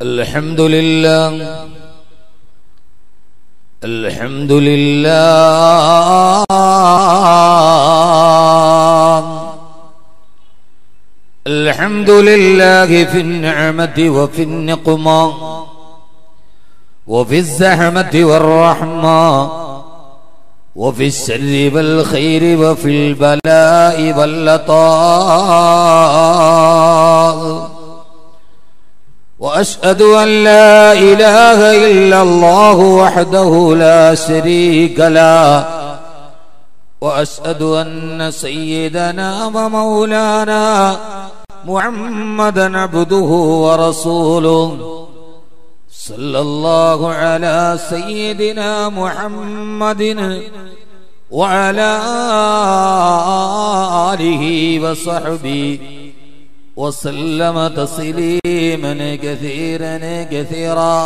الحمد لله الحمد لله الحمد لله في النعمة وفي النقمة وفي الزحمة والرحمة وفي الشر والخير وفي البلاء واللطاء واشهد ان لا اله الا الله وحده لا شريك له واشهد ان سيدنا ومولانا محمدا عبده ورسوله صلى الله على سيدنا محمد وعلى اله وصحبه وسلم تسليما كثيرا كثيرا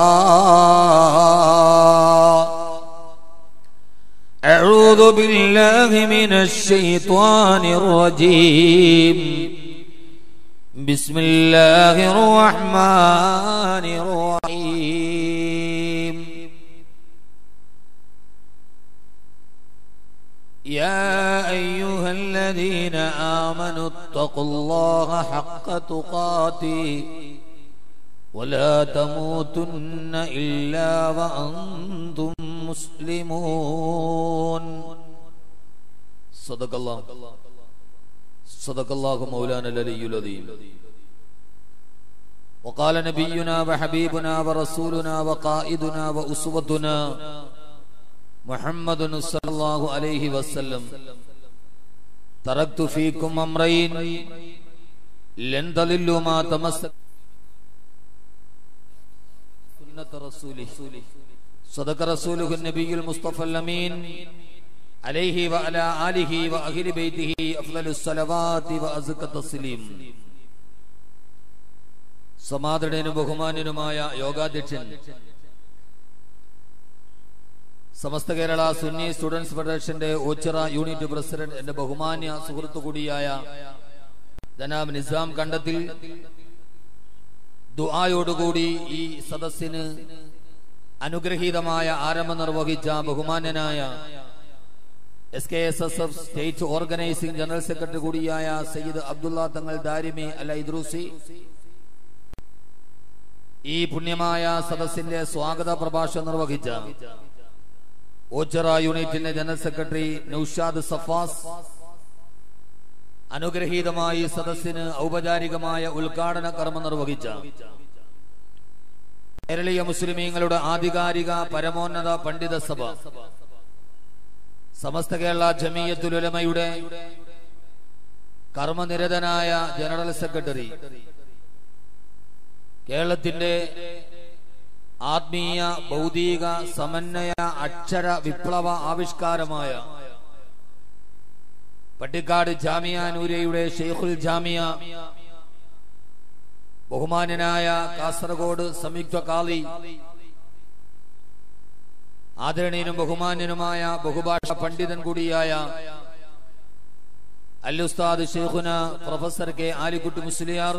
أعوذ بالله من الشيطان الرجيم بسم الله الرحمن الرحيم يا أيها الذين آمنوا اتقوا الله حق تقاته ولا تموتن إلا وأنتم مسلمون صدق الله صدق الله مولانا العلي العظيم وقال نبينا وحبيبنا ورسولنا وقائدنا وأسوتنا محمد صلى الله عليه وسلم تركت فيكم أمرين لن تضلوا ما تمسك سنة رسوله صدق رسوله النبي المصطفى الأمين عليه وعلى آله وأهل بيته أفضل الصلوات وأزكى التسليم സമാദരണനും ബഹുമാന്യനുമായ യോഗാധ്യക്ഷൻ സമസ്ത കേരള സുന്നി സ്റ്റുഡൻസ് ഫെഡറേഷന്റെ ഓച്ചിറ യൂണിറ്റ് പ്രസിഡന്റ് എന്റെ ബഹുമാന്യ സുഹൃത്തു കൂടിയായ ജനാബ് നിസാം കണ്ടത്തിൽ ദുആയോടുകൂടി ഈ സദസ്സിന് അനുഗ്രഹീതമായ ആരംഭം നിർവഹിച്ച ബഹുമാന്യനായ S K S S F state organising general secretary കൂടിയായ സയ്യിദ് അബ്ദുള്ള തങ്ങൾ ദാരിമി അൽ ഇദ്രൂസി ഈ പുണ്യമായ സദസ്സിന്റെ സ്വാഗത പ്രഭാഷണം നിർവഹിച്ച ഓച്ചിറ യൂണിറ്റിന്റെ ജനറൽ സെക്രട്ടറി നൌഷാദ് സഫാസ് അനുഗ്രഹീതമായി സദസ്സിന് ഔപചാരികമായ ഉദ്ഘാടന കർമ്മം നിർവഹിച്ച കേരളീയ മുസ്ലിമീങ്ങളുടെ ആധികാരിക പരമോന്നത പണ്ഡിത സഭ സമസ്ത കേരള ജമീയത്തുലമയുടെ കർമ്മനിരതനായ ജനറൽ സെക്രട്ടറി കേരളത്തിന്റെ ആത്മീയ ഭൗതിക സമന്വയ അക്ഷര വിപ്ലവ ആവിഷ്കാരമായ പട്ടിക്കാട് ജാമിയ നൂരയുടെ ഷെയ്ഖുൽ ജാമിയ ബഹുമാന്യനായ കാസർഗോഡ് സംയുക്ത കാളി ആദരണീയനും ബഹുമാന്യനുമായ ബഹുഭാഷ പണ്ഡിതൻ കൂടിയായ അല്ലുസ്താദ് ഷെയ്ഖുന പ്രൊഫസർ കെ ആലിക്കുട്ടി മുസ്ലിയാർ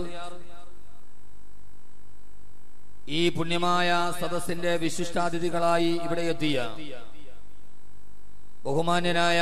ഈ പുണ്യമായ സദസ്സിന്റെ വിശിഷ്ടാതിഥികളായി ഇവിടെ എത്തിയ ബഹുമാന്യനായ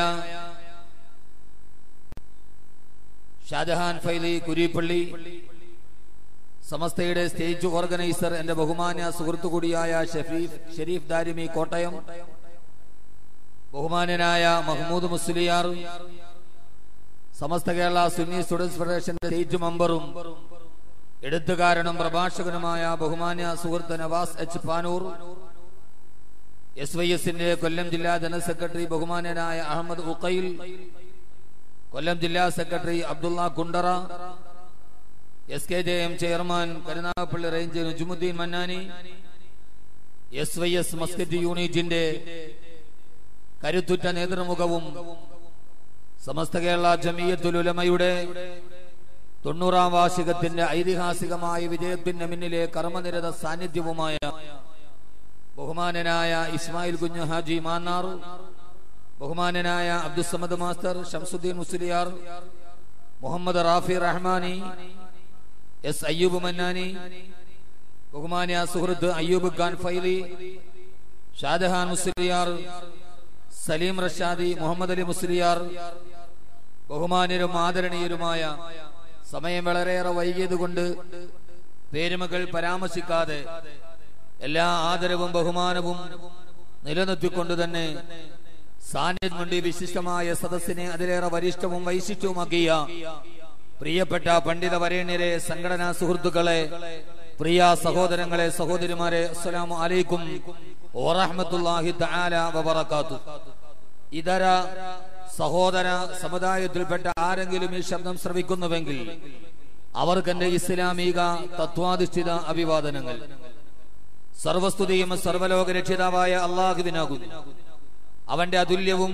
ഷാജഹാൻ ഫൈലി കുരിപ്പള്ളി സമസ്തയുടെ സ്റ്റേജ് ഓർഗനൈസർ എന്റെ ബഹുമാന്യ സുഹൃത്തു കൂടിയായ ഷെഫീഫ് ഷെരീഫ് ദാരിമി കോട്ടയം ബഹുമാന്യനായ മഹ്മൂദ് മുസ്ലിയാർ സമസ്ത കേരള സുന്നി സ്റ്റുഡൻസ് ഫെഡറേഷന്റെ സ്റ്റേറ്റ് മെമ്പറും എഴുത്തുകാരനും പ്രഭാഷകനുമായ ബഹുമാന്യ സുഹൃത്ത് Navas H Panoor S Y എസിന്റെ കൊല്ലം ജില്ലാ ജനറൽ സെക്രട്ടറി ബഹുമാന്യനായ അഹമ്മദ് ഉക്കയിൽ കൊല്ലം ജില്ലാ secretary Abdullah Kundara S K J M chairman Karunagappally range Nujumuddeen Mannani S Y S Muscat യൂണിറ്റിന്റെ കരുത്തുറ്റ നേതൃമുഖവും സമസ്ത കേരള ജമീയത്തുലുലമയുടെ തൊണ്ണൂറാം വാർഷികത്തിന്റെ ഐതിഹാസികമായ വിജയത്തിന്റെ മുന്നിലെ കർമ്മനിരത സാന്നിധ്യവുമായ ബഹുമാനനായ ഇസ്മായിൽ കുഞ്ഞു ഹാജി മാന്നാർ ബഹുമാനനായ അബ്ദുസമദ് മാസ്റ്റർ ഷംസുദ്ദീൻ മുസ്ലിയാർ മുഹമ്മദ് റാഫി റഹ്മാനി എസ് അയ്യൂബ് മന്നാനി ബഹുമാനിയ സുഹൃത്ത് അയ്യൂബ് ഖാൻ ഫൈലി ഷാജഹാൻ മുസ്ലിയാർ സലീം റഷാദി മുഹമ്മദ് അലി മുസ്ലിയാർ ബഹുമാന്യരും ആദരണീയരുമായ സമയം വളരെയേറെ വൈകിയത് കൊണ്ട് പേരുമകൾ പരാമർശിക്കാതെ എല്ലാ ആദരവും ബഹുമാനവും നിലനിർത്തിക്കൊണ്ട് തന്നെ സാന്നിധ്യം കൊണ്ട് ഈ വിശിഷ്ടമായ സദസ്സിനെ അതിലേറെ വരിഷ്ഠവും വൈശിഷ്ട്യവുമാക്കിയ പ്രിയപ്പെട്ട പണ്ഡിത വരേണ്യരെ സംഘടനാ സുഹൃത്തുക്കളെ പ്രിയ സഹോദരങ്ങളെ സഹോദരിമാരെ അസ്സലാമു അലൈക്കും വറഹ്മത്തുള്ളാഹി തആല വബറകാത്തു ഇതര സഹോദര സമുദായത്തിൽപ്പെട്ട ആരെങ്കിലും ഈ ശബ്ദം ശ്രവിക്കുന്നുവെങ്കിൽ അവർക്കെന്റെ ഇസ്ലാമിക തത്വാധിഷ്ഠിത അഭിവാദനങ്ങൾ സർവസ്തുതിയും സർവലോക രക്ഷിതാവായ അള്ളാഹുവിനാകുന്നു അവന്റെ അതുല്യവും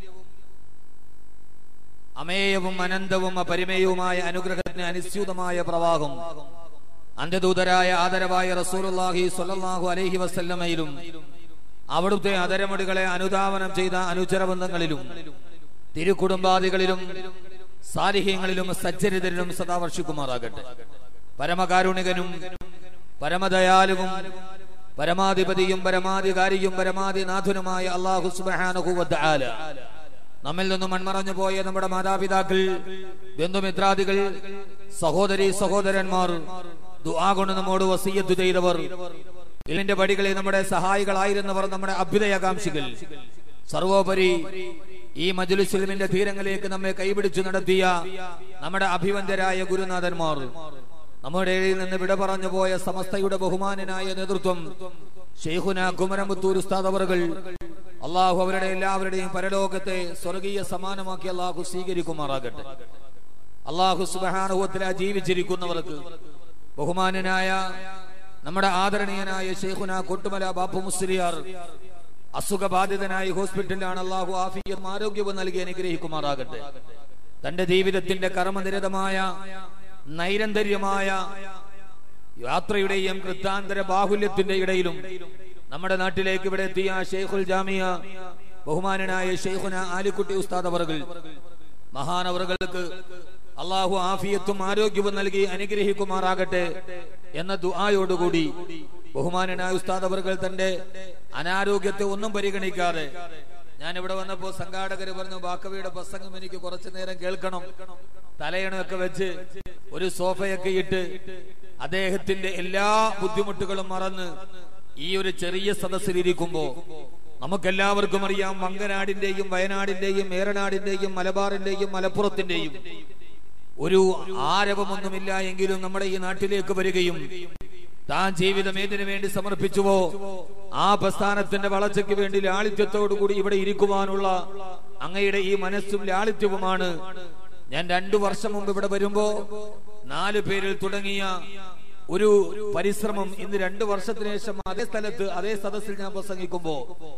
അമേയവും അനന്തവും അപരിമേയവുമായ അനുഗ്രഹത്തിന് അനുസ്യൂതമായ പ്രവാഹം അന്ത്യദൂതരായ ആദരവായ റസൂലുള്ളാഹി സ്വല്ലല്ലാഹു അലൈഹി വസല്ലമയിലും അവിടുത്തെ അതരമടികളെ അനുധാവനം ചെയ്ത അനുചരബന്ധങ്ങളിലും തിരുക്കുടുംബാദികളിലും സാലിഹ്യങ്ങളിലും സജ്ജരിതരിലും സദാ വർഷിക്കുമാറാകട്ടെ പരമകാരുണികനും പരമദയാലുവും പരമാധിപതിയും പരമാധികാരിയും പരമാധിനാഥുനുമായ അള്ളാഹു സുബ്ഹാനഹു വതആല നമ്മിൽ നിന്നും മൺമറഞ്ഞു പോയ നമ്മുടെ മാതാപിതാക്കൾ ബന്ധുമിത്രാദികൾ സഹോദരി സഹോദരന്മാർ ദുആ കൊണ്ട് നമ്മോട് വസീയത്ത് ചെയ്തവർ ഇതിന്റെ പടികളിൽ നമ്മുടെ സഹായികളായിരുന്നവർ നമ്മുടെ അഭ്യുദയകാംക്ഷികൾ സർവോപരി ഈ മജുലുസ്ലിമിന്റെ തീരങ്ങളിലേക്ക് നമ്മെ കൈപിടിച്ചു നടത്തിയ നമ്മുടെ അഭിവന്ദരായ ഗുരുനാഥന്മാർ നമ്മുടെ ഇടയിൽ നിന്ന് വിട പറഞ്ഞു പോയ സമസ്തയുടെ ബഹുമാനനായ നേതൃത്വം ഷെയ്ഖുന കുമരമുത്തൂർ ഉസ്താദ് അവറുകൾ അള്ളാഹു അവരുടെ എല്ലാവരുടെയും പരലോകത്തെ സ്വർഗീയ സമാനമാക്കി അള്ളാഹു സ്വീകരിക്കുമാറാകട്ടെ അള്ളാഹു സുബഹാനുഭവത്തില ജീവിച്ചിരിക്കുന്നവർക്ക് ബഹുമാനനായ നമ്മുടെ ആദരണീയനായ ഷെയ്ഖുന കൊട്ടുമല ബാപ്പു മുസ്ലിയാർ അസുഖബാധിതനായി ഹോസ്പിറ്റലിലാണ് അള്ളാഹു ആഫിയും ആരോഗ്യവും നൽകി അനുഗ്രഹിക്കുമാറാകട്ടെ തന്റെ ജീവിതത്തിന്റെ കർമ്മനിരതമായ നൈരന്തര്യമായ യാത്രയുടെയും കൃത്താന്തര ബാഹുല്യത്തിന്റെ ഇടയിലും നമ്മുടെ നാട്ടിലേക്ക് ഇവിടെ എത്തിയ ഷെയ്ഖുൽ ജാമിയ ബഹുമാനനായ ഷെയ്ഖുന ആലിക്കുട്ടി ഉസ്താദ് അവർകൾ മഹാനവറുകൾക്ക് അള്ളാഹു ആഫിയത്തും ആരോഗ്യവും നൽകി അനുഗ്രഹിക്കുമാറാകട്ടെ എന്ന ദുആയോടുകൂടി ബഹുമാനനായ ഉസ്താദ് അവർകൾ തന്റെ അനാരോഗ്യത്തെ ഒന്നും പരിഗണിക്കാതെ ഞാൻ ഇവിടെ വന്നപ്പോ സംഘാടകർ പറഞ്ഞു ബാക്കവിയുടെ പ്രസംഗം എനിക്ക് കുറച്ചു നേരം കേൾക്കണം തലയണയൊക്കെ വെച്ച് ഒരു സോഫയൊക്കെ ഇട്ട് അദ്ദേഹത്തിന്റെ എല്ലാ ബുദ്ധിമുട്ടുകളും മറന്ന് ഈ ഒരു ചെറിയ സദസ്സിലിരിക്കുമ്പോ നമുക്കെല്ലാവർക്കും അറിയാം മങ്കനാടിന്റെയും വയനാടിന്റെയും ഏറനാടിന്റെയും മലബാറിന്റെയും മലപ്പുറത്തിന്റെയും ഒരു ആരവമൊന്നുമില്ല എങ്കിലും നമ്മുടെ ഈ നാട്ടിലേക്ക് വരികയും താൻ ജീവിതം ഏതിനു വേണ്ടി സമർപ്പിച്ചുവോ ആ പ്രസ്ഥാനത്തിന്റെ വളർച്ചയ്ക്ക് വേണ്ടി ലാളിത്യത്തോടുകൂടി ഇവിടെ ഇരിക്കുവാനുള്ള അങ്ങയുടെ ഈ മനസ്സും ലാളിത്യവുമാണ് ഞാൻ രണ്ടു വർഷം മുമ്പ് ഇവിടെ വരുമ്പോ നാല് പേരിൽ തുടങ്ങിയ ഒരു പരിശ്രമം ഇന്ന് രണ്ടു വർഷത്തിന് ശേഷം അതേ സ്ഥലത്ത് അതേ സദസ്സിൽ ഞാൻ പ്രസംഗിക്കുമ്പോ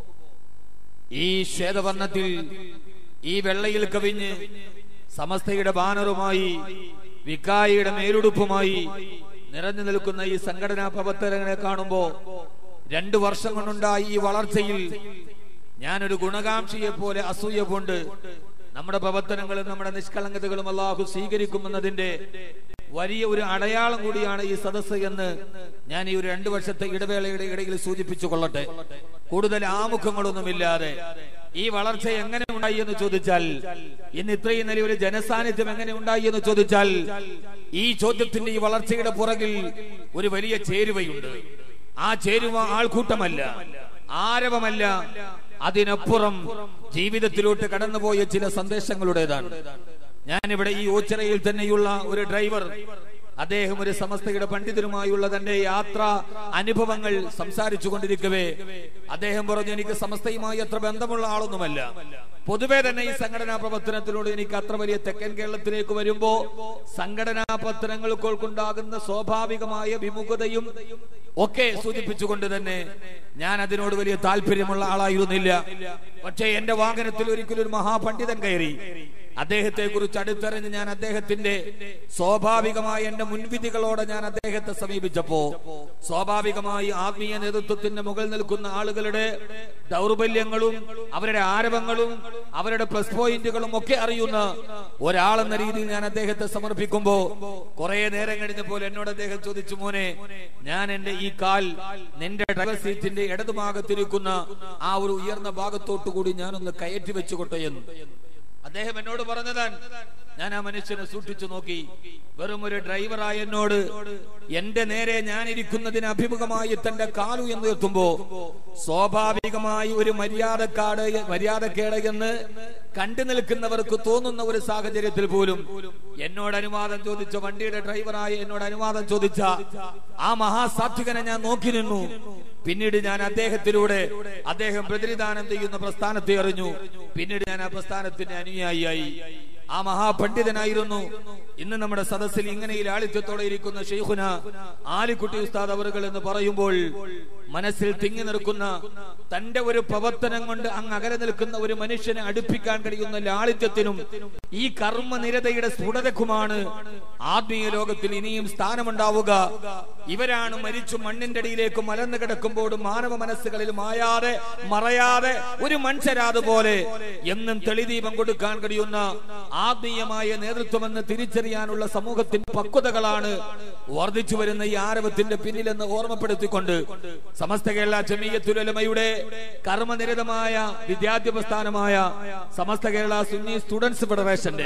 ഈ ശ്വേതവർണ്ണത്തിൽ ഈ വെള്ളയിൽ കവിഞ്ഞ് സമസ്തയുടെ ബാനറുമായി വിക്കായിയുടെ മേലുടുപ്പുമായി നിറഞ്ഞു നിൽക്കുന്ന ഈ സംഘടനാ പ്രവർത്തനങ്ങളെ കാണുമ്പോ രണ്ടു വർഷം കൊണ്ടുണ്ടായ ഈ വളർച്ചയിൽ ഞാനൊരു ഗുണകാംക്ഷിയെ പോലെ അസൂയ കൊണ്ട് നമ്മുടെ പ്രവർത്തനങ്ങളും നമ്മുടെ നിഷ്കളങ്കതകളും അള്ളാഹു സ്വീകരിക്കുമെന്നതിന്റെ വലിയ ഒരു അടയാളം കൂടിയാണ് ഈ സദസ്സ് എന്ന് ഞാൻ ഈ ഒരു രണ്ടു വർഷത്തെ ഇടവേളയുടെ ഇടയിൽ സൂചിപ്പിച്ചു കൊള്ളട്ടെ കൂടുതൽ ആമുഖങ്ങളൊന്നുമില്ലാതെ ഈ വളർച്ച എങ്ങനെ ഉണ്ടായി എന്ന് ചോദിച്ചാൽ ഇന്ന് ഇത്രയും വലിയ ഒരു ജനസാന്നിധ്യം എങ്ങനെ ഉണ്ടായി എന്ന് ചോദിച്ചാൽ ഈ ചോദ്യത്തിന്റെ ഈ വളർച്ചയുടെ പുറകിൽ ഒരു വലിയ ചേരുവയുണ്ട് ആ ചേരുവ ആൾക്കൂട്ടമല്ല ആരവമല്ല അതിനപ്പുറം ജീവിതത്തിലോട്ട് കടന്നുപോയ ചില സന്ദേശങ്ങളുടേതാണ് ഞാനിവിടെ ഈ ഓച്ചിറയിൽ തന്നെയുള്ള ഒരു ഡ്രൈവർ അദ്ദേഹം ഒരു സമസ്തയുടെ പണ്ഡിതരുമായുള്ള തന്റെ യാത്രാ അനുഭവങ്ങൾ സംസാരിച്ചു കൊണ്ടിരിക്കവേ അദ്ദേഹം പറഞ്ഞു എനിക്ക് സമസ്തയുമായി അത്ര ബന്ധമുള്ള ആളൊന്നുമല്ല പൊതുവെ തന്നെ ഈ സംഘടനാ പ്രവർത്തനത്തിലൂടെ എനിക്ക് അത്ര വലിയ തെക്കൻ കേരളത്തിലേക്ക് വരുമ്പോ സംഘടനാ പ്രവർത്തനങ്ങൾക്കുണ്ടാകുന്ന സ്വാഭാവികമായ വിമുഖതയും ഒക്കെ സൂചിപ്പിച്ചുകൊണ്ട് തന്നെ ഞാൻ അതിനോട് വലിയ താല്പര്യമുള്ള ആളായിരുന്നില്ല പക്ഷേ എന്റെ വാഹനത്തിൽ ഒരിക്കലും ഒരു മഹാപണ്ഡിതൻ കയറി അദ്ദേഹത്തെ കുറിച്ച് അടുത്തറിഞ്ഞ് ഞാൻ അദ്ദേഹത്തിന്റെ സ്വാഭാവികമായ എന്റെ മുൻവിധികളോടെ ഞാൻ അദ്ദേഹത്തെ സമീപിച്ചപ്പോ സ്വാഭാവികമായി ആത്മീയ നേതൃത്വത്തിന്റെ മുകളിൽ നിൽക്കുന്ന ആളുകളുടെ ദൗർബല്യങ്ങളും അവരുടെ ആരവങ്ങളും അവരുടെ പ്ലസ് പോയിന്റുകളും ഒക്കെ അറിയുന്ന ഒരാളെന്ന രീതിയിൽ ഞാൻ അദ്ദേഹത്തെ സമർപ്പിക്കുമ്പോ കുറെ നേരം കഴിഞ്ഞപ്പോൾ എന്നോട് അദ്ദേഹം ചോദിച്ചു മോനെ ഞാൻ എന്റെ ഈ കാൽ നിന്റെ ഡ്രൈവർ സീറ്റിന്റെ ഇടതുഭാഗത്തിരിക്കുന്ന ആ ഒരു ഉയർന്ന ഭാഗത്തോട്ടു കൂടി ഞാനൊന്ന് കയറ്റി വെച്ചുകൊട്ടെ എന്ന് അദ്ദേഹം എന്നോട് പറഞ്ഞതാണ് ഞാൻ ആ മനുഷ്യനെ സൂക്ഷിച്ചു നോക്കി വെറും ഒരു ഡ്രൈവറായ എന്നോട് എന്റെ നേരെ ഞാൻ ഇരിക്കുന്നതിന് അഭിമുഖമായി തന്റെ കാലു എന്ന് എത്തുമ്പോ സ്വാഭാവികമായി ഒരു മര്യാദക്കാട് മര്യാദക്കേട് എന്ന് കണ്ടു നിൽക്കുന്നവർക്ക് തോന്നുന്ന ഒരു സാഹചര്യത്തിൽ പോലും എന്നോട് അനുവാദം ചോദിച്ച വണ്ടിയുടെ ഡ്രൈവറായ എന്നോട് അനുവാദം ചോദിച്ച ആ മഹാസാത്വികനെ ഞാൻ നോക്കി നിന്നു പിന്നീട് ഞാൻ അദ്ദേഹത്തിലൂടെ അദ്ദേഹം പ്രതിനിധാനം ചെയ്യുന്ന പ്രസ്ഥാനത്തെ അറിഞ്ഞു പിന്നീട് ഞാൻ ആ പ്രസ്ഥാനത്തിന്റെ അനുയായിയായി ആ മഹാപണ്ഡിതനായിരുന്നു ഇന്ന് നമ്മുടെ സദസ്സിൽ ഇങ്ങനെ ഈ ലാളിത്യത്തോടെ ഇരിക്കുന്ന ഷെയ്ഖുന ആലിക്കുട്ടി ഉസ്താദ് അവറുകൾ എന്ന് പറയുമ്പോൾ മനസ്സിൽ തിങ്ങി നിൽക്കുന്ന തന്റെ ഒരു പ്രവർത്തനം കൊണ്ട് അങ്ങ് അകലെ നിൽക്കുന്ന ഒരു മനുഷ്യനെ അടുപ്പിക്കാൻ കഴിയുന്ന ലാളിത്യത്തിനും ഈ കർമ്മനിരതയുടെ സ്ഫുടതക്കുമാണ് ആത്മീയ ലോകത്തിൽ ഇനിയും സ്ഥാനമുണ്ടാവുക ഇവരാണ് മരിച്ചു മണ്ണിന്റെ അടിയിലേക്ക് മലർന്നു കിടക്കുമ്പോഴും മാനവ മനസ്സുകളിൽ മായാതെ മറയാതെ ഒരു മനുഷ്യരാത് പോലെ എന്നും തെളിദീപം കൊടുക്കാൻ കഴിയുന്ന ആത്മീയമായ നേതൃത്വമെന്ന് തിരിച്ചറിയാനുള്ള സമൂഹത്തിന്റെ പക്വതകളാണ് വർദ്ധിച്ചു വരുന്ന ഈ ആരവത്തിന്റെ പിന്നിലെന്ന് ഓർമ്മപ്പെടുത്തിക്കൊണ്ട് സമസ്ത കേരള ജമീയത്തുലമയുടെ കർമ്മനിരതമായ വിദ്യാർത്ഥി പ്രസ്ഥാനമായ സമസ്ത കേരള സുന്നി സ്റ്റുഡൻസ് ഫെഡറേഷന്റെ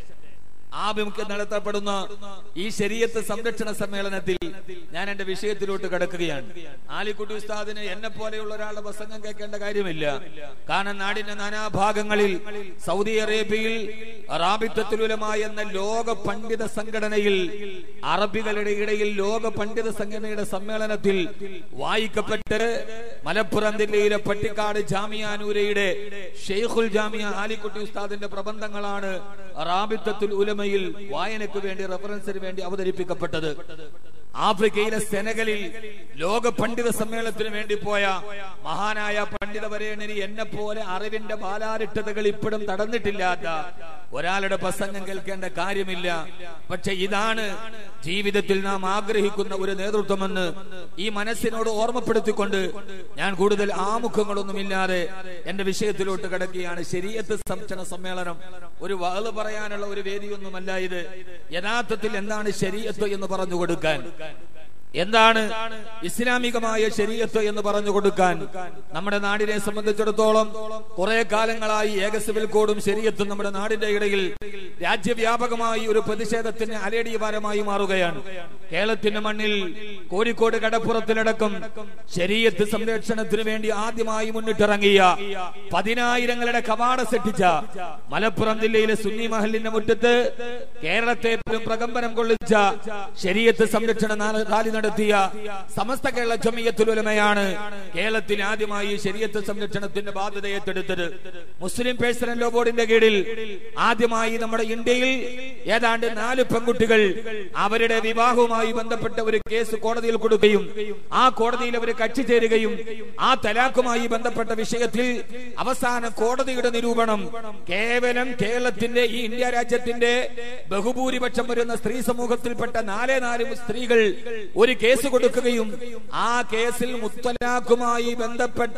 ആഭിമുഖ്യം നടത്തപ്പെടുന്ന ഈ ശരീരത്ത് സംരക്ഷണ സമ്മേളനത്തിൽ ഞാൻ എന്റെ വിഷയത്തിലോട്ട് കിടക്കുകയാണ് ആലിക്കുട്ടി ഉസ്താദിന് എന്നെ പോലെയുള്ള ഒരാളുടെ പ്രസംഗം കേൾക്കേണ്ട കാര്യമില്ല കാരണം നാടിന്റെ നാനാഭാഗങ്ങളിൽ സൗദി അറേബ്യയിൽ റാബിത്വത്തിലുലമായ എന്ന ലോക പണ്ഡിത സംഘടനയിൽ അറബികളുടെ ഇടയിൽ ലോക പണ്ഡിത സംഘടനയുടെ സമ്മേളനത്തിൽ വായിക്കപ്പെട്ട് മലപ്പുറം ജില്ലയിലെ പട്ടിക്കാട് ജാമിയാനൂരയുടെ ഷെയ്ഖുൽ ജാമിയ ആലിക്കുട്ടി ഉസ്താദിന്റെ പ്രബന്ധങ്ങളാണ് റാബിത്വത്തിൽ ഉലമയിൽ വായനയ്ക്ക് വേണ്ടി റെഫറൻസിന് വേണ്ടി അവതരിപ്പിക്കപ്പെട്ടത് ആഫ്രിക്കയിലെ സെനഗലിൽ ലോക പണ്ഡിത സമ്മേളനത്തിന് വേണ്ടി പോയ മഹാനായ പണ്ഡിത വരേണനി എന്നെ പോലെ അറിവിന്റെ ബാലാരിട്ടതകൾ ഇപ്പോഴും തടന്നിട്ടില്ലാത്ത ഒരാളുടെ പ്രസംഗം കേൾക്കേണ്ട കാര്യമില്ല പക്ഷെ ഇതാണ് ജീവിതത്തിൽ നാം ആഗ്രഹിക്കുന്ന ഒരു നേതൃത്വമെന്ന് ഈ മനസ്സിനോട് ഓർമ്മപ്പെടുത്തിക്കൊണ്ട് ഞാൻ കൂടുതൽ ആമുഖങ്ങളൊന്നുമില്ലാതെ എന്റെ വിഷയത്തിലോട്ട് കിടക്കുകയാണ് ശരീരത്ത് സംരക്ഷണ സമ്മേളനം ഒരു വാള് പറയാനുള്ള ഒരു വേദിയൊന്നുമല്ല ഇത് യഥാർത്ഥത്തിൽ എന്താണ് ശരീരത്ത് എന്ന് പറഞ്ഞു കൊടുക്കാൻ എന്താണ് ഇസ്ലാമികമായ ശരീരത്ത് എന്ന് പറഞ്ഞു കൊടുക്കാൻ നമ്മുടെ നാടിനെ സംബന്ധിച്ചിടത്തോളം കുറെ കാലങ്ങളായി ഏക സിവിൽ കോഡും ശരീരത്തും നമ്മുടെ നാടിന്റെ ഇടയിൽ രാജ്യവ്യാപകമായി ഒരു പ്രതിഷേധത്തിന് അലേടിയപാരമായി മാറുകയാണ് കേരളത്തിന്റെ മണ്ണിൽ കോഴിക്കോട് കടപ്പുറത്തിലടക്കം ശരീരത്ത് സംരക്ഷണത്തിന് വേണ്ടി ആദ്യമായി മുന്നിട്ടിറങ്ങിയ പതിനായിരങ്ങളുടെ കവാട സെട്ടിച്ച മലപ്പുറം ജില്ലയിലെ സുന്നി മഹലിന്റെ മുറ്റത്ത് കേരളത്തെ പോലും പ്രകമ്പനം കൊള്ളിച്ച ശരീരത്ത് സംരക്ഷണ റാലി നടത്തിയ സമസ്ത കേരള ജമിയത്തുലമയാണ് കേരളത്തിൽ ആദ്യമായി ശരീരത്ത് സംരക്ഷണത്തിന്റെ ബാധ്യത ഏറ്റെടുത്തത് മുസ്ലിം പേഴ്സണൽ ലോ ബോർഡിന്റെ കീഴിൽ ആദ്യമായി നമ്മുടെ ഇന്ത്യയിൽ ഏതാണ്ട് നാല് പെൺകുട്ടികൾ അവരുടെ വിവാഹവുമായി ബന്ധപ്പെട്ട ഒരു കേസ് കോടതിയിൽ കൊടുക്കുകയും ആ കോടതിയിൽ അവർ കക്ഷി ചേരുകയും ആ തലാഖുമായി ബന്ധപ്പെട്ട വിഷയത്തിൽ അവസാന കോടതിയുടെ നിരൂപണം കേവലം കേരളത്തിന്റെ ഈ ഇന്ത്യ രാജ്യത്തിന്റെ ബഹുഭൂരിപക്ഷം വരുന്ന സ്ത്രീ സമൂഹത്തിൽപ്പെട്ട നാലേ നാല് സ്ത്രീകൾ ഒരു കേസ് കൊടുക്കുകയും ആ കേസിൽ മുത്തലാഖുമായി ബന്ധപ്പെട്ട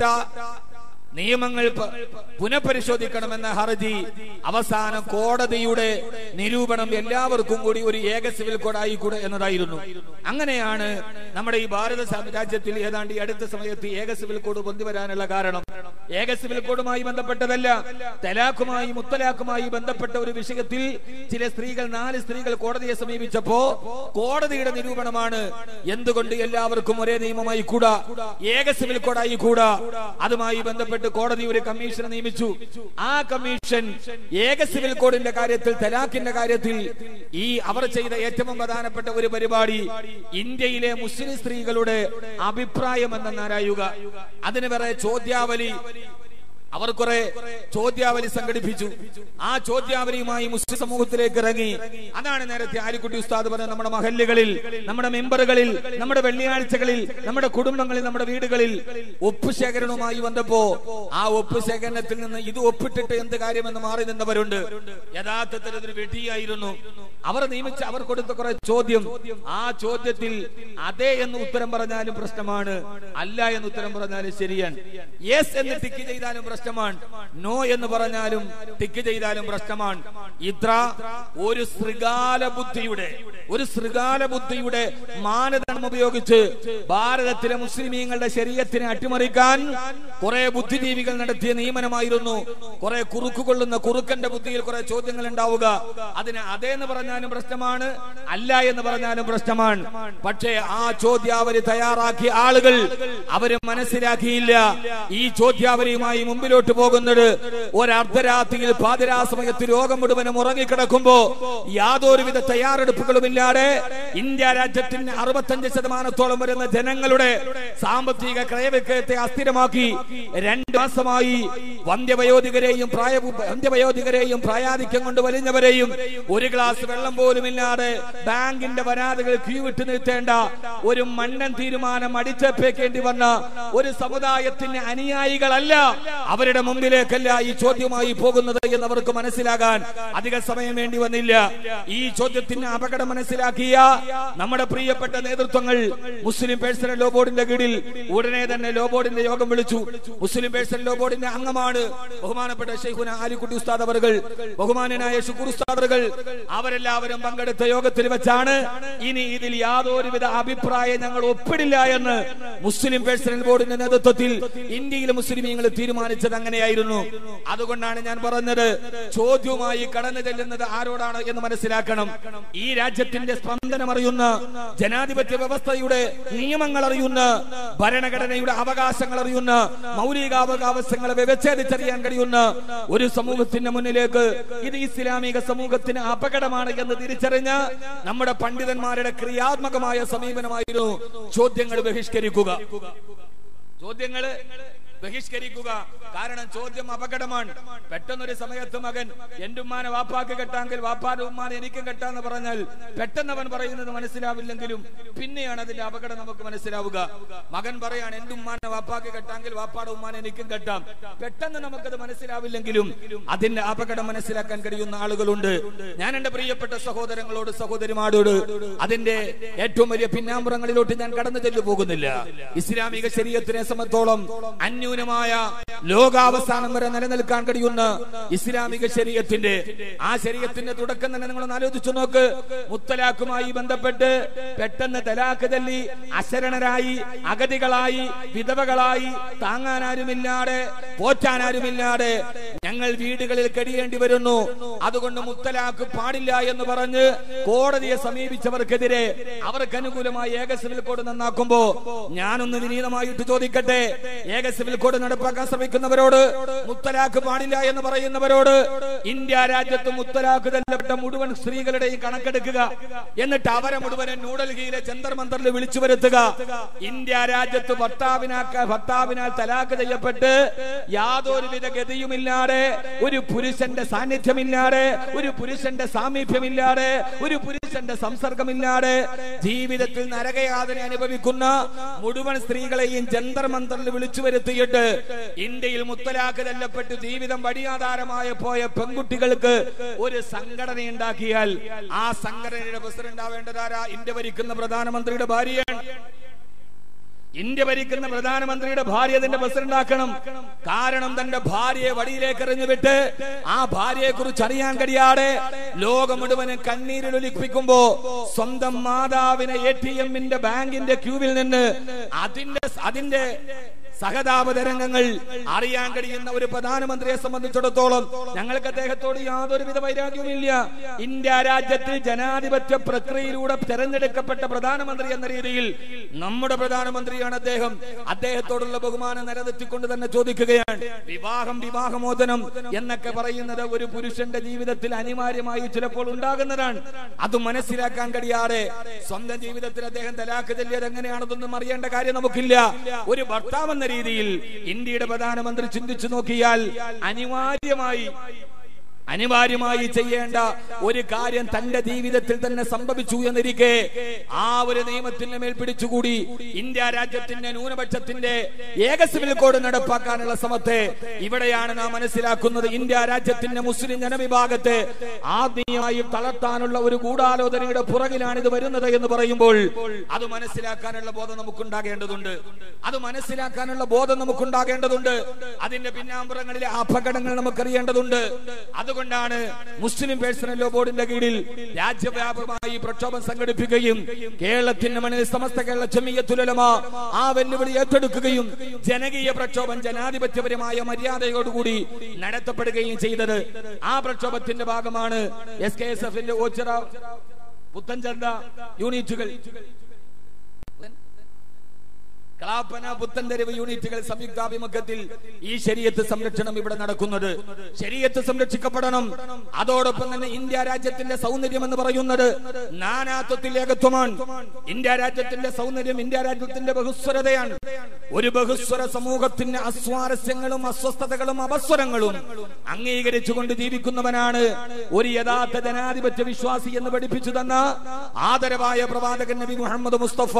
നിയമങ്ങൾ പ- പുനഃപരിശോധിക്കണമെന്ന ഹർജി അവസാന കോടതിയുടെ നിരൂപണം എല്ലാവർക്കും കൂടി ഒരു ഏക സിവിൽ കോഡ് ആയിക്കൂടെ എന്നതായിരുന്നു അങ്ങനെയാണ് നമ്മുടെ ഈ ഭാരത സാമ്രാജ്യത്തിൽ ഏതാണ്ട് ഈ അടുത്ത സമയത്ത് ഏക സിവിൽ കോഡ് പൊന്തിവരാനുള്ള കാരണം ഏക സിവിൽ കോഡുമായി ബന്ധപ്പെട്ടതല്ല തലാഖുമായി മുത്തലാഖുമായി ബന്ധപ്പെട്ട ഒരു വിഷയത്തിൽ ചില സ്ത്രീകൾ നാല് സ്ത്രീകൾ കോടതിയെ സമീപിച്ചപ്പോ കോടതിയുടെ നിരൂപണമാണ് എന്തുകൊണ്ട് എല്ലാവർക്കും ഒരേ നിയമമായി കൂടാ ഏക സിവിൽ കോഡായി കൂടാ അതുമായി ബന്ധപ്പെട്ട് കോടതി ഒരു കമ്മീഷനെ നിയമിച്ചു ആ കമ്മീഷൻ ഏക സിവിൽ കോഡിന്റെ കാര്യത്തിൽ തലാഖിന്റെ കാര്യത്തിൽ ഈ അവർ ചെയ്ത ഏറ്റവും പ്രധാനപ്പെട്ട ഒരു പരിപാടി ഇന്ത്യയിലെ മുസ്ലിം സ്ത്രീകളുടെ അഭിപ്രായം എന്തെന്നാരായുക അതിന് വേറെ ചോദ്യാവലി അവർ കുറെ ചോദ്യാവലി സംഘടിപ്പിച്ചു ആ ചോദ്യാവലിയുമായി മുസ്ലിം സമൂഹത്തിലേക്ക് ഇറങ്ങി അതാണ് നേരത്തെ ആലിക്കുട്ടി ഉസ്താദ് പറഞ്ഞ നമ്മുടെ മഹല്ലുകളിൽ നമ്മുടെ മെമ്പറുകളിൽ നമ്മുടെ വെള്ളിയാഴ്ചകളിൽ നമ്മുടെ കുടുംബങ്ങളിൽ നമ്മുടെ വീടുകളിൽ ഒപ്പ് ശേഖരണവുമായി വന്നപ്പോ ആ ഒപ്പ് ശേഖരണത്തിൽ നിന്ന് ഇത് ഒപ്പിട്ടിട്ട് എന്ത് കാര്യമെന്ന് മാറി നിന്നവരുണ്ട് യഥാർത്ഥത്തിൽ അതൊരു വെടിയായിരുന്നു അവർ നിയമിച്ച അവർ കൊടുത്ത കുറെ ചോദ്യം ആ ചോദ്യത്തിൽ അതെ എന്ന് ഉത്തരം പറഞ്ഞാലും പ്രശ്നമാണ് അല്ല എന്ന് ഉത്തരം പറഞ്ഞാലും ശരിയാണ് യെസ് എന്ന് ടിക്ക് ചെയ്താലും പ്രശ്നമാണ് നോ എന്ന് പറഞ്ഞാലും ടിക്ക് ചെയ്താലും പ്രശ്നമാണ് ഇത്ര ഒരു ശൃഗാല ബുദ്ധിയുടെ ഒരു ശൃഗാല ബുദ്ധിയുടെ മാനദണ്ഡം ഉപയോഗിച്ച് ഭാരതത്തിലെ മുസ്ലിമീങ്ങളുടെ ശരീരത്തിനെ അട്ടിമറിക്കാൻ കുറെ ബുദ്ധിജീവികൾ നടത്തിയ നിയമനമായിരുന്നു കുറെ കുറുക്കുകൊള്ളുന്ന കുറുക്കന്റെ ബുദ്ധിയിൽ കുറെ ചോദ്യങ്ങൾ ഉണ്ടാവുക അതിന് അതേ എന്ന് പറഞ്ഞാലും പ്രശ്നമാണ് അല്ല എന്ന് പറഞ്ഞാലും പ്രശ്നമാണ് പക്ഷേ ആ ചോദ്യാവലി തയ്യാറാക്കിയ ആളുകൾ അവര് മനസ്സിലാക്കിയില്ല ഈ ചോദ്യാവലിയുമായി മുമ്പിലോട്ട് പോകുന്നത് ഒരർദ്ധരാത്രിയിൽ പാതിരാ സമയത്ത് ലോകം മുഴുവനും ഉറങ്ങിക്കിടക്കുമ്പോ യാതൊരുവിധ തയ്യാറെടുപ്പുകളുമില്ലാതെ ഇന്ത്യ രാജ്യത്തിന് അറുപത്തഞ്ച് ശതമാനത്തോളം വരുന്ന ജനങ്ങളുടെ സാമ്പത്തിക ക്രയവിക്രയത്തെ അസ്ഥിരമാക്കി രണ്ട് മാസമായി വന്ധ്യവയോധികരെയും പ്രായ വന്ധ്യവയോധികരെയും പ്രായാധിക്യം കൊണ്ട് വലിഞ്ഞവരെയും ഒരു ഗ്ലാസ് വെള്ളം പോലുമില്ലാതെ ബാങ്കിന്റെ വരാതകൾ ക്യൂ വിട്ടു നിർത്തേണ്ട ഒരു മണ്ണൻ തീരുമാനം അടിച്ചേക്കേണ്ടി വന്ന ഒരു സമുദായത്തിന് അനുയായികളല്ല അവരുടെ മുമ്പിലേക്കല്ല ഈ ചോദ്യമായി പോകുന്നത് എന്ന് അവർക്ക് മനസ്സിലാകാൻ അധിക സമയം വേണ്ടി വന്നില്ല ഈ ചോദ്യത്തിന് അപകടം മനസ്സിലാക്കിയ നമ്മുടെ പ്രിയപ്പെട്ട നേതൃത്വങ്ങൾ മുസ്ലിം പേഴ്സണൽ ലോ ബോർഡിന്റെ കീഴിൽ ഉടനെ തന്നെ ലോ ബോർഡിന്റെ യോഗം വിളിച്ചു മുസ്ലിം പേഴ്സണൽ ലോ ബോർഡിന്റെ അംഗമാണ് ബഹുമാനപ്പെട്ട ഷെയ്ഖുന ആലിക്കുട്ടി ഉസ്താദ് അവർകൾ ബഹുമാനനായ ഷുക്കൂർ ഉസ്താദുകൾ അവരെല്ലാവരും പങ്കെടുത്ത യോഗത്തിൽ വെച്ചാണ് ഇനി ഇതിൽ യാതൊരുവിധ അഭിപ്രായം ഞങ്ങൾ ഒപ്പിടില്ല എന്ന് മുസ്ലിം പേഴ്സണൽ ബോർഡിന്റെ നേതൃത്വത്തിൽ ഇന്ത്യയിലെ മുസ്ലിമീങ്ങൾ തീരുമാനിച്ചത് അങ്ങനെയായിരുന്നു അതുകൊണ്ടാണ് ഞാൻ പറഞ്ഞത് ചോദ്യവുമായി കടന്നു ചെല്ലുന്നത് ആരോടാണ് എന്ന് മനസ്സിലാക്കണം ഈ രാജ്യത്തിന്റെ സ്പന്ദനം അറിയുന്ന ജനാധിപത്യ വ്യവസ്ഥയുടെ നിയമങ്ങൾ അറിയുന്ന ഭരണഘടനയുടെ അവകാശങ്ങൾ അറിയുന്ന മൗലികാവകാശങ്ങളെ വ്യവച്ഛേദിച്ചറിയാൻ കഴിയുന്ന ഒരു സമൂഹത്തിന്റെ മുന്നിലേക്ക് ഇത് ഇസ്ലാമിക സമൂഹത്തിന് അപകടമാണ് എന്ന് തിരിച്ചറിഞ്ഞ നമ്മുടെ പണ്ഡിതന്മാരുടെ ക്രിയാത്മകമായ സമീപനമായിരുന്നു ചോദ്യങ്ങൾ ബഹിഷ്കരിക്കുക ചോദ്യങ്ങള് ബഹിഷ്കരിക്കുക കാരണം ചോദ്യം അപകടമാണ് പെട്ടെന്നൊരു സമയത്ത് മകൻ എന്റെ ഉമ്മാനെ വാപ്പാക്ക് കെട്ടാങ്കിൽ വാപ്പാന്റെ ഉമ്മാനെ എനിക്കും കെട്ടാന്ന് പറഞ്ഞാൽ പെട്ടെന്ന് അവൻ പറയുന്നത് മനസ്സിലാവില്ലെങ്കിലും പിന്നെയാണ് അതിന്റെ അപകടം നമുക്ക് മനസ്സിലാവുക മകൻ പറയാണ് എന്റെ ഉമ്മാനെ വാപ്പാക്ക് കെട്ടാങ്കിൽ വാപ്പാടെ ഉമ്മാനെ എനിക്കും കെട്ടാം പെട്ടെന്ന് നമുക്കത് മനസ്സിലാവില്ലെങ്കിലും അതിന്റെ അപകടം മനസ്സിലാക്കാൻ കഴിയുന്ന ആളുകളുണ്ട് ഞാൻ എന്റെ പ്രിയപ്പെട്ട സഹോദരങ്ങളോട് സഹോദരിമാരോട് അതിന്റെ ഏറ്റവും വലിയ പിന്നാമ്പുറങ്ങളിലോട്ട് ഞാൻ കടന്നു ചെല്ലു പോകുന്നില്ല ഇസ്ലാമിക ശരീരത്തിനെ സംബന്ധിച്ചോളം അന്യൂനമായ ലോകാവസാനം വരെ നിലനിൽക്കാൻ കഴിയുന്ന ഇസ്ലാമിക ശരീരത്തിന്റെ ആ ശരീരത്തിന്റെ തുടക്കം തന്നെ നിങ്ങൾ ആലോചിച്ചു നോക്ക് മുത്തലാഖുമായി ബന്ധപ്പെട്ട് പെട്ടെന്ന് തലാഖ് തല്ലി അശരണരായി അഗതികളായി വിധവകളായി താങ്ങാനാരുമില്ലാതെ പോറ്റാനാരുമില്ലാതെ ഞങ്ങൾ വീടുകളിൽ കഴിയേണ്ടി വരുന്നു അതുകൊണ്ട് മുത്തലാഖ് പാടില്ല എന്ന് പറഞ്ഞ് കോടതിയെ സമീപിച്ചവർക്കെതിരെ അവർക്ക് അനുകൂലമായി ഏക സിവിൽ കോഡ് നന്നാക്കുമ്പോ ഞാനൊന്ന് വിനീതമായിട്ട് ചോദിക്കട്ടെ ഏക സിവിൽ കോഡ് നടപ്പാക്കാൻ ശ്രമിക്കുന്നവരോട് മുത്തലാഖ് പാടില്ല എന്ന് പറയുന്നവരോട് ഇന്ത്യ രാജ്യത്ത് മുത്തലാഖ് തല്ലപ്പെട്ട മുഴുവൻ സ്ത്രീകളുടെയും കണക്കെടുക്കുക എന്നിട്ട് അവരെ മുഴുവനും ന്യൂഡൽഹിയിലെ ജന്തർ മന്ദറിൽ വിളിച്ചു വരുത്തുക ഇന്ത്യ രാജ്യത്ത് ഭർത്താവിനാക്ക ഭർത്താവിനാൽ തലാഖ് ചെയ്യപ്പെട്ട് യാതൊരുവിധ ഗതിയുമില്ലാതെ ഒരു പുരുഷന്റെ സാന്നിധ്യമില്ലാതെ ഒരു പുരുഷന്റെ സാമീപ്യമില്ലാതെ ഒരു പുരുഷന്റെ സംസർഗമില്ലാതെ ജീവിതത്തിൽ നരകയാതന അനുഭവിക്കുന്ന മുഴുവൻ സ്ത്രീകളെയും ജന്തർ മന്ദറിൽ വിളിച്ചു വരുത്തിയിട്ട് ഇന്ത്യയിൽ മുത്തലാഖ് തല്ലപ്പെട്ട് ജീവിതം വടിയാധാരമായ പോയ പെൺകുട്ടികൾക്ക് ഒരു സംഘടന ഉണ്ടാക്കിയാൽ ആ സംഘടനയുടെ പ്രസിഡന്റ് ആവേണ്ടതാരാ ഇന്ത്യ ഭരിക്കുന്ന പ്രധാനമന്ത്രിയുടെ ഭാര്യയാണ് ഇന്ത്യ ഭരിക്കുന്ന പ്രധാനമന്ത്രിയുടെ ഭാര്യ അതിന്റെ പ്രസിഡന്റ് ആക്കണം കാരണം തന്റെ ഭാര്യയെ വടിയിലേക്ക് എറിഞ്ഞുവിട്ട് ആ ഭാര്യയെ കുറിച്ച് അറിയാൻ കഴിയാതെ ലോകം മുഴുവനും കണ്ണീരിലൊലിപ്പിക്കുമ്പോ സ്വന്തം മാതാവിനെ എ ടി എമ്മിന്റെ ബാങ്കിന്റെ ക്യൂവിൽ നിന്ന് അതിന്റെ അതിന്റെ സഹതാപതരംഗങ്ങൾ അറിയാൻ കഴിയുന്ന ഒരു പ്രധാനമന്ത്രിയെ സംബന്ധിച്ചിടത്തോളം ഞങ്ങൾക്ക് അദ്ദേഹത്തോട് യാതൊരുവിധ വൈരാഗ്യവുമില്ല ഇന്ത്യ രാജ്യത്തിൽ ജനാധിപത്യ പ്രക്രിയയിലൂടെ തെരഞ്ഞെടുക്കപ്പെട്ട പ്രധാനമന്ത്രി എന്ന രീതിയിൽ നമ്മുടെ പ്രധാനമന്ത്രിയാണ് അദ്ദേഹം അദ്ദേഹത്തോടുള്ള ബഹുമാനം നിലനിർത്തിക്കൊണ്ട് തന്നെ ചോദിക്കുകയാണ് വിവാഹം വിവാഹമോചനം എന്നൊക്കെ പറയുന്നത് ഒരു പുരുഷന്റെ ജീവിതത്തിൽ അനിവാര്യമായി ചിലപ്പോൾ ഉണ്ടാകുന്നതാണ് അത് മനസ്സിലാക്കാൻ കഴിയാതെ സ്വന്തം ജീവിതത്തിൽ അദ്ദേഹം തലാഖ് ചൊല്ലിയത് എങ്ങനെയാണെന്നൊന്നും അറിയേണ്ട കാര്യം നമുക്കില്ല ഒരു ഭർത്താവ് എന്ന രീതിയിൽ ഇന്ത്യയുടെ പ്രധാനമന്ത്രി ചിന്തിച്ചു നോക്കിയാൽ അനിവാര്യമായി അനിവാര്യമായി ചെയ്യേണ്ട ഒരു കാര്യം തന്റെ ജീവിതത്തിൽ തന്നെ സംഭവിച്ചു എന്നിരിക്കെ ആ ഒരു നിയമത്തിന്റെ മേൽ പിടിച്ചുകൂടി ഇന്ത്യ രാജ്യത്തിന്റെ ന്യൂനപക്ഷത്തിന്റെ ഏക സിവിൽ കോഡ് നടപ്പാക്കാനുള്ള ശ്രമത്തെ ഇവിടെയാണ് നാം മനസ്സിലാക്കുന്നത് ഇന്ത്യ രാജ്യത്തിന്റെ മുസ്ലിം ജനവിഭാഗത്തെ ആത്മീയമായും തളർത്താനുള്ള ഒരു ഗൂഢാലോചനയുടെ പുറകിലാണ് ഇത് വരുന്നത് എന്ന് പറയുമ്പോൾ അത് മനസ്സിലാക്കാനുള്ള ബോധം നമുക്കുണ്ടാകേണ്ടതുണ്ട് അത് മനസ്സിലാക്കാനുള്ള ബോധം നമുക്കുണ്ടാകേണ്ടതുണ്ട് അതിന്റെ പിന്നാമ്പുറങ്ങളിലെ അപകടങ്ങൾ നമുക്കറിയേണ്ടതുണ്ട് അതുകൊണ്ടാണ് മുസ്ലിം പേഴ്സണൽ ലോ ബോർഡിന്റെ കീഴിൽ രാജ്യവ്യാപകമായി പ്രക്ഷോഭം സംഘടിപ്പിക്കുകയും കേരളത്തിന്റെ മണ്ണിൽ സമസ്ത കേരള ചെമ്മിയത്തുലമ ആ വെല്ലുവിളി ഏറ്റെടുക്കുകയും ജനകീയ പ്രക്ഷോഭം ജനാധിപത്യപരമായ മര്യാദയോടുകൂടി നടത്തപ്പെടുകയും ചെയ്തത് ആ പ്രക്ഷോഭത്തിന്റെ ഭാഗമാണ് എസ് കെ എസ് എഫിന്റെ ഓച്ചിറ പുത്തൻചന്ത യൂണിറ്റുകൾ ക്ലാപ്പന പുത്തൻതെരുവ് യൂണിറ്റുകൾ സംയുക്താഭിമുഖ്യത്തിൽ ഈ ശരീരത്ത് സംരക്ഷണം ഇവിടെ നടക്കുന്നത് ശരീരത്ത് സംരക്ഷിക്കപ്പെടണം അതോടൊപ്പം തന്നെ ഇന്ത്യ രാജ്യത്തിന്റെ സൗന്ദര്യം എന്ന് പറയുന്നത് നാനാത്വത്തിൽ ഏകത്വമാണ് ഇന്ത്യ രാജ്യത്തിന്റെ സൗന്ദര്യം ഇന്ത്യ രാജ്യത്തിന്റെ ബഹുസ്വരതയാണ് ഒരു ബഹുസ്വര സമൂഹത്തിന്റെ അസ്വാരസ്യങ്ങളും അസ്വസ്ഥതകളും അപസ്വരങ്ങളും അംഗീകരിച്ചുകൊണ്ട് ജീവിക്കുന്നവനാണ് ഒരു യഥാർത്ഥ ജനാധിപത്യ വിശ്വാസി എന്ന് പഠിപ്പിച്ചു തന്ന ആദരവായ പ്രവാചകൻ നബി മുഹമ്മദ് മുസ്തഫ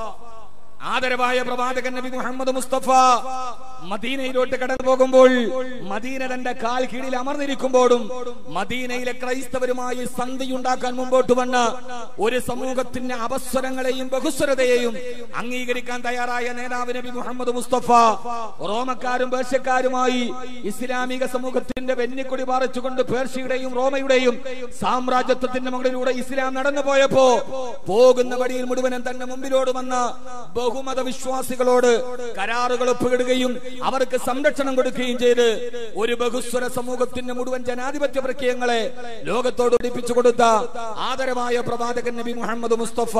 ആദരവായ പ്രവാചകൻ നബി മുഹമ്മദ് മുസ്തഫ മദീനയിലോട്ട് കടന്നു പോകുമ്പോൾ മദീന തന്റെ കാൽ കീഴിൽ അമർന്നിരിക്കുമ്പോഴും മദീനയിലെ ക്രൈസ്തവരുമായി സന്ധി ഉണ്ടാക്കാൻ മുമ്പോട്ട് വന്ന ഒരു സമൂഹത്തിന്റെ അപസ്വരങ്ങളെയും ബഹുസ്വരതയെയും അംഗീകരിക്കാൻ തയ്യാറായ നേതാവ് നബി മുഹമ്മദ് മുസ്തഫ റോമക്കാരും പേർഷ്യക്കാരുമായി ഇസ്ലാമിക സമൂഹത്തിന്റെ വെന്നിക്കൊടി പാറിച്ചുകൊണ്ട് പേർഷ്യയുടെയും റോമയുടെയും സാമ്രാജ്യത്വത്തിന്റെ മുകളിലൂടെ ഇസ്ലാം നടന്നു പോയപ്പോ പോകുന്ന വഴിയിൽ മുഴുവനും തന്നെ മുമ്പിലോട് വന്ന ബഹുമത വിശ്വാസികളോട് കരാറുകൾ ഒപ്പിടുകയും അവർക്ക് സംരക്ഷണം കൊടുക്കുകയും ചെയ്ത് ഒരു ബഹുസ്വര സമൂഹത്തിന്റെ മുഴുവൻ ജനാധിപത്യ പ്രക്രിയങ്ങളെ ലോകത്തോട് ഒടിപ്പിച്ചു കൊടുത്ത ആദരവായ പ്രവാചകൻ നബി മുഹമ്മദ് മുസ്തഫ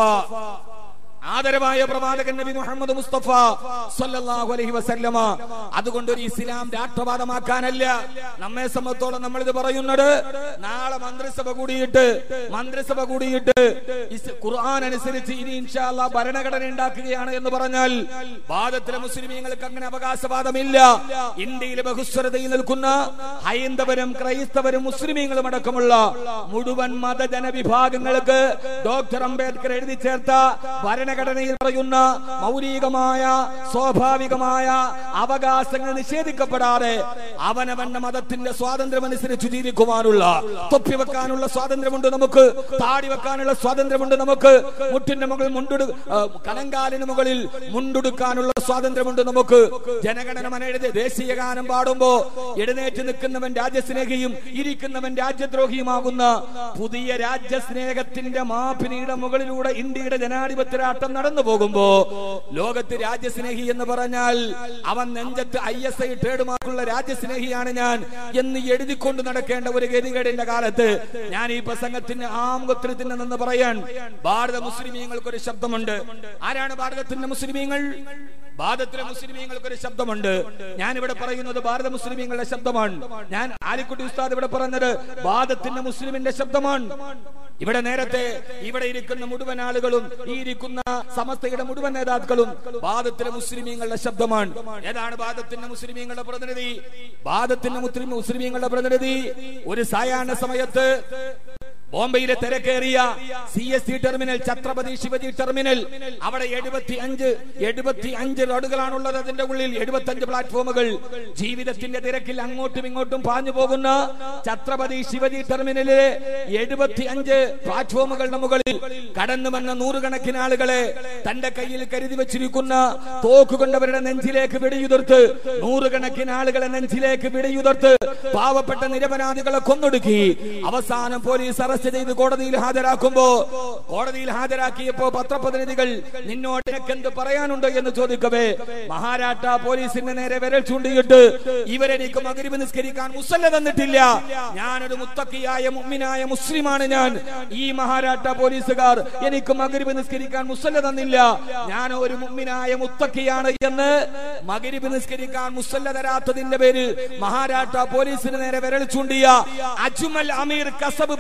ആദരവായ പ്രവാചകൻ നബി മുഹമ്മദ് മുസ്തഫ സല്ലല്ലാഹു അലൈഹി വസല്ലമ അതുകൊണ്ട് ഒരു ഇസ്ലാം രാഷ്ട്രവാദമാക്കാനല്ല നമ്മെ സംബന്ധിച്ചോളം നമ്മൾ ഇത് പറയുന്നത് നാളെ മന്ത്രിസഭ കൂടിയിട്ട് മന്ത്രിസഭ കൂടിയിട്ട് ഇസ് ഖുർആൻ അനുസരിച്ച് ഇനി ഇൻഷാ അല്ലാഹ് ഭരണഘടന ഉണ്ടാക്കുകയാണ് എന്ന് പറഞ്ഞാൽ വാദത്തിലെ മുസ്ലിമീങ്ങൾക്ക് അങ്ങനെ അവകാശവാദമില്ല ഇന്ത്യയിലെ ബഹുസ്വരതയിൽ നിൽക്കുന്ന ഹൈന്ദവരും ക്രൈസ്തവരും മുസ്ലിമീങ്ങളും അടക്കമുള്ള മുഴുവൻ മതജന വിഭാഗങ്ങൾക്ക് ഡോക്ടർ അംബേദ്കർ എഴുതി ചേർത്ത ഭരണഘടനയിൽ പറയുന്ന മൗലികമായ സ്വാഭാവികമായ അവകാശങ്ങൾ നിഷേധിക്കപ്പെടാതെ അവനവന്റെ മതത്തിന്റെ സ്വാതന്ത്ര്യം അനുസരിച്ച് ജീവിക്കുവാനുള്ള തൊപ്പി വെക്കാനുള്ള സ്വാതന്ത്ര്യമുണ്ട് നമുക്ക് താടി വെക്കാനുള്ള സ്വാതന്ത്ര്യമുണ്ട് നമുക്ക് മുട്ടിന്റെ മുകളിൽ മുണ്ടുടു ആ, കണങ്കാലിന് മുകളിൽ മുണ്ടുടുക്കാനുള്ള സ്വാതന്ത്ര്യമുണ്ട് നമുക്ക് ജനഗണന മനയുടെ ദേശീയ ഗാനം പാടുമ്പോ എഴുന്നേറ്റ് നിൽക്കുന്നവൻ രാജ്യസ്നേഹിയും ഇരിക്കുന്നവൻ രാജ്യദ്രോഹിയുമാകുന്ന പുതിയ രാജ്യസ്നേഹത്തിന്റെ മാപിനിയുടെ മുകളിലൂടെ ഇന്ത്യയുടെ ജനാധിപത്യ രാഷ്ട്രം നടന്നു പോകുമ്പോ ലോകത്ത് രാജ്യസ്നേഹി എന്ന് പറഞ്ഞാൽ അവൻ നെഞ്ചത്ത് ഐ എസ് ഐ ട്രേഡ് മാർക്കുള്ള രാജ്യസ്നേഹിയാണ് ഞാൻ എന്ന് എഴുതിക്കൊണ്ട് നടക്കേണ്ട ഒരു ഗതികേടിന്റെ കാലത്ത് ഞാൻ ഈ പ്രസംഗത്തിന് ആമുഖത്തിൽ തന്നെ നിന്ന് പറയാൻ ഭാരത മുസ്ലിമീങ്ങൾക്ക് ഒരു ശബ്ദമുണ്ട് ആരാണ് ഭാരതത്തിന്റെ മുസ്ലിമീങ്ങൾ ഭാരതത്തിലെ മുസ്ലിമീങ്ങൾക്ക് ഒരു ശബ്ദമുണ്ട് ഞാൻ ഇവിടെ പറയുന്നത് ഭാരത മുസ്ലിമീങ്ങളുടെ ശബ്ദമാണ് ഞാൻ ആലിക്കുട്ടി ഉസ്താദ് ഇവിടെ പറഞ്ഞത് ഭാരതത്തിന്റെ മുസ്ലിമിന്റെ ശബ്ദമാണ് ഇവിടെ നേരത്തെ ഇവിടെ ഇരിക്കുന്ന മുഴുവൻ ആളുകളും ഈ ഇരിക്കുന്ന സമസ്തയുടെ മുഴുവൻ നേതാക്കളും ഭാരതത്തിലെ മുസ്ലിമീങ്ങളുടെ ശബ്ദമാണ് ഏതാണ് ഭാരതത്തിന്റെ മുസ്ലിമീങ്ങളുടെ പ്രതിനിധി ഭാരതത്തിന്റെ മുസ്ലിം മുസ്ലിമീങ്ങളുടെ പ്രതിനിധി ഒരു സായാഹ്ന സമയത്ത് ബോംബെയിലെ തിരക്കേറിയ C S C terminal Chhatrapati Shivaji terminal അവിടെ എഴുപത്തി അഞ്ച് എഴുപത്തി അഞ്ച് റോഡുകളാണുള്ളത് അതിന്റെ ഉള്ളിൽ എഴുപത്തി അഞ്ച് പ്ലാറ്റ്ഫോമുകൾ ജീവിതത്തിന്റെ തിരക്കിൽ അങ്ങോട്ടും ഇങ്ങോട്ടും പാഞ്ഞു പോകുന്ന ഛത്രപതി ശിവജി ടെർമിനലിലെ എഴുപത്തി അഞ്ച് പ്ലാറ്റ്ഫോമുകളുടെ മുകളിൽ കടന്നു വന്ന നൂറുകണക്കിന് ആളുകളെ തന്റെ കയ്യിൽ കരുതി വെച്ചിരിക്കുന്ന തോക്കുകൊണ്ടവരുടെ നെഞ്ചിലേക്ക് വെടിയുതിർത്ത് നൂറുകണക്കിന് ആളുകളെ നെഞ്ചിലേക്ക് വെടിയുതിർത്ത് പാവപ്പെട്ട നിരപരാധികളെ കൊന്നൊടുക്കി അവസാനം പോലീസ് അറസ്റ്റ് ചെയ്ത് കോടതിയിൽ ഹാജരാക്കുമ്പോ കോടതിയിൽ ഹാജരാക്കിയപ്പോ പത്രപ്രതിനിധികൾ നിന്നോട് നിനക്ക് എന്ത് പറയാനുണ്ട് എന്ന് ചോദിക്കവേ മഹാരാഷ്ട്ര പോലീസിന്റെ നേരെ വിരൽ ചൂണ്ടിയിട്ട് ഇവരെനിക്ക് മകരിവ് നിസ്കരിക്കാൻ മുസല്ല തന്നിട്ടില്ല ഞാനൊരു മുത്തക്കിയായ മുമ്മിനായ മുസ്ലിമാണ് ഞാൻ ഈ മഹാരാഷ്ട്ര പോലീസുകാർ എനിക്ക് മകരിവ് നിസ്കരിക്കാൻ മുസല്ല തന്നില്ല ഞാൻ ഒരു മുമ്മിനായ മുത്തക്കിയാണ് എന്ന് മകരിവ് നിസ്കരിക്കാൻ മുസല്ല തരാത്തതിന്റെ പേരിൽ മഹാരാഷ്ട്ര പോലീസിന് നേരെ വിരൽ ചൂണ്ടിയ അജ്മൽ അമീർ കസബ് പ്രതിനിധീകരിക്കുന്ന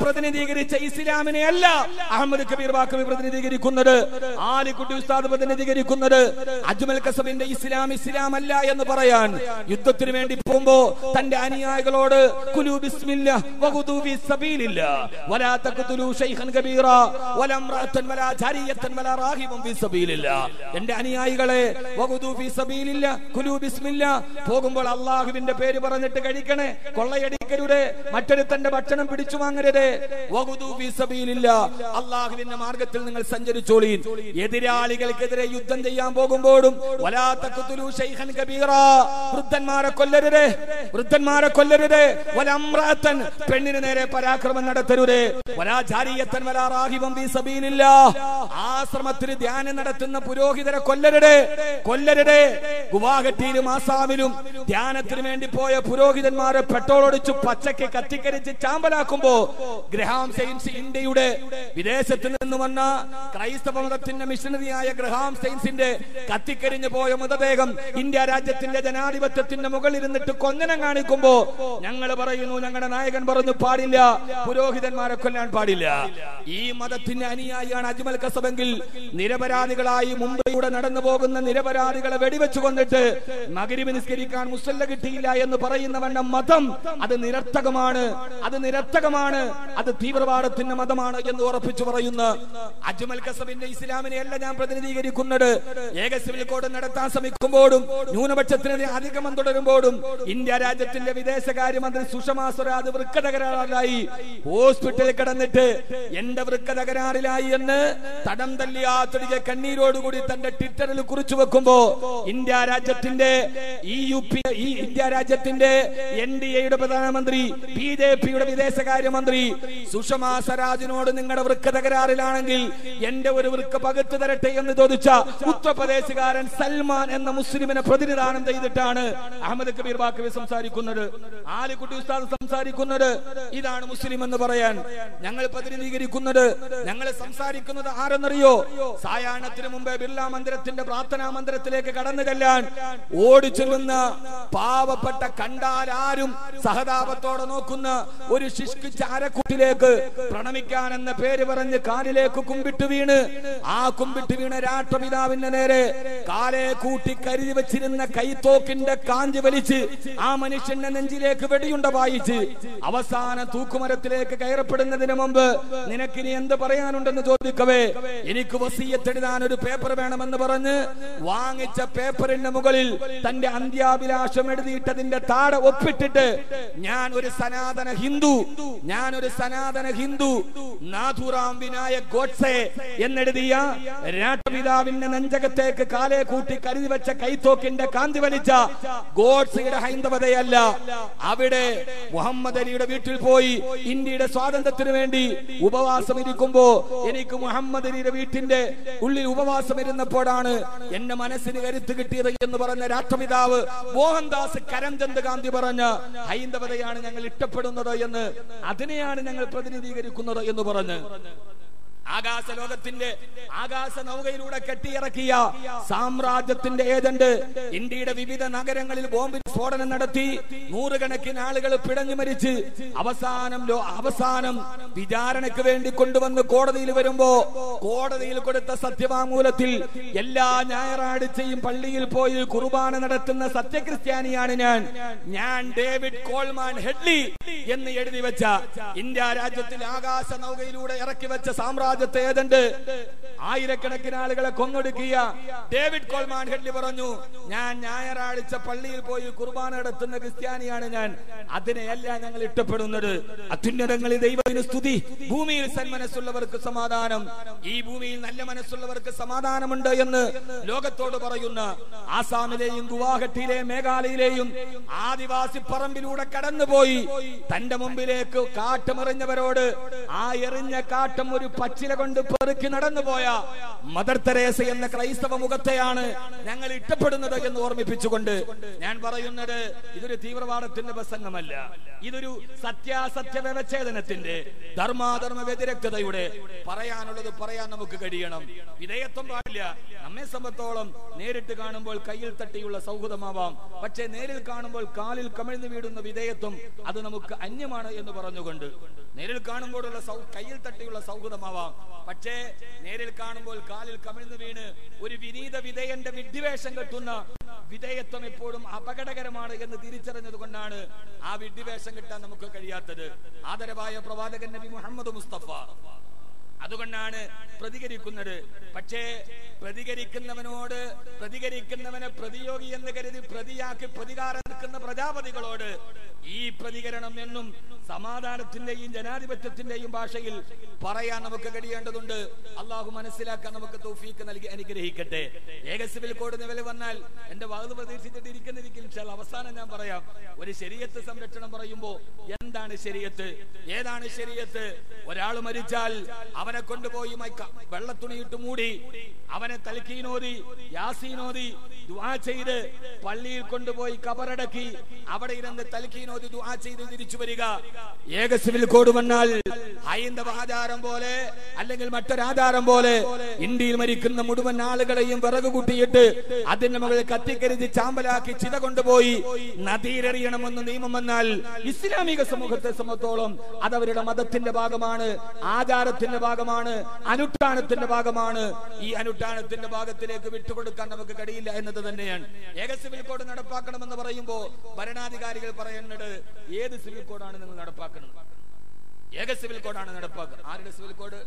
പ്രതിനിധീകരിച്ച ഇസ്ലാമിനെ അല്ല അഹമ്മദ് കബീർ ബാക്കവി പ്രതിനിധീകരിക്കുന്നത് ആലിക്കുട്ടി ഉസ്താദ് പ്രതിനിധീകരിക്കുന്നത് അജ്മൽ കസബിന്റെ ഇസ്ലാം ഇസ്ലാം അല്ല എന്ന് പറയാൻ യുദ്ധത്തിന് വേണ്ടി പോകുമ്പോ തന്റെ അനുയായികളോട് കുലു ബിസ്മില്ല വഖുദു ഫീ സബീലില്ല വലാ തഖ്തുലു ശൈഖൻ കബീറ വലാ ഇംറഅത്തൻ വലാ ജാരിയത്തൻ വലാ റാഹിബൻ ഫീ സബീലില്ല എന്റെ അനുയായികളെ വഖുദു ഫീ സബീലില്ല കുലു ബിസ്മില്ല പോകുമ്പോൾ അള്ളാഹുവിന്റെ പേര് പറഞ്ഞിട്ട് കഴിക്കണേ കൊള്ളയടിക്കരുത് മറ്റൊരുത്തന്റെ ഭക്ഷണം പിടിച്ചു വാങ്ങരുത് വഖുദു ഫീ സബീലില്ല അള്ളാഹുവിന്റെ മാർഗത്തിൽ നിങ്ങൾ സഞ്ചരിച്ചോളീൻ എതിരാളികൾക്കെതിരെ യുദ്ധം ചെയ്യാൻ പോകുമ്പോഴും വലാ തഖ്തുലു ശൈഖൻ കബീറ വൃദ്ധന്മാരെ കൊല്ലരുത് വൃദ്ധന്മാരെ കൊല്ലരുത് വലമ്രാത്തൻ പെണ്ണിന് നേരെ പരാക്രമം നടത്തരുത് വലാ ജാരിയത്തൻ വലാ റാഹിബം ഫീ സബീലില്ല ആശ്രമത്തിൽ ധ്യാനം നടത്തുന്ന പുരോഹിതരെ കൊല്ലരുത് കൊല്ലരുത് ഗുവാഹട്ടിയിലും ആസാമിലും ധ്യാനത്തിന് വേണ്ടി പോയ പുരോഹിതന്മാരെ പെട്രോൾ ഒടിച്ചു പച്ചയ്ക്ക് കത്തിക്കരിച്ച് ചാമ്പലാക്കുമ്പോ ഗ്രഹാം സെയിൻസ് ഇന്ത്യയുടെ വിദേശത്ത് നിന്ന് വന്ന ക്രൈസ്തവ മതത്തിന്റെ മിഷണറിയായ ഗ്രഹാം സെയിൻസിന്റെ കത്തിക്കരിഞ്ഞു പോയ മൃതദേഹം ഇന്ത്യ രാജ്യത്തിന്റെ ജനാധിപത്യത്തിന്റെ മുകളിൽ ഇരുന്നിട്ട് കൊഞ്ഞനം കാണിക്കുമ്പോ ഞങ്ങൾ പറയുന്നു ഞങ്ങളുടെ നായകൻ പറഞ്ഞു പാടില്ല പുരോഹിതന്മാരെ കൊല്ലാൻ പാടില്ല ഈ മതത്തിന്റെ അനുയായിയാണ് അജ്മൽ കസബെങ്കിൽ നിരപരാധികളായി മുംബൈയുടെ നടന്നു പോകുന്ന നിരപരാധികളെ വെടിവെച്ചു കൊന്നിട്ട് മകരിവ് നിസ്കരിക്കാൻ മുസല്ല കിട്ടിയില്ല എന്ന് പറയുന്നവന്റെ മതം അത് നിരർത്ഥകമാണ് അത് നിരർത്ഥകമാണ് അത് തീവ്രവാദത്തിന്റെ മതമാണ് എന്ന് ഉറപ്പിച്ചു പറയുന്ന അജ്മൽ കസബിന്റെ ഇസ്ലാമിനെ അല്ല ഞാൻ പ്രതിനിധീകരിക്കുന്നത് ഏക സിവിൽ കോഡ് നടത്താൻ ശ്രമിക്കുമ്പോഴും ന്യൂനപക്ഷത്തിനെതിരെ അധികമം തുടരുമ്പോഴും ഇന്ത്യ രാജ്യത്തിന്റെ വിദേശകാര്യമന്ത്രി സുഷമാ സ്വരാജ് വൃക്ക തകരാറിലായി ഹോസ്പിറ്റലിൽ കിടന്നിട്ട് എന്റെ വൃക്ക തകരാറിലായി എന്ന് തടം തല്ലിയാത്തൊടിക കണ്ണീരോടുകൂടി തന്റെ ട്വിറ്ററിൽ കുറിച്ചു വെക്കുമ്പോ ഇന്ത്യ രാജ്യത്തിന്റെ ഈ യു പി ഈ ഇന്ത്യ രാജ്യത്തിന്റെ എൻ ഡി എയുടെ പ്രധാനമന്ത്രി ബി ജെ പിയുടെ വിദേശകാര്യമന്ത്രി സുഷമാ സ്വരാജിനോട് നിങ്ങളുടെ വൃക്ക തകരാറിലാണെങ്കിൽ എന്റെ ഒരു വൃക്ക പകുത്തു തരട്ടെ എന്ന് ചോദിച്ച ഉത്തർപ്രദേശുകാരൻ സൽമാൻ എന്ന മുസ്ലിമിനെ പ്രതിനിധാനം ചെയ്തിട്ടാണ് അഹമ്മദ് കബീർ ബാക്കവി സംസാരിക്കുന്നത് ആലിക്കുട്ടി ഉസ്താദ് സംസാരിക്കുന്നത് ഇതാണ് മുസ്ലിം എന്ന് പറയാൻ ഞങ്ങൾ പ്രതിനിധീകരിക്കുന്നത് ഞങ്ങൾ സംസാരിക്കുന്നത് ആരെന്നറിയോ സായാഹ്നത്തിന് മുമ്പേ ബിർള മന്ദിരത്തിന്റെ പ്രാർത്ഥനാ മന്ദിരത്തിലേക്ക് കടന്നു ചെല്ലാൻ ഓടിച്ചെല്ലുന്ന പാവപ്പെട്ട കണ്ടാൽ ആരും സഹതാപത്തോടെ നോക്കുന്ന ഒരു ശിഷ്കിച്ച അരക്കുട്ടിലേക്ക് പ്രണമിക്കാൻ എന്ന പേര് പറഞ്ഞ് കാലിലേക്ക് കുമ്പിട്ട് വീണ് ആ കുമ്പിട്ട് വീണ രാഷ്ട്രപിതാവിന്റെ നേരെ കാലെ കൂട്ടി കരുതി വെച്ചിരുന്ന കൈത്തോക്കിന്റെ കാഞ്ചി വലിച്ച് ആ മനുഷ്യന്റെ നെഞ്ചിലേക്ക് വെടിയുണ്ട വായിച്ച് അവസാന തൂക്കുമരത്തിലേക്ക് കയറപ്പെടുന്നതിന് മുമ്പ് നിനക്കിനി എന്ത് പറയാനുണ്ടെന്ന് ചോദിക്കവേ എനിക്ക് വസീയത്തെഴുതാൻ ഒരു പേപ്പർ വേണമെന്ന് പറഞ്ഞ് വാങ്ങിച്ച പേപ്പറിന്റെ മുകളിൽ തന്റെ അന്ത്യാഭിലാഷം എഴുതിയിട്ടതിന്റെ താഴെ ഒപ്പിട്ടിട്ട് ഞാൻ ഒരു സനാതന ഹിന്ദു ഞാൻ ഒരു സനാതന ഹിന്ദു നാഥുറാം വിനായക് ഗോഡ്സെ എന്നെഴുതിയ രാഷ്ട്രപിതാവിന്റെ നെഞ്ചകത്തേക്ക് കാലെ കൂട്ടി കരുതി വെച്ച കൈത്തോക്കിന്റെ കാന്തി വലിച്ച ഗോഡ്സയുടെ ഹൈന്ദവതയല്ല അവിടെ മുഹമ്മദ് അലിയുടെ വീട്ടിൽ പോയി ഇന്ത്യയുടെ സ്വാതന്ത്ര്യത്തിന് വേണ്ടി ഉപവാസം ഇരിക്കുമ്പോ എനിക്ക് മുഹമ്മദ് അലിയുടെ വീട്ടിന്റെ ഉള്ളിൽ ഉപവാസം ഇരുന്നപ്പോഴാണ് എന്റെ മനസ്സിന് കരുത്ത് കിട്ടിയത് എന്ന് പറഞ്ഞ രാഷ്ട്രപിതാവ് മോഹൻദാസ് കരംചന്ദ് ഗാന്ധി പറഞ്ഞ ഹൈന്ദവതയാണ് ഞങ്ങൾ ഇഷ്ടപ്പെടുന്നത് എന്ന് അതിനെയാണ് ഞങ്ങൾ പ്രതിനിധീകരിക്കുന്നത് എന്ന് പറഞ്ഞ് ആകാശ ലോകത്തിന്റെ ആകാശ നൗകയിലൂടെ കെട്ടിയിറക്കിയ സാമ്രാജ്യത്തിന്റെ ഏജന്റ് ഇന്ത്യയുടെ വിവിധ നഗരങ്ങളിൽ ബോംബ് സ്ഫോടനം നടത്തി നൂറുകണക്കിന് ആളുകൾ പിടഞ്ഞു മരിച്ച് അവസാനം ലോ- അവസാനം വിചാരണയ്ക്ക് വേണ്ടി കൊണ്ടുവന്ന് കോടതിയിൽ വരുമ്പോ കോടതിയിൽ കൊടുത്ത സത്യവാങ്മൂലത്തിൽ എല്ലാ ഞായറാഴ്ചയും പള്ളിയിൽ പോയി കുർബാന നടത്തുന്ന സത്യക്രിസ്ത്യാനിയാണ് ഞാൻ ഞാൻ ഡേവിഡ് കോൾമാൻ ഹെഡ്ലി എന്ന് എഴുതി വെച്ച ഇന്ത്യ രാജ്യത്തിൽ ആകാശ നൗകയിലൂടെ ഇറക്കി വെച്ച സാമ്രാജ്യത്തെ ഏജന്റ് ആയിരക്കണക്കിന് ആളുകളെ കൊന്നൊടുക്കിയ ഡേവിഡ് കോൾമാൻ ഹെഡ്ലി പറഞ്ഞു ഞാൻ ഞായറാഴ്ച പള്ളിയിൽ പോയി കുർബാന നടത്തുന്ന ക്രിസ്ത്യാനിയാണ് ഞാൻ അതിനെയല്ല ഞങ്ങൾ ഇഷ്ടപ്പെടുന്നത് അത്യുന്നതങ്ങളിൽ ദൈവത്തിന് സ്തുതി ഭൂമിയിൽ സന്മനസ്സുള്ളവർക്ക് സമാധാനം ഈ ഭൂമിയിൽ നല്ല മനസ്സുള്ളവർക്ക് സമാധാനമുണ്ട് എന്ന് ലോകത്തോട് പറയുന്ന ആസാമിലെയും ഗുവാഹട്ടിയിലെയും മേഘാലയയിലെയും ആദിവാസി പറമ്പിലൂടെ കടന്നുപോയി തന്റെ മുമ്പിലേക്ക് കാട്ടുമെറിഞ്ഞവരോട് ആ എറിഞ്ഞ കാട്ടം ഒരു പച്ചില കൊണ്ട് പെറുക്കി നടന്നുപോയ മദർ തെരേസ എന്ന ക്രൈസ്തവ മുഖത്തെയാണ് ഞങ്ങൾ ഇഷ്ടപ്പെടുന്നത് എന്ന് ഓർമ്മിപ്പിച്ചുകൊണ്ട് ഞാൻ പറയുന്നു പറയുന്നത് ഇതൊരു തീവ്രവാദത്തിന്റെ പ്രസംഗമല്ല ഇതൊരു സത്യാസത്യ വ്യവച്ഛേദനത്തിന്റെ ധർമാധർമ്മ വ്യതിരക്തതയുടെ പറയാനുള്ളത് പറയാൻ നമുക്ക് കഴിയണം വിധേയത്വം പാടില്ല നമ്മെ സംബന്ധിച്ചോളം നേരിട്ട് കാണുമ്പോൾ കയ്യിൽ തട്ടിയുള്ള സൗഹൃദമാവാം പക്ഷേ നേരിൽ കാണുമ്പോൾ കാലിൽ കമിഴ്ന്നു വീടുന്ന വിധേയത്വം അത് നമുക്ക് അന്യമാണ് എന്ന് പറഞ്ഞുകൊണ്ട് നേരിൽ കാണുമ്പോഴുള്ള സൗ- കയ്യിൽ തട്ടിയുള്ള സൗഹൃദമാവാം പക്ഷേ നേരിൽ കാണുമ്പോൾ കാലിൽ കമിഴ്ന്നു വീണ് ഒരു വിനീത വിധേയന്റെ വിഡ്ഢിവേഷം കെട്ടുന്ന വിധേയത്വം എപ്പോഴും അപകടകരമാണ് എന്ന് തിരിച്ചറിഞ്ഞത് കൊണ്ടാണ് ആ വിഡ്ഢിവേഷം കിട്ടാൻ നമുക്ക് കഴിയാത്തത് ആദരവായ പ്രവാചകൻ നബി മുഹമ്മദ് മുസ്തഫ അതുകൊണ്ടാണ് പ്രതികരിക്കുന്നത് പക്ഷേ പ്രതികരിക്കുന്നവനോട് പ്രതികരിക്കുന്നവനെ പ്രതിയോഗി എന്ന് കരുതി പ്രതിയാക്കി പ്രതികാരം നിൽക്കുന്ന പ്രജാപതികളോട് ഈ പ്രതികരണം എന്നും സമാധാനത്തിന്റെയും ജനാധിപത്യത്തിന്റെയും ഭാഷയിൽ പറയാൻ നമുക്ക് കഴിയേണ്ടതുണ്ട് അള്ളാഹു മനസ്സിലാക്കാൻ നമുക്ക് തൗഫീക്ക് നൽകി അനുഗ്രഹിക്കട്ടെ ഏക സിവിൽ കോഡ് നിലവിൽ വന്നാൽ എന്റെ വാത് പ്രതീക്ഷിച്ചിട്ട് ഇരിക്കുന്നിരിക്കും ഇൻഷാ അല്ലാ. അവസാനം ഞാൻ പറയാം ഒരു ശരീരത്ത് സംരക്ഷണം പറയുമ്പോ എന്താണ് ശരീരത്ത് ഏതാണ് ശരീരത്ത് ഒരാൾ മരിച്ചാൽ അവനെ കൊണ്ടുപോയി മൈക്ക വെള്ളത്തുണിയിട്ട് മൂടി അവനെ തൽക്കീനോതി യാസീനോതി ദുആ ചെയ്ത് പള്ളിയിൽ കൊണ്ടുപോയി കബറടക്കി അവിടെ ഇരുന്ന് തൽക്കീനോതി ദുആ ചെയ്ത് തിരിച്ചു വരിക ഏക സിവിൽ കോഡ് വന്നാൽ ഹൈന്ദവ ആചാരം പോലെ അല്ലെങ്കിൽ മറ്റൊരാചാരം പോലെ ഇന്ത്യയിൽ മരിക്കുന്ന മുഴുവൻ ആളുകളെയും വിറക് കൂട്ടിയിട്ട് അതിന്റെ മുകളിൽ കത്തിക്കരുതി ചാമ്പലാക്കി ചിത കൊണ്ടുപോയി നദിയിലെറിയണമെന്ന് നിയമം വന്നാൽ ഇസ്ലാമിക സമൂഹത്തെ സംബന്ധിച്ചോളം അത് അവരുടെ മതത്തിന്റെ ഭാഗമാണ് ആചാരത്തിന്റെ ഭാഗമാണ് അനുഷ്ഠാനത്തിന്റെ ഭാഗമാണ് ഈ അനുഷ്ഠാനത്തിന്റെ ഭാഗത്തിലേക്ക് വിട്ടുകൊടുക്കാൻ നമുക്ക് കഴിയില്ല എന്നത് തന്നെയാണ് ഏക സിവിൽ കോഡ് നടപ്പാക്കണമെന്ന് പറയുമ്പോ ഭരണാധികാരികൾ പറയുന്നത് ഏത് സിവിൽ കോഡാണ് നിങ്ങൾ നടപ്പാക്കുന്നത് ഏക സിവിൽ കോഡാണ് നടപ്പാക്കുക ആരുടെ സിവിൽ കോഡ്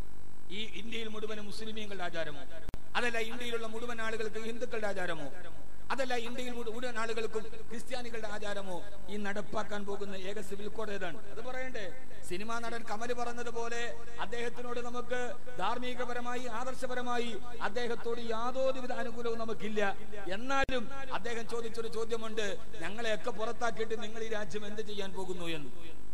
ഈ ഇന്ത്യയിൽ മുഴുവൻ മുസ്ലിമീങ്ങളുടെ ആചാരമോ അതല്ല ഇന്ത്യയിലുള്ള മുഴുവൻ ആളുകൾക്ക് ഹിന്ദുക്കളുടെ ആചാരമോ അതല്ല ഇന്ത്യയിൽ മുഴു- മുഴുവൻ ആളുകൾക്കും ക്രിസ്ത്യാനികളുടെ ആചാരമോ ഈ നടപ്പാക്കാൻ പോകുന്ന ഏക സിവിൽ കോഡ് ഏതാണ് അത് പറയണ്ടേ സിനിമാ നടൻ കമൽ പറഞ്ഞതുപോലെ അദ്ദേഹത്തിനോട് നമുക്ക് ധാർമ്മികപരമായി ആദർശപരമായി അദ്ദേഹത്തോട് യാതൊരുവിധ അനുകൂലവും നമുക്കില്ല എന്നാലും അദ്ദേഹം ചോദിച്ചൊരു ചോദ്യമുണ്ട് ഞങ്ങളെയൊക്കെ പുറത്താക്കിയിട്ട് നിങ്ങൾ ഈ രാജ്യം എന്ത് ചെയ്യാൻ പോകുന്നു എന്ന്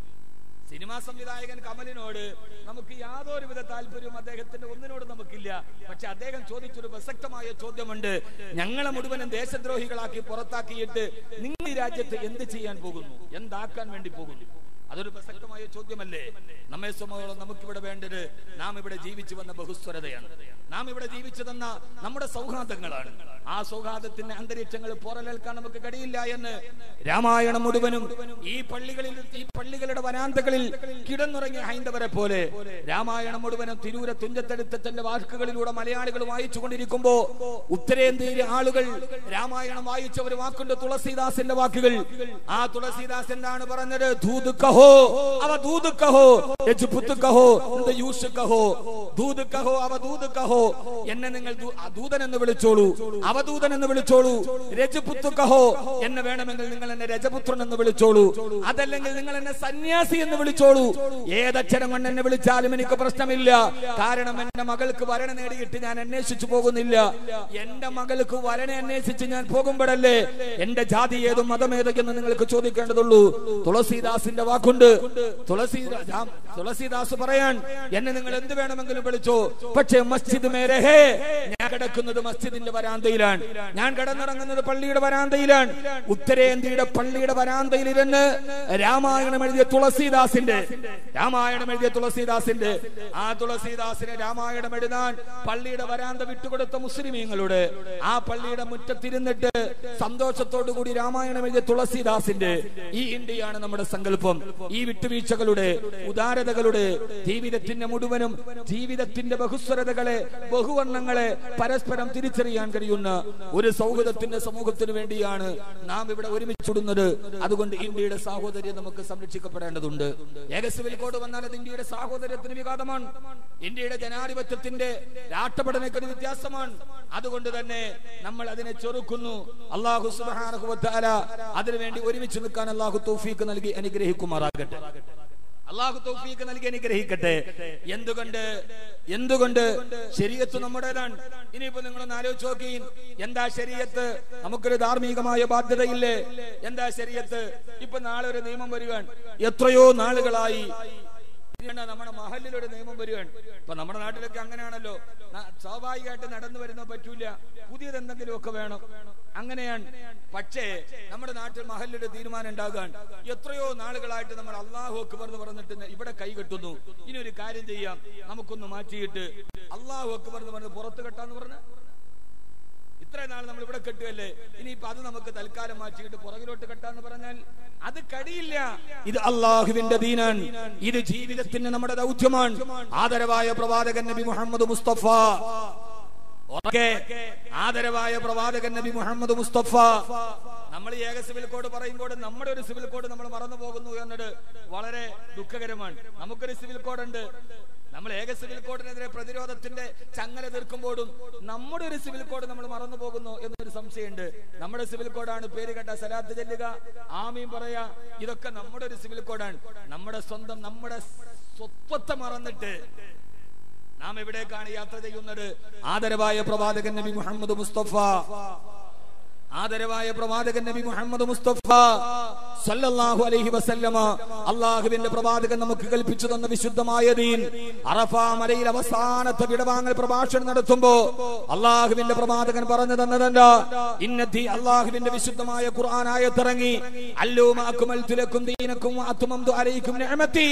സിനിമാ സംവിധായകൻ കമലിനോട് നമുക്ക് യാതൊരുവിധ താല്പര്യവും അദ്ദേഹത്തിന്റെ ഒന്നിനോട് നമുക്കില്ല പക്ഷെ അദ്ദേഹം ചോദിച്ചൊരു പ്രസക്തമായ ചോദ്യമുണ്ട് ഞങ്ങളെ മുഴുവനും ദേശദ്രോഹികളാക്കി പുറത്താക്കിയിട്ട് നിങ്ങൾ ഈ രാജ്യത്ത് എന്ത് ചെയ്യാൻ പോകുന്നു എന്താക്കാൻ വേണ്ടി പോകുന്നു അതൊരു പ്രസക്തമായ ചോദ്യമല്ലേ നമ്മെ സംബന്ധിച്ചോളം നമുക്കിവിടെ വേണ്ടത് നാം ഇവിടെ ജീവിച്ചു വന്ന ബഹുസ്വരതയാണ് നാം ഇവിടെ ജീവിച്ചു തന്ന നമ്മുടെ സൗഹാർദ്ദങ്ങളാണ് ആ സൗഹാർദ്ദത്തിന്റെ അന്തരീക്ഷങ്ങൾ പോറലേൽക്കാൻ നമുക്ക് കഴിയില്ല എന്ന് രാമായണം മുഴുവനും ഈ പള്ളികളിൽ ഈ പള്ളികളുടെ വരാന്തകളിൽ കിടന്നുറങ്ങിയ ഹൈന്ദവരെ പോലെ രാമായണം മുഴുവനും തിരൂര തുഞ്ചത്തെടുത്ത തന്റെ വാക്കുകളിലൂടെ മലയാളികൾ വായിച്ചു കൊണ്ടിരിക്കുമ്പോ ഉത്തരേന്ത്യയിലെ ആളുകൾ രാമായണം വായിച്ച ഒരു വാക്കുണ്ട് തുളസീദാസിന്റെ വാക്കുകൾ ആ തുളസീദാസ് എന്താണ് പറഞ്ഞത് ദൂത് കഹോ അവ ദൂത് കഹോ രജ്പുത്ത് കഹോ എന്ത് യൂഷ് കഹോ ദൂത് കഹോ അവ ദൂത് കഹോ എന്നെ നിങ്ങൾ ദൂ- ആ ദൂതൻ എന്ന് വിളിച്ചോളൂ അവധൂതൻ എന്ന് വിളിച്ചോളൂ രജപുത്ത് കഹോ എന്നെ വേണമെങ്കിൽ നിങ്ങൾ എന്നെ രജപുത്രൻ എന്ന് വിളിച്ചോളൂ അതല്ലെങ്കിൽ നിങ്ങൾ എന്നെ സന്യാസി എന്ന് വിളിച്ചോളൂ ഏതക്ഷരം കൊണ്ട് എന്നെ വിളിച്ചാലും എനിക്ക് പ്രശ്നമില്ല കാരണം എന്റെ മകൾക്ക് വരണ നേടിയിട്ട് ഞാൻ അന്വേഷിച്ചു പോകുന്നില്ല എന്റെ മകൾക്ക് വരണ അന്വേഷിച്ച് ഞാൻ പോകുമ്പോഴല്ലേ എന്റെ ജാതി ഏതും മതമേതൊക്കെന്ന് നിങ്ങൾക്ക് ചോദിക്കേണ്ടതുള്ളൂ തുളസീദാസിന്റെ വാക്കുണ്ട് തുളസി തുളസീദാസ് പറയാൻ എന്നെ നിങ്ങൾ എന്ത് വേണമെങ്കിലും വിളിച്ചോ പക്ഷേ മസ്ജിദ് മേരഹേ ഞാൻ കിടക്കുന്നത് മസ്ജിദിന്റെ വരാന്തയിലാണ് ഞാൻ കിടന്നിറങ്ങുന്നത് പള്ളിയുടെ വരാന്തയിലാണ് ഉത്തരേന്ത്യയുടെ പള്ളിയുടെ വരാന്തയിൽ ഇരുന്ന് രാമായണം എഴുതിയ തുളസീദാസിന്റെ രാമായണം എഴുതിയ തുളസീദാസിന്റെ ആ തുളസീദാസിനെ രാമായണം എഴുതാൻ പള്ളിയുടെ വരാന്ത വിട്ടുകൊടുത്ത മുസ്ലിമീങ്ങളുടെ ആ പള്ളിയുടെ മുറ്റത്തിരുന്നിട്ട് സന്തോഷത്തോടു കൂടി രാമായണം എഴുതിയ തുളസീദാസിന്റെ ഈ ഇന്ത്യയാണ് നമ്മുടെ സങ്കല്പം ഈ വിട്ടുവീഴ്ചകളുടെ ഉദാരതകളുടെ ജീവിതത്തിന്റെ മുഴുവനും ജീവിതത്തിന്റെ ബഹുസ്വരതകളെ ബഹുവർണ്ണങ്ങളെ പരസ്പരം തിരിച്ചറിയാൻ കഴിയുന്ന ഒരു സൗഹൃദത്തിന്റെ സമൂഹത്തിന് വേണ്ടിയാണ് നാം ഇവിടെ ഒരുമിച്ചിടുന്നത് അതുകൊണ്ട് ഇന്ത്യയുടെ സാഹോദര്യം നമുക്ക് സംരക്ഷിക്കപ്പെടേണ്ടതുണ്ട് ഏകസിവിൽ കോഡ് വന്നാൽ അത് ഇന്ത്യയുടെ സാഹോദര്യത്തിന് വിഘാതമാണ് ഇന്ത്യയുടെ ജനാധിപത്യത്തിന്റെ രാഷ്ട്രപടനക്കൊരു വ്യത്യാസമാണ് അതുകൊണ്ട് തന്നെ നമ്മൾ അതിനെ ചെറുക്കുന്നു അള്ളാഹു സുബ്ഹാനഹു വ തആല അതിനുവേണ്ടി ഒരുമിച്ച് നിൽക്കാൻ അള്ളാഹു തൗഫീക്ക് നൽകി അനുഗ്രഹിക്കുമാറാകട്ടെ അള്ളാഹു തൗഫീക്ക് നൽകി അനുഗ്രഹിക്കട്ടെ എന്തുകൊണ്ട് എന്തുകൊണ്ട് ശരീരത്ത് നമ്മുടേതാണ് ഇനിയിപ്പോ നിങ്ങളൊന്ന് ആലോചിച്ച് നോക്കി എന്താ ശരീരത്ത് നമുക്കൊരു ധാർമ്മികമായ ബാധ്യതയില്ലേ എന്താ ശരീരത്ത് ഇപ്പൊ നാളെ ഒരു നിയമം വരികയാണ് എത്രയോ നാളുകളായി ഇതുകൊണ്ട് നമ്മുടെ മഹലിൽ ഒരു നിയമം വരികയാണ് ഇപ്പൊ നമ്മുടെ നാട്ടിലൊക്കെ അങ്ങനെയാണല്ലോ ന- സ്വാഭാവികമായിട്ട് നടന്നു വരുന്ന പറ്റൂല പുതിയത് എന്തെങ്കിലും ഒക്കെ വേണം അങ്ങനെയാണ് പക്ഷേ നമ്മുടെ നാട്ടിൽ മഹലിന്റെ തീരുമാനം ഉണ്ടാകാൻ എത്രയോ നാളുകളായിട്ട് നമ്മൾ അള്ളാഹു അക്ബർ എന്ന് പറഞ്ഞിട്ട് ഇവിടെ കൈ കെട്ടുന്നു ഇനി ഒരു കാര്യം ചെയ്യാം നമുക്കൊന്ന് മാറ്റിയിട്ട് അള്ളാഹു അക്ബർ എന്ന് പറഞ്ഞ് പുറത്ത് കെട്ടാന്ന് പറഞ്ഞ ഇത്രയും നാൾ നമ്മൾ ഇവിടെ കെട്ടുകയല്ലേ ഇനിയിപ്പോ അത് നമുക്ക് തൽക്കാലം മാറ്റിയിട്ട് പുറകിലോട്ട് കെട്ടാന്ന് പറഞ്ഞാൽ അത് കഴിയില്ല ഇത് അള്ളാഹുവിന്റെ ദീനാൻ ഇത് ജീവിതത്തിന് നമ്മുടെ ദൗത്യമാണ് ആദരവായ പ്രവാചകൻ നബി മുഹമ്മദ് മുസ്തഫ ഓക്കെ ആദരവായ പ്രവാചകൻ നബി മുഹമ്മദ് മുസ്തഫ നമ്മൾ ഈ ഏക സിവിൽ കോഡ് പറയുമ്പോൾ നമ്മുടെ ഒരു സിവിൽ കോഡ് നമ്മൾ മറന്നു പോകുന്നു എന്നത് വളരെ ദുഃഖകരമാണ് നമുക്കൊരു സിവിൽ കോഡ് ഉണ്ട് നമ്മൾ ഏക സിവിൽ കോഡിനെതിരെ പ്രതിരോധത്തിന്റെ ചങ്ങല തീർക്കുമ്പോഴും നമ്മുടെ ഒരു സിവിൽ കോഡ് നമ്മൾ മറന്നു പോകുന്നു എന്നൊരു സംശയമുണ്ട് നമ്മുടെ സിവിൽ കോഡാണ് പേര് കേട്ട സലാത്ത് ചെല്ലുക ആമീൻ പറയാ ഇതൊക്കെ നമ്മുടെ ഒരു സിവിൽ കോഡാണ് നമ്മുടെ സ്വന്തം നമ്മുടെ സ്വത്വത്തെ മറന്നിട്ട് നാം എവിടേക്കാണ് യാത്ര ചെയ്യുന്നത് ആദരവായ പ്രവാചകൻ നബി മുഹമ്മദ് മുസ്തഫ ആദരവായ പ്രവാചകൻ നബി മുഹമ്മദ് മുസ്തഫ സല്ലല്ലാഹു അലൈഹി വസല്ലമ അള്ളാഹുവിന്റെ പ്രവാചകൻ നമുക്ക് കൽപ്പിച്ചു തന്ന വിശുദ്ധമായ ദീൻ അറഫ മലയിൽ അവസാനത്തെ വിടവാങ്ങൽ പ്രഭാഷണം നടത്തുമ്പോ അള്ളാഹുവിന്റെ പ്രവാചകൻ പറഞ്ഞു തന്നതെന്താ ഇന്നത്തി അള്ളാഹുവിന്റെ വിശുദ്ധമായ ഖുർആൻ ആയത്തിറങ്ങി അല്ലൂമ അക്മൽതു ലക്കും ദീനക്കും വഅത്മംതു അലൈക്കും നിഅമതി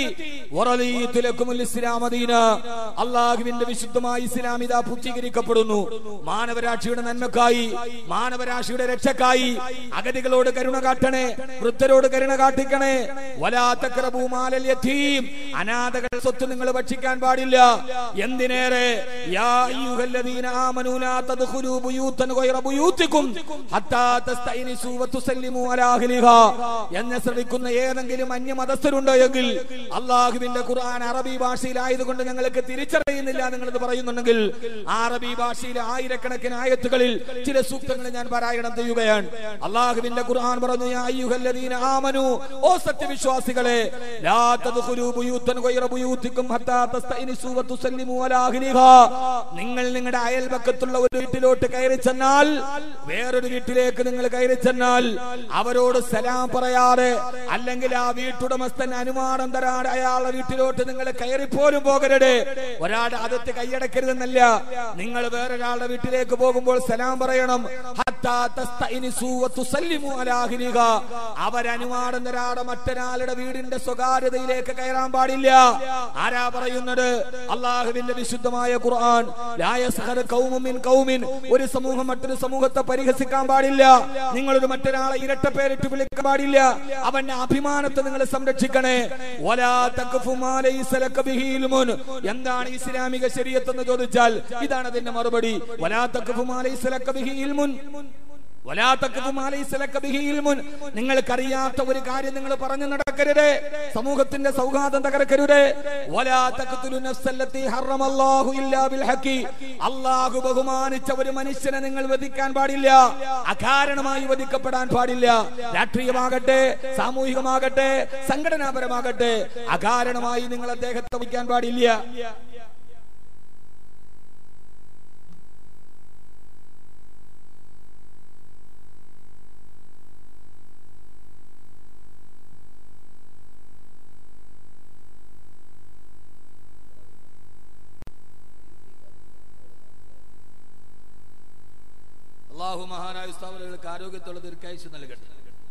വറദീതു ലക്കുമുൽ ഇസ്ലാമ ദീന അള്ളാഹുവിന്റെ വിശുദ്ധമായ ഇസ്ലാം ഇതാ പൂർത്തീകരിക്കപ്പെടുന്നു മാനവരാശിയുടെ നന്മക്കായി മാനവരാശിയുടെ രക്ഷക്കായി അഗതികളോട് കരുണ കാട്ടണേ വൃദ്ധരോട് കരുണ കാട്ടിക്കണേ വലാത്തക്രഭൂമാലൽ യതീം അനാഥകൾ സ്വത്ത് നിങ്ങൾ ഭക്ഷിക്കാൻ പാടില്ല എന്തിനേറെ യാ അയ്യുഹല്ലദീന ആമനൂ ലാ തദ്ഖുലൂ ബുയൂതൻ ഗൈറ ബുയൂതികും ഹത്താ തസ്തൈനിസു വതുസല്ലിമു അലാ അഹ്ലിഹാ എന്നെ ശ്രമിക്കുന്ന ഏതെങ്കിലും അന്യമതസ്ഥരുണ്ടോ എങ്കിൽ അള്ളാഹുവിന്റെ ഖുർആൻ അറബി ഭാഷയിലായതുകൊണ്ട് ഞങ്ങൾക്ക് തിരിച്ചറിയുന്നില്ല നിങ്ങൾ ഇത് പറയുന്നുണ്ടെങ്കിൽ ആ അറബി ഭാഷയിലെ ആയിരക്കണക്കിന് ആയത്തുകളിൽ ചില സൂക്തങ്ങൾ ഞാൻ പാരായണം ചെയ്യുകയാണ് അള്ളാഹുവിന്റെ ഖുർആൻ പറഞ്ഞു യാ അയ്യുഹല്ലദീന ആമനു ഓ സത്യവിശ്വാസികളെ ലാ തദ്ഖുലൂ ബുയൂതൻ ഗൈറ ബുയൂതികും ഹത്താ തസ്തൈനിസു വതുസല്ലിമു അലാ അഹ്ലിഹാ നിങ്ങൾ നിങ്ങളുടെ അയൽപക്കത്തുള്ള ഒരു വീട്ടിലോട്ട് കയറി ചെന്നാൽ വേറൊരു വീട്ടിലേക്ക് നിങ്ങൾ കയറി ചെന്നാൽ അവരോട് സലാം പറയാതെ അല്ലെങ്കിൽ ആ വീട്ടുടമസ്ഥൻ അനുമാനം തരാതെ അയാളുടെ വീട്ടിലോട്ട് നിങ്ങൾ കയറിപ്പോലും പോകരുത് ഒരാളുടെ അതത്ത് കൈയടക്കരുതെന്നല്ല നിങ്ങൾ വേറൊരാളുടെ വീട്ടിലേക്ക് പോകുമ്പോൾ സലാം പറയണം ഹത്താ തസ്തഇനിസു വതുസല്ലിമു അലാ അഹ്ലിഹ. അവരനുമാനം തരാതെ മറ്റൊരാളുടെ വീടിന്റെ സ്വകാര്യതയിലേക്ക് കയറാൻ പാടില്ല ആരാ പറയുന്നത് അള്ളാഹുവിന്റെ വിശുദ്ധമായ ഖുർആൻ ലാ യസ്ഖർ ഖൗമുൻ മിൻ ഖൗമിൻ ഒരു സമൂഹം മറ്റൊരു സമൂഹത്തെ പരിഹസിക്കാൻ പാടില്ല നിങ്ങളൊരു മറ്റൊരാളെ ഇരട്ട പേരിട്ട് വിളിക്കാൻ പാടില്ല അവന്റെ അഭിമാനത്തെ നിങ്ങൾ സംരക്ഷിക്കണേ വലാ തഖഫു മാ ലൈസ ലക ബിഹി ഇൽമുൻ എന്താണ് ഇസ്ലാമിക ശരീഅത്ത് എന്ന് ചോദിച്ചാൽ ഇതാണ് അതിന്റെ മറുപടി വലാ തഖഫു മാ ലൈസ ലക ബിഹി ഇൽമുൻ വലാ തഖഫു മാ ലൈസ ലക ബിഹി ഇൽമുൻ നിങ്ങൾക്കറിയാത്ത ഒരു കാര്യം നിങ്ങൾ പറഞ്ഞു നടക്കരുത് സമൂഹത്തിന്റെ സൗഹാർദ്ദം തകർക്കരുത് വലാ തഖ്തുലു നഫ്സല്ലത്തി ഹറമല്ലാഹു ഇല്ലാ ബിൽ ഹഖി അല്ലാഹു ബഹുമാനിച്ച ഒരു മനുഷ്യനെ നിങ്ങൾ വധിക്കാൻ പാടില്ല അകാരണമായി വധിക്കപ്പെടാൻ പാടില്ല രാഷ്ട്രീയമാകട്ടെ സാമൂഹികമാകട്ടെ സംഘടനാപരമാകട്ടെ അകാരണമായി നിങ്ങൾ അദ്ദേഹത്തെ വധിക്കാൻ പാടില്ല അള്ളാഹു മഹാനായ ഉസ്താവുകൾക്ക് ആരോഗ്യത്തോടെ ദീർഘായുസ് നൽകട്ടെ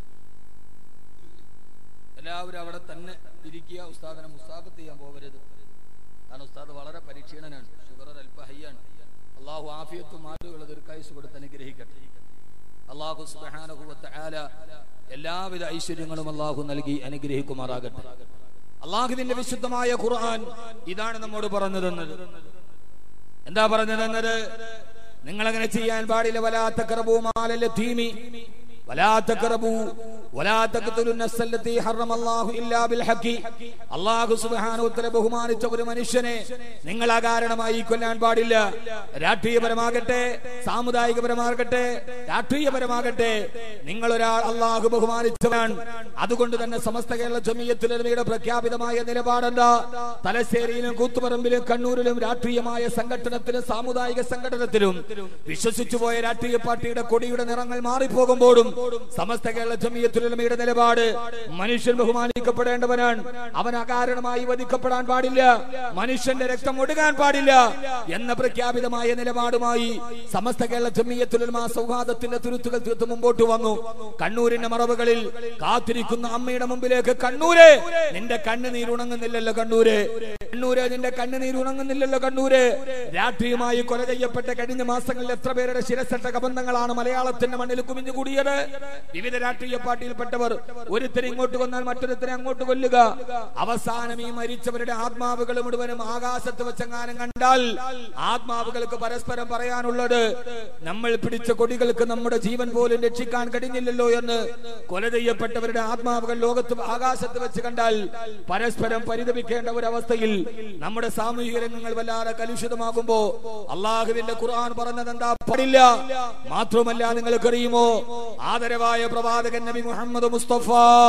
എല്ലാവരും അവിടെ തന്നെ ഇരിക്കുക ഉസ്താദിനെ മുസാഫത്ത് ചെയ്യാൻ പോകരുത് കാരണം ഉസ്താദ് വളരെ പരിക്ഷീണനാണ് ഷുഗർ അല്പ ഹൈയാണ് അള്ളാഹു ആഫിയത്തും ആരോഗ്യമുള്ള ദീർഘായുസ് കൊടുത്ത് അനുഗ്രഹിക്കട്ടെ അള്ളാഹു സുബ്ഹാനഹു ആല എല്ലാവിധ ഐശ്വര്യങ്ങളും അള്ളാഹു നൽകി അനുഗ്രഹിക്കുമാറാകട്ടെ അള്ളാഹുവിന്റെ വിശുദ്ധമായ ഖുർആൻ ഇതാണ് നമ്മോട് പറഞ്ഞു തന്നത് എന്താ പറഞ്ഞു തന്നത് നിങ്ങൾ അങ്ങനെ ചെയ്യാൻ പാടില്ല വലാത്ത കറബൂമാലല്ല തീമി വലാത്ത കറബൂ അള്ളാഹു സുബാനുത്തര ബഹുമാനിച്ച ഒരു മനുഷ്യനെ നിങ്ങൾ അകാരണമായി കൊല്ലാൻ പാടില്ല രാഷ്ട്രീയപരമാകട്ടെ സാമുദായികപരമാകട്ടെ രാഷ്ട്രീയപരമാകട്ടെ നിങ്ങൾ ഒരാൾ അള്ളാഹു ബഹുമാനിച്ചവൻ അതുകൊണ്ട് തന്നെ സമസ്ത കേരള ജമീയത്തിലമയുടെ പ്രഖ്യാപിതമായ നിലപാടെന്താ തലശ്ശേരിയിലും കൂത്തുപറമ്പിലും കണ്ണൂരിലും രാഷ്ട്രീയമായ സംഘടനത്തിലും സാമുദായിക സംഘടനത്തിലും വിശ്വസിച്ചു പോയ രാഷ്ട്രീയ പാർട്ടിയുടെ കൊടിയുടെ നിറങ്ങൾ മാറിപ്പോകുമ്പോഴും സമസ്ത കേരള ജമീയത്തിൽ ജമിയത്തുലമയുടെ നിലപാട് മനുഷ്യൻ ബഹുമാനിക്കപ്പെടേണ്ടവനാണ് അവൻ അകാരണമായി വധിക്കപ്പെടാൻ പാടില്ല മനുഷ്യന്റെ രക്തം ഒടുകാൻ പാടില്ല എന്ന പ്രഖ്യാപിതമായ നിലപാടുമായി സമസ്ത കേരള ജമിയത്തുലമ സൗഹാർദ്ദത്തിന്റെ തുരുത്തുകൾ തീർത്ത് മുമ്പോട്ട് വന്നു കണ്ണൂരിന്റെ മറവുകളിൽ കാത്തിരിക്കുന്ന അമ്മയുടെ മുമ്പിലേക്ക് കണ്ണൂര് നിന്റെ കണ്ണുനീരുണങ്ങുന്നില്ലല്ലോ കണ്ണൂര് കണ്ണൂര് നിന്റെ കണ്ണുനീരുണങ്ങുന്നില്ലല്ലോ കണ്ണൂര് രാഷ്ട്രീയമായി കൊല ചെയ്യപ്പെട്ട കഴിഞ്ഞ മാസങ്ങളിൽ എത്ര പേരുടെ ശിരസട്ട കബന്ധങ്ങളാണ് മലയാളത്തിന്റെ മണ്ണിൽ കുമിഞ്ഞു കൂടിയത് വിവിധ രാഷ്ട്രീയ പാർട്ടിയിൽപ്പെട്ടവർ ഒരുത്തരെ ഇങ്ങോട്ട് കൊന്നാൽ മറ്റൊരുത്തരെ അങ്ങോട്ട് കൊല്ലുക അവസാനം ഈ മരിച്ചവരുടെ ആത്മാവുകൾ മുഴുവനും ആകാശത്ത് വെച്ചെങ്ങാനും കണ്ടാൽ ആത്മാവുകൾക്ക് പരസ്പരം പറയാനുള്ളത് നമ്മൾ പിടിച്ച കൊടികൾക്ക് നമ്മുടെ ജീവൻ പോലും രക്ഷിക്കാൻ കഴിഞ്ഞില്ലല്ലോ എന്ന് കൊല ചെയ്യപ്പെട്ടവരുടെ ആത്മാവുകൾ ലോകത്ത് ആകാശത്ത് വെച്ച് കണ്ടാൽ പരസ്പരം പരിതപിക്കേണ്ട ഒരു അവസ്ഥയിൽ നമ്മുടെ സാമൂഹിക രംഗങ്ങൾ വല്ലാതെ കലുഷിതമാകുമ്പോ അള്ളാഹുവിന്റെ ഖുർആൻ പറഞ്ഞത് എന്താ പാടില്ല മാത്രമല്ല നിങ്ങൾക്കറിയുമോ ആദരവായ പ്രവാചകൻ നബി മുഹമ്മദ് മുസ്തഫ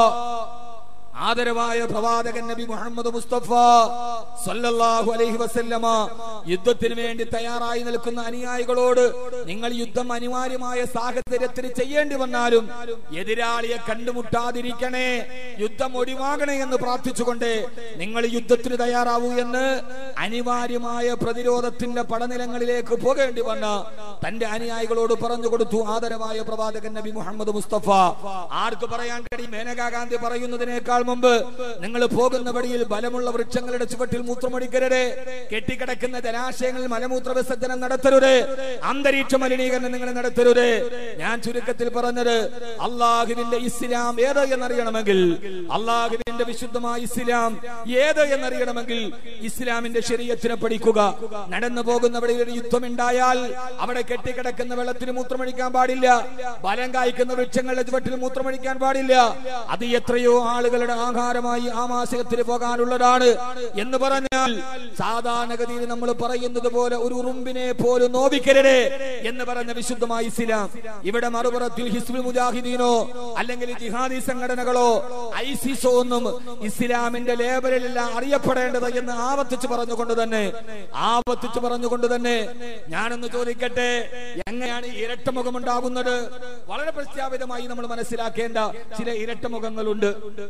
ആദരവായ പ്രവാചകൻ നബി മുഹമ്മദ് മുസ്തഫ സല്ലല്ലാഹു അലൈഹി വസല്ലമ യുദ്ധത്തിന് വേണ്ടി തയ്യാറായി നിൽക്കുന്ന അനുയായികളോട് നിങ്ങൾ യുദ്ധം അനിവാര്യമായ സാഹചര്യത്തിൽ ചെയ്യേണ്ടി വന്നാലും എതിരാളിയെ കണ്ടുമുട്ടാതിരിക്കണേ യുദ്ധം ഒഴിവാകണേ എന്ന് പ്രാർത്ഥിച്ചുകൊണ്ട് നിങ്ങൾ യുദ്ധത്തിന് തയ്യാറാവൂ എന്ന് അനിവാര്യമായ പ്രതിരോധത്തിന്റെ പടനിലങ്ങളിലേക്ക് പോകേണ്ടി വന്ന തന്റെ അനുയായികളോട് പറഞ്ഞു കൊടുത്തു ആദരവായ പ്രവാചകൻ നബി മുഹമ്മദ് മുസ്തഫ ആർക്ക് പറയാൻ കഴിയും മേനകാ ഗാന്ധി പറയുന്നതിനേക്കാൾ മുമ്പ് നിങ്ങൾ പോകുന്ന വഴിയിൽ ബലമുള്ള വൃക്ഷങ്ങളുടെ ചുവട്ടിൽ മൂത്രമൊഴിക്കരുത് കെട്ടിക്കിടക്കുന്ന ജലാശയങ്ങളിൽ മലമൂത്ര വിസർജനം നടത്തരുത് അന്തരീക്ഷ മലിനീകരണം നിങ്ങൾ നടത്തരുത് ഞാൻ ചുരുക്കത്തിൽ പറഞ്ഞത് അള്ളാഹുവിന്റെ ഇസ്ലാം ഏത് എന്നറിയണമെങ്കിൽ അള്ളാഹുവിന്റെ വിശുദ്ധമായ ഇസ്ലാം ഏത് എന്നറിയണമെങ്കിൽ ഇസ്ലാമിന്റെ ശരീരത്തിനെ പഠിക്കുക നടന്നു പോകുന്ന വഴിയിൽ ഒരു യുദ്ധമുണ്ടായാൽ അവിടെ കെട്ടിക്കിടക്കുന്ന വെള്ളത്തിന് മൂത്രമൊഴിക്കാൻ പാടില്ല ബലം കായ്ക്കുന്ന വൃക്ഷങ്ങളുടെ ചുവട്ടിൽ മൂത്രമൊഴിക്കാൻ പാടില്ല അത് എത്രയോ ആളുകളുടെ ആഹാരമായി ആമാശയത്തിന് പോകാനുള്ളതാണ് എന്ന് പറഞ്ഞാൽ സാധാരണഗതിയിൽ നമ്മൾ പറയുന്നത് പോലെ ഒരു ഉറുമ്പിനെ പോലും നോവിക്കരുത് എന്ന് പറഞ്ഞ വിശുദ്ധമായ ഇസ്ലാം ഇവിടെ മറുപുറത്തിൽ ഹിസ്ബുൽ മുജാഹിദീനോ അല്ലെങ്കിൽ ജിഹാദി സംഘടനകളോ ഐസിസോ ഒന്നും ഇസ്ലാമിന്റെ ലേബലിലല്ല അറിയപ്പെടേണ്ടത് എന്ന് ആവർത്തിച്ച് പറഞ്ഞുകൊണ്ട് തന്നെ ആവർത്തിച്ച് പറഞ്ഞുകൊണ്ട് തന്നെ ഞാനൊന്ന് ചോദിക്കട്ടെ എങ്ങനെയാണ് ഇരട്ടമുഖം ഉണ്ടാകുന്നത് വളരെ പ്രഖ്യാപിതമായി നമ്മൾ മനസ്സിലാക്കേണ്ട ചില ഇരട്ടമുഖങ്ങളുണ്ട്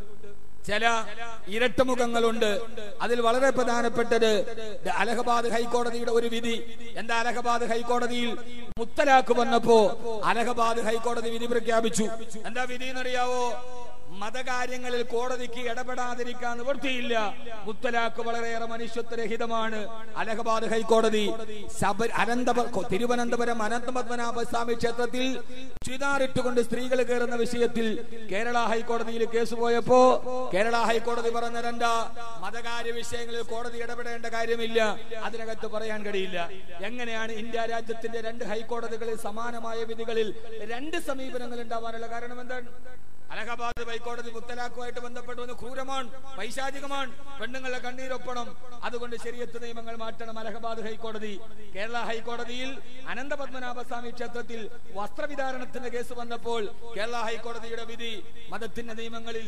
ചില ഇരട്ടമുഖങ്ങളുണ്ട് അതിൽ വളരെ പ്രധാനപ്പെട്ടത് അലഹബാദ് ഹൈക്കോടതിയുടെ ഒരു വിധി എന്താ അലഹബാദ് ഹൈക്കോടതിയിൽ മുത്തലാഖ് വന്നപ്പോ അലഹബാദ് ഹൈക്കോടതി വിധി പ്രഖ്യാപിച്ചു എന്താ വിധി എന്നറിയാവോ മതകാര്യങ്ങളിൽ കോടതിക്ക് ഇടപെടാതിരിക്കാൻ നിവൃത്തിയില്ല മുത്തലാഖ് വളരെയേറെ മനുഷ്യത്വരഹിതമാണ് അലഹബാദ് ഹൈക്കോടതി ശബ അനന്ത തിരുവനന്തപുരം അനന്തപത്മനാഭ സ്വാമി ക്ഷേത്രത്തിൽ ചുരിദാറിട്ടുകൊണ്ട് സ്ത്രീകൾ കയറുന്ന വിഷയത്തിൽ കേരള ഹൈക്കോടതിയിൽ കേസ് പോയപ്പോ കേരള ഹൈക്കോടതി പറഞ്ഞതെന്താ മതകാര്യ വിഷയങ്ങളിൽ കോടതി ഇടപെടേണ്ട കാര്യമില്ല അതിനകത്ത് പറയാൻ കഴിയില്ല എങ്ങനെയാണ് ഇന്ത്യ രാജ്യത്തിന്റെ രണ്ട് ഹൈക്കോടതികളിൽ സമാനമായ വിധികളിൽ രണ്ട് സമീപനങ്ങൾ ഉണ്ടാവാനുള്ള കാരണം എന്താണ് അലഹബാദ് ഹൈക്കോടതി മുത്തലാഖുമായിട്ട് ബന്ധപ്പെട്ട് ഒന്ന് ക്രൂരമാണ് പൈശാചികമാണ് പെണ്ണുങ്ങളുടെ കണ്ണീരൊപ്പണം അതുകൊണ്ട് ശരിയത്ത് നിയമങ്ങൾ മാറ്റണം അലഹബാദ് ഹൈക്കോടതി കേരള ഹൈക്കോടതിയിൽ അനന്തപത്മനാഭസ്വാമി ക്ഷേത്രത്തിൽ വസ്ത്രവിധാരണത്തിന്റെ കേസ് വന്നപ്പോൾ കേരള ഹൈക്കോടതിയുടെ വിധി മതത്തിന്റെ നിയമങ്ങളിൽ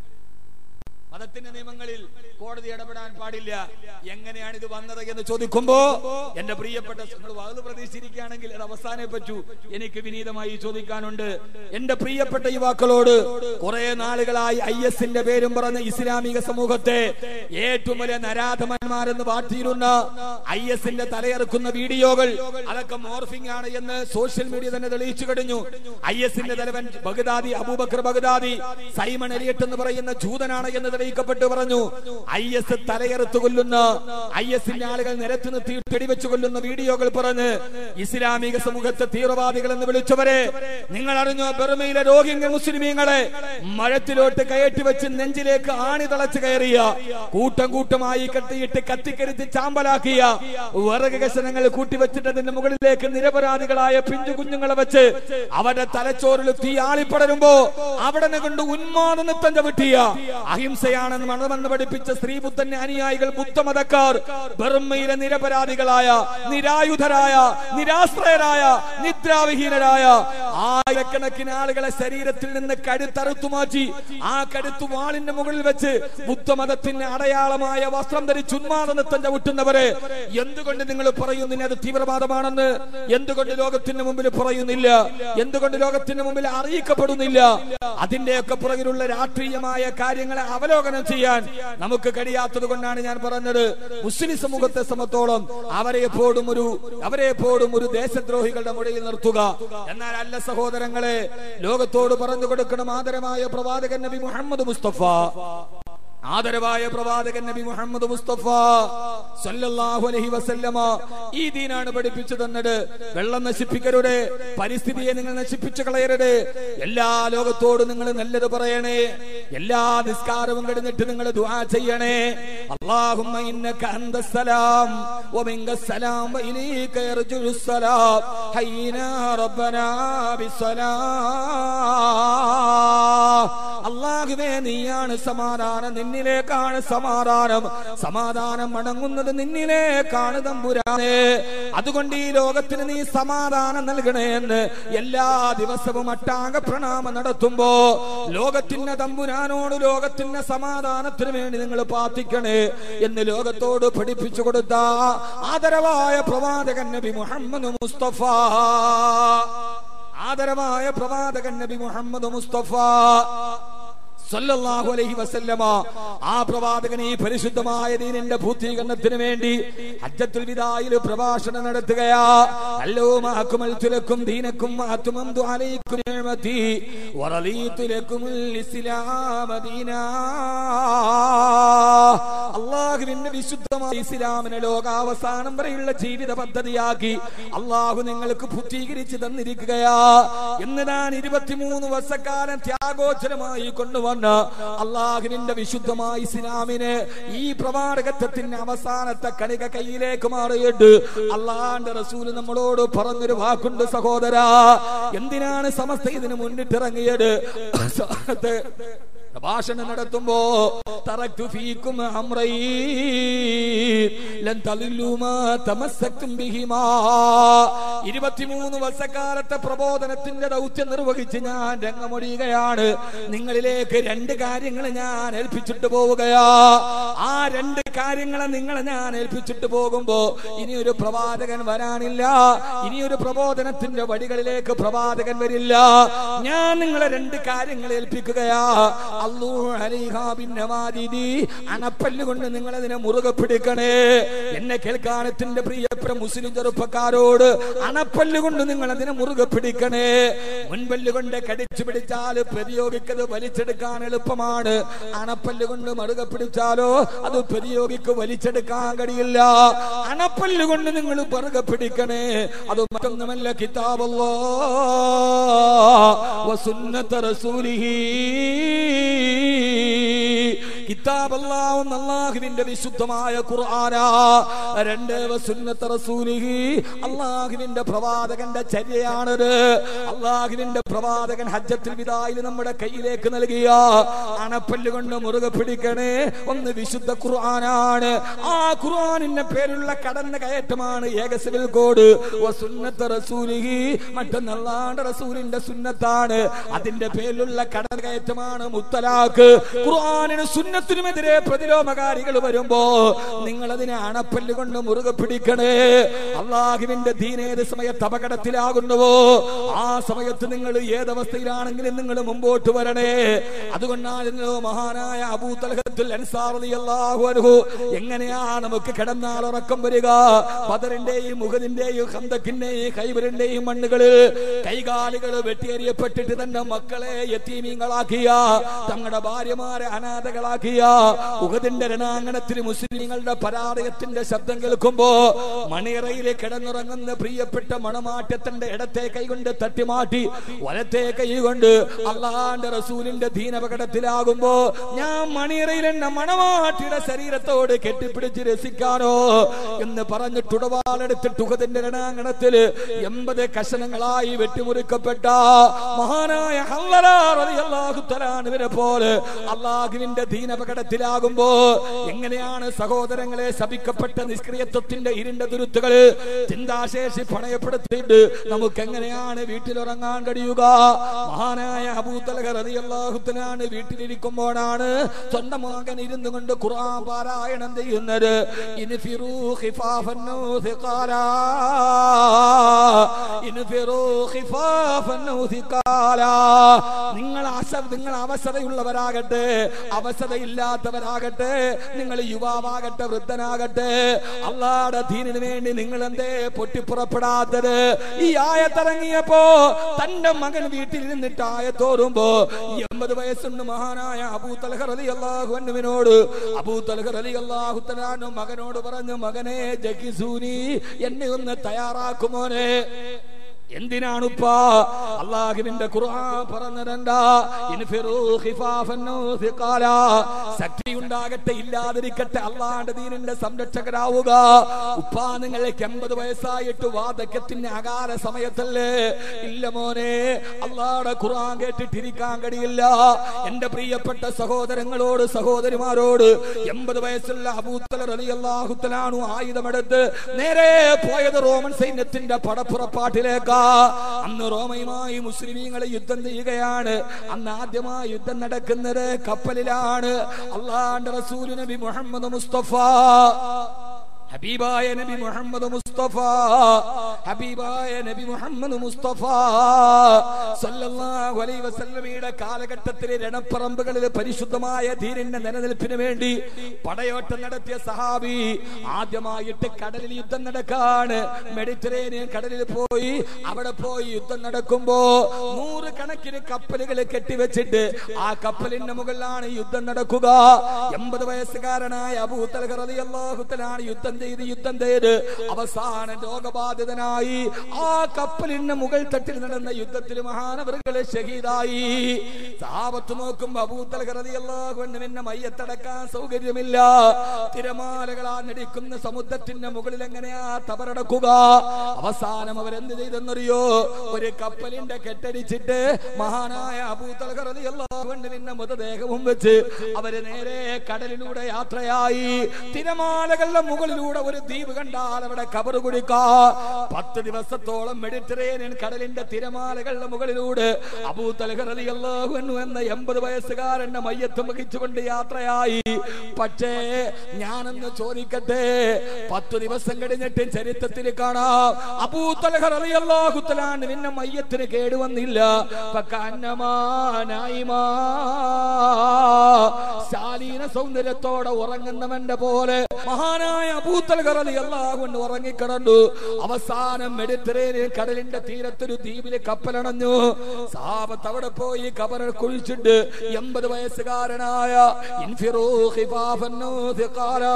മതത്തിന്റെ നിയമങ്ങളിൽ കോടതി ഇടപെടാൻ പാടില്ല എങ്ങനെയാണ് ഇത് വന്നത് എന്ന് ചോദിക്കുമ്പോ എന്റെ പ്രിയപ്പെട്ട നിങ്ങൾ വകുത് പ്രതീക്ഷിച്ചിരിക്കുകയാണെങ്കിൽ അത് അവസാനേ പറ്റൂ എനിക്ക് വിനീതമായി ചോദിക്കാനുണ്ട് എന്റെ പ്രിയപ്പെട്ട യുവാക്കളോട് കുറെ നാളുകളായി ഐ എസിന്റെ പേരും പറഞ്ഞ ഇസ്ലാമിക സമൂഹത്തെ ഏറ്റവും വലിയ നരാധമന്മാരെന്ന് വാഴ്ത്തിയിരുന്ന ഐ എസിന്റെ തലയെറുക്കുന്ന വീഡിയോകൾ അതൊക്കെ മോർഫിംഗ് ആണ് എന്ന് സോഷ്യൽ മീഡിയ തന്നെ തെളിയിച്ചു കഴിഞ്ഞു ഐ എസിന്റെ തലവൻ Baghdadi Abu Bakr Baghdadi Simon Elliot എന്ന് പറയുന്ന ജൂതനാണ് എന്ന് തെളിയിക്കപ്പെട്ട് പറഞ്ഞു ഐ എസ് തലയെറുത്ത് കൊല്ലുന്ന ഐ എസിന്റെ ആളുകൾ നിരത്തി നിർത്തി വെടിവെച്ച് കൊല്ലുന്ന വീഡിയോകൾ പറഞ്ഞ് ഇസ്ലാമിക സമൂഹത്തെ തീവ്രവാദികൾ എന്ന് വിളിച്ചവരെ നിങ്ങൾ അറിഞ്ഞോ ബർമയിലെ രോഹിംഗ്യ മുസ്ലിമീങ്ങളെ മഴത്തിലോട്ട് കയറ്റി വെച്ച് നെഞ്ചിലേക്ക് ആണി തളച്ച് കയറിയ കൂട്ടം കൂട്ടമായി കെട്ടിയിട്ട് കത്തിക്കരിച്ച് ചാമ്പലാക്കിയ വിറക് കഷണങ്ങൾ കൂട്ടിവെച്ചിട്ട് അതിന്റെ മുകളിലേക്ക് നിരപരാധികളായ പിഞ്ചു കുഞ്ഞുങ്ങളെ വെച്ച് അവരുടെ തലച്ചോറിൽ തീ ആളിപ്പടരുമ്പോ അവിടെ കൊണ്ട് ഉന്മാദ നൃത്തം ചവിട്ടിയ അഹിംസയാണെന്ന് മണമെന്ന് പഠിപ്പിച്ച സ്ത്രീബുദ്ധന്റെ അനുയായികൾ ബുദ്ധമതക്കാർ ബർമ്മയിലെ നിരപരാധികളായ നിരായുധരായ നിരാശ്രയരായ നിദ്രാവിഹീനരായ ആയിരക്കണക്കിന് ആളുകളെ ശരീരത്തിൽ നിന്ന് കഴുത്തറുത്തു മാറ്റി ആ കഴുത്തു വാളിന്റെ മുകളിൽ വെച്ച് ബുദ്ധമതത്തിന് അടയാളമായ വസ്ത്രം ധരിച്ച് ഉന്മാദ നൃത്തം ചവിട്ടുന്നവരെ എന്തുകൊണ്ട് നിങ്ങൾ പറയുന്നില്ല അത് തീവ്രവാദമാണെന്ന് എന്തുകൊണ്ട് ലോകത്തിന് മുമ്പിൽ പറയുന്നില്ല എന്തുകൊണ്ട് ലോകത്തിന് മുമ്പിൽ അറിയിക്കപ്പെടുന്നില്ല അതിന്റെയൊക്കെ പുറകിലുള്ള രാഷ്ട്രീയമായ കാര്യങ്ങളെ അവലോകനം ചെയ്യാൻ നമുക്ക് കഴിയാത്തത് കൊണ്ടാണ് ഞാൻ പറഞ്ഞത് മുസ്ലിം സമൂഹത്തെ സംബന്ധിച്ചോളം അവരെ എപ്പോഴും ഒരു അവരെ എപ്പോഴും ഒരു ദേശദ്രോഹികളുടെ മുഴയിൽ നിർത്തുക എന്നാൽ അല്ല സഹോദരങ്ങളെ ലോകത്തോട് പറഞ്ഞു കൊടുക്കണം ആദരമായ പ്രവാചകൻ നബി മുഹമ്മദ് മുസ്തഫ ആദരവായ പ്രവാചകൻ നബി മുഹമ്മദ് മുസ്തഫ സല്ലല്ലാഹു അലൈഹി വസല്ലമ ഈ ദീനാണ് പഠിപ്പിച്ചു തന്നത് വെള്ളം നശിപ്പിക്കരുത് പരിസ്ഥിതിയെ നിങ്ങൾ നശിപ്പിച്ചു കളയരുത് എല്ലാ ലോകത്തോടും നിങ്ങൾ നല്ലത് പറയണേ എല്ലാ നിസ്കാരവും കഴിഞ്ഞിട്ട് നിങ്ങൾ ദുആ ചെയ്യണേ അല്ലാഹുമ്മ ഇന്നക അന്തസ്സലാം വമിൻക സലാം വഇലൈക യർജുലു സലാം ഹയ്യിനാ റബ്ബനാ ബിസ്സലാം അള്ളാഹുവേ നീയാണ് സമാധാനം നിന്നിലേക്കാണ് സമാധാനം സമാധാനം മടങ്ങുന്നത് നിന്നിലേക്കാണ് തമ്പുരാനെ അതുകൊണ്ട് ഈ ലോകത്തിന് നീ സമാധാനം നൽകണേ എന്ന് എല്ലാ ദിവസവും അട്ടാക പ്രണാമം നടത്തുമ്പോ ലോകത്തിന്റെ തമ്പുരാനോട് ലോകത്തിന്റെ സമാധാനത്തിന് വേണ്ടി നിങ്ങൾ പ്രാർത്ഥിക്കണേ എന്ന് ലോകത്തോട് പഠിപ്പിച്ചു കൊടുത്ത ആദരവായ പ്രവാചകൻ നബി മുഹമ്മദ് മുസ്തഫ ആദരവായ പ്രവാചകൻ നബി മുഹമ്മദ് മുസ്തഫ സല്ലല്ലാഹു അലൈഹി വസല്ലമ ആ പ്രവാചകൻ ഈ പരിശുദ്ധമായ ദീനിന്റെ പൂർത്തീകരണത്തിന് വേണ്ടി ഹജ്ജത്തുൽ വിദായിൽ പ്രഭാഷണം നടത്തുകയാ അല്ലോ മാക്കുമൽതു ലക്കും ദീനക്കും അത്മംതു അലൈക്കും നിഅമതി വറദീതു ലക്കുമുൽ ഇസ്ലാമ ദീനാ അള്ളാഹുവിന്റെ വിശുദ്ധമായ ഇസ്ലാമിനെ ലോകാവസാനം വരെയുള്ള ജീവിത പദ്ധതിയാക്കി അള്ളാഹു നിങ്ങൾക്ക് പൂർത്തീകരിച്ചു തന്നിരിക്കുകയാ എന്ന് ഞാൻ ഇരുപത്തിമൂന്ന് വർഷക്കാലം ത്യാഗോച്ചരമായി കൊണ്ടുവന്ന അള്ളാഹുവിന്റെ വിശുദ്ധമായ ഇസ്ലാമിന് ഈ പ്രവാടകത്വത്തിന്റെ അവസാനത്തെ കണിക കയ്യിലേക്ക് മാറിയിട്ട് അള്ളാന്റെ റസൂല് നമ്മളോട് പറഞ്ഞൊരു വാക്കുണ്ട് സഹോദര എന്തിനാണ് സമസ്ത ഇതിന് മുന്നിട്ടിറങ്ങിയത് അവസാനത്തെ പ്രഭാഷണം നടത്തുമ്പോ തറക്തു ഫീക്കും അമ്രൈ ലൻ തളില്ലു മാ തമസ്സക്തും ബിഹിമാ ഇരുപത്തിമൂന്ന് വർഷക്കാലത്തെ പ്രബോധനത്തിന്റെ ദൗത്യം നിർവഹിച്ച് ഞാൻ രംഗമൊഴിയുകയാണ് നിങ്ങളിലേക്ക് രണ്ട് കാര്യങ്ങൾ ഞാൻ ഏൽപ്പിച്ചിട്ട് പോവുകയാ ആ രണ്ട് കാര്യങ്ങളെ നിങ്ങളെ ഞാൻ ഏൽപ്പിച്ചിട്ട് പോകുമ്പോ ഇനി ഒരു പ്രവാചകൻ വരാനില്ല ഇനി ഒരു പ്രബോധനത്തിന്റെ വഴികളിലേക്ക് പ്രവാചകൻ വരില്ല ഞാൻ നിങ്ങളെ രണ്ട് കാര്യങ്ങൾ ഏൽപ്പിക്കുകയാ അള്ളൂ അലിഹാബിന്നവാദിതി അണപ്പല്ല് കൊണ്ട് നിങ്ങൾ അതിനെ മുറുകെ പിടിക്കണേ എന്നെ കേൾക്കാനത്തിന്റെ പ്രിയപ്പെട്ട മുസ്ലിം ചെറുപ്പക്കാരോട് അണപ്പല്ല് കൊണ്ട് നിങ്ങൾ അതിനെ മുറുകെ പിടിക്കണേ മുൻപല്ല് കൊണ്ട് കടിച്ചു പിടിച്ചാൽ പ്രതിയോഗിക്കത് വലിച്ചെടുക്കാൻ എളുപ്പമാണ് അണപ്പല്ല് കൊണ്ട് മറുകെ പിടിച്ചാലോ അത് പ്രതിയോഗിക്ക് വലിച്ചെടുക്കാൻ കഴിയില്ല അണപ്പല്ല് കൊണ്ട് നിങ്ങൾ മറുകെ പിടിക്കണേ അത് മറ്റൊന്നുമല്ല കിതാബല്ലോ വസുന്നത്ത റസൂലിഹി കിതാബ് അല്ലാഹുന്ന അല്ലാഹുവിന്റെ വിശുദ്ധമായ ഖുർആനാ രണ്ട് വസുന്നത്ത് റസൂലിഹി അല്ലാഹുവിന്റെ പ്രവാചകന്റെ ചര്യയാണത് അല്ലാഹുവിന്റെ പ്രവാചകൻ ഹജ്ജത്തുൽ വിദായിൽ നമ്മുടെ കയ്യിലേക്ക് നൽകിയ അണപ്പല്ല് കൊണ്ട് മുറുകെ പിടിക്കണേ ഒന്ന് വിശുദ്ധ ഖുർആനാണ് ആ ഖുർആനിന്റെ പേരുള്ള കടന്ന കയറ്റമാണ് ഏക സിവിൽ കോഡ് വസുന്നത്ത് റസൂലിഹി മറ്റൊന്ന് അല്ലാഹുവിന്റെ റസൂലിന്റെ സുന്നത്താണ് അതിന്റെ പേരിലുള്ള കടന്ന കയറ്റമാണ് മുത്തലാഖ് ഖുർആനിന് സുന്നത്തിനുമെതിരെ പ്രതിലോമകാരികൾ വരുമ്പോ നിങ്ങൾ അതിനെ അണപ്പല്ല് കൊണ്ട് മുറുകെ പിടിക്കണേ അള്ളാഹുവിന്റെ ദീനേത് സമയത്ത് അപകടത്തിലാകുന്നുവോ ആ സമയത്ത് നിങ്ങൾ ഏതവസ്ഥയിലാണെങ്കിലും നിങ്ങൾ മുമ്പോട്ട് വരണേ അതുകൊണ്ടാണല്ലോ മഹാനായ അബൂ തലഹത്തുൽ അൻസാർ റളിയല്ലാഹു അൻഹു എങ്ങനെയാ നമുക്ക് കിടന്നാൽ ഉറക്കം വരിക ബദറിന്റെയും മുഹദിന്റെയും ഹന്തക്കിന്റെയും ഖൈബറിന്റെയും മണ്ണുകളിൽ കൈകാലുകൾ വെട്ടിയെറിയപ്പെട്ടിട്ട് തന്നെ മക്കളെ യത്തീമീങ്ങളാക്കിയ തങ്ങളുടെ ഭാര്യമാരെ അനാഥകളാക്കിയ ഉഹദിന്റെ രണാങ്കണത്തിൽ മുസ്ലിങ്ങളുടെ പരാജയത്തിന്റെ ശബ്ദം കേൾക്കുമ്പോ മണിയറയിലെ കിടന്നുറങ്ങുന്ന പ്രിയപ്പെട്ട മണമാറ്റത്തിന്റെ ഇടത്തെ കൈകൊണ്ട് തട്ടിമാറ്റി വലത്തെ കൈ കൊണ്ട് അള്ളാന്റെ റസൂലിന്റെ ദീനപകടത്തിലാകുമ്പോ ഞാൻ മണിയറയിൽ എന്നെ മണവാട്ടിയുടെ ശരീരത്തോട് കെട്ടിപ്പിടിച്ച് രസിക്കാനോ എന്ന് പറഞ്ഞ് തുടവാളെടുത്തിട്ട് ഉഹദിന്റെ രണാങ്കണത്തില് എൺപത് കഷണങ്ങളായി വെട്ടിമുറിക്കപ്പെട്ട മഹാനായ അള്ളാഹുത്തലാനുവിനെ പോലെ അള്ളാഹുവിന്റെ ദീനപകടത്തിലാകുമ്പോ എങ്ങനെയാണ് സഹോദരങ്ങളെ ശപിക്കപ്പെട്ട നിഷ്ക്രിയത്വത്തിന്റെ ഇരുണ്ട തുരുത്തുകള് ചിന്താശേഷി പണയപ്പെടുത്തിയിട്ട് നമുക്ക് എങ്ങനെയാണ് വീട്ടിലുറങ്ങാൻ കഴിയുക മഹാനായ അബൂത്തലഹറിയാഹുത്തനാണ് വീട്ടിലിരിക്കുമ്പോഴാണ് സ്വന്തം മകൻ ഇരുന്നു കൊണ്ട് ഖുർആൻ പാരായണം ചെയ്യുന്നത് ഇൻഫിറൂ ഖിഫാഫൻ ഔ സിഖാലാ. ഇൻഫിറൂ ഖിഫാഫൻ ഔ സിഖാലാ. നിങ്ങൾ അസ നിങ്ങൾ അവസരയുള്ളവരാകട്ടെ അവസരയില്ലാത്തവരാകട്ടെ നിങ്ങൾ യുവാവാകട്ടെ വൃദ്ധനാകട്ടെ അള്ളാടെ ദീനിന് വേണ്ടി നിങ്ങൾ എന്തേ പൊട്ടിപ്പുറപ്പെടാത്തത് ഈ ആയത്തിറങ്ങിയപ്പോ തന്റെ മകൻ വീട്ടിൽ നിന്നിട്ട് ആയത്തോറുമ്പോ എൺപത് വയസ്സുണ്ട് മഹാനായ അബൂ തലഹർ അലി അള്ളാഹുവിനോട് അബൂ തലഹർ അലി അള്ളാഹുത്തലാനും മകനോട് പറഞ്ഞു മകനെ ജഗിസൂനി എന്നെ ഒന്ന് തയ്യാറാക്കുമോനെ എന്തിനാണുപ്പാ അള്ളാഹുവിന്റെ ഖുർആൻ പറഞ്ഞതെന്താ ഇൻഫിറൂ ഖിഫാഫൻ ഔ സിഖാലാ. ശക്തി ഉണ്ടാകട്ടെ ഇല്ലാതിരിക്കട്ടെ അള്ളാന്റെ ദീനിന്റെ സംരക്ഷകരാവുക ഉപ്പാ നിങ്ങൾക്ക് എൺപത് വയസ്സായിട്ട് വാതക്കത്തിന് അകാല സമയത്തല്ലേ ഇല്ല മോനെ അള്ളാടെ ഖുർആൻ കേട്ടിട്ടിരിക്കാൻ കഴിയില്ല എന്റെ പ്രിയപ്പെട്ട സഹോദരങ്ങളോട് സഹോദരിമാരോട് എൺപത് വയസ്സുള്ള അബൂത്തലർ അലി അള്ളാഹുത്തലാണു ആയുധമെടുത്ത് നേരെ പോയത് റോമൻ സൈന്യത്തിന്റെ പടപ്പുറപ്പാട്ടിലേക്കാ അന്ന് റോമയുമായി മുസ്ലിമീങ്ങൾ യുദ്ധം ചെയ്യുകയാണ് അന്ന് ആദ്യമായി യുദ്ധം നടക്കുന്നത് കപ്പലിലാണ് അള്ളാന്റെ റസൂൽ നബി മുഹമ്മദ് മുസ്തഫ ഹബീബായ നബി മുഹമ്മദ് മുസ്തഫ ഹബീബായ നബി മുഹമ്മദ് മുസ്തഫ സല്ലല്ലാഹു അലൈഹി വസല്ലമയുടെ കാലഘട്ടത്തിലെ രണപ്പറമ്പുകളിൽ പരിശുദ്ധമായ ധീരന്റെ നിലനിൽപ്പിന് വേണ്ടി പടയോട്ടം നടത്തിയ സഹാബി ആദ്യമായിട്ട് കടലിൽ യുദ്ധം നടക്കാണ് മെഡിറ്ററേനിയൻ കടലിൽ പോയി അവിടെ പോയി യുദ്ധം നടക്കുമ്പോ നൂറ് കണക്കിന് കപ്പലുകൾ കെട്ടിവെച്ചിട്ട് ആ കപ്പലിന്റെ മുകളിലാണ് യുദ്ധം നടക്കുക എൺപത് വയസ്സുകാരനായ അബൂത്തലഹർ അള്ളാഹുത്തലാണ് യുദ്ധം ചെയ്ത് യുദ്ധം ചെയ്ത് അവസാന രോഗബാധിതനായി ആ കപ്പലിന്റെ മുകൾ തട്ടിൽ നടന്ന യുദ്ധത്തിൽ മഹാനവറുകളെ ഷഹീദായി സാപത്ത് നോക്കുമ്പോ അബൂത്തലഹർ അള്ളാഹുവിന് പിന്നെ മയ്യത്തടക്കാൻ സൗകര്യമില്ല തിരമാലകളാ നടിക്കുന്ന സമുദ്രത്തിന്റെ മുകളിൽ എങ്ങനെയാ തവറടക്കുക അവസാനം അവരെന്ത് ചെയ്തെന്നറിയോ ഒരു കപ്പലിന്റെ കെട്ടടിച്ചിട്ട് മഹാനായ അബൂത്തലഹർ അള്ളാഹുവിന്റെ പിന്നെ മൃതദേഹവും വെച്ച് അവര് നേരെ കടലിലൂടെ യാത്രയായി തിരമാലകളുടെ മുകളിലൂടെ ഒരു ദ്വീപ് കണ്ടാൽ അവിടെ കബറ് കുടിക്കാ പത്ത് ദിവസത്തോളം മെഡിറ്ററേനിയൻ കടലിന്റെ തിരമാലകളുടെ മുകളിലൂടെ അബൂത്തലഹർ അലി അള്ളാഹു എന്ന എൺപത് വയസ്സുകാരന്റെ മയ്യത്ത് വഹിച്ചുകൊണ്ട് യാത്രയായി പക്ഷേ ഞാനൊന്ന് ചോദിക്കട്ടെ പത്ത് ദിവസം കഴിഞ്ഞിട്ട് ചരിത്രത്തിൽ കാണാം അബൂത്തലഹർ അലി അള്ളാഹുത്തലാണ് നിന്നെ മയ്യത്തിന് കേടുവന്നില്ല ഫക്കന്നമാ നായിമാ. ശാലീന സൗന്ദര്യത്തോടെ ഉറങ്ങുന്നവന്റെ പോലെ മഹാനായ അബൂത്തലഹർ അലി അള്ളാഹുവിന് ഉറങ്ങിക്കിടന്നു അവസാനം മെഡിറ്ററേനിയൻ കടലിന്റെ തീരത്തൊരു ദ്വീപില് കപ്പലണഞ്ഞു സാപത്ത് അവിടെ പോയി കബറ കുഴിച്ചിട്ട് എൺപത് വയസ്സുകാരനായ ഇൻഫിറൂ ഖിഫാഫൻ ഔ സിഖാലാ.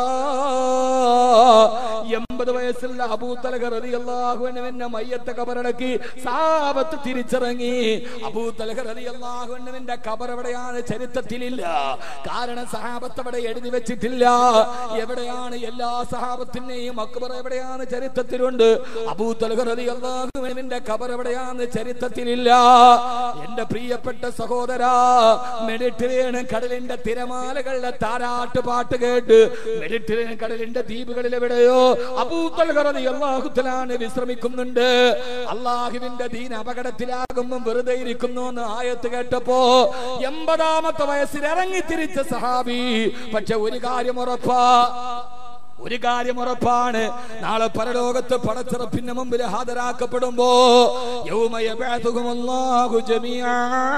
എൺപത് വയസ്സുള്ള അബൂത്തലഹർ അലി അള്ളാഹുവിന്റെ മയ്യത്തെ കബറടക്കി സാപത്ത് തിരിച്ചിറങ്ങി അബൂത്തലഹർ അലി അള്ളാഹുവിന്റെ കബർ എവിടെയാണ് ചരിത്രത്തിലില്ല കാരണം സഹാബത്ത് അവിടെ എഴുതി വെച്ചിട്ടില്ല എവിടെയാണ് എല്ലാ സഹാബത്തിന്റെയും അക്ബർ എവിടെയാണ് ചരിത്രത്തിലുണ്ട് അബൂത്തലഹർ അലി അള്ളാഹുവിന്റെ കബർ എവിടെയാണ് ചരിത്രത്തിലില്ല എന്റെ പ്രിയപ്പെട്ട സഹോദര മെഡിറ്ററേനിയൻ കടലിന്റെ തിരമാലകളുടെ താരാട്ട് പാട്ട് കേട്ട് മെഡിറ്ററേനിയൻ കടലിന്റെ ദ്വീപുകളിൽ എവിടെയോ അബൂത്തലഹർ അലി അള്ളാഹുത്തലാണ് വിശ്രമിക്കുന്നുണ്ട് അള്ളാഹുവിന്റെ ദീൻ അപകടത്തിലാകുമ്പോൾ വെറുതെ ഇരിക്കുന്നു എന്ന് ആയത്ത് കേട്ടപ്പോ എൺപതാമത്തെ വയസ്സിൽ ഇറങ്ങി തിരിച്ച സഹാബി പക്ഷെ ഒരു കാര്യം ഉറപ്പാ ഒരു കാര്യം ഉറപ്പാണ് നാളെ പരലോകത്ത് പടച്ചിറപ്പിന്റെ മുമ്പിൽ ഹാജരാക്കപ്പെടുമ്പോ യൗമ യബ്അഥുഹുമുല്ലാഹു ജമീആ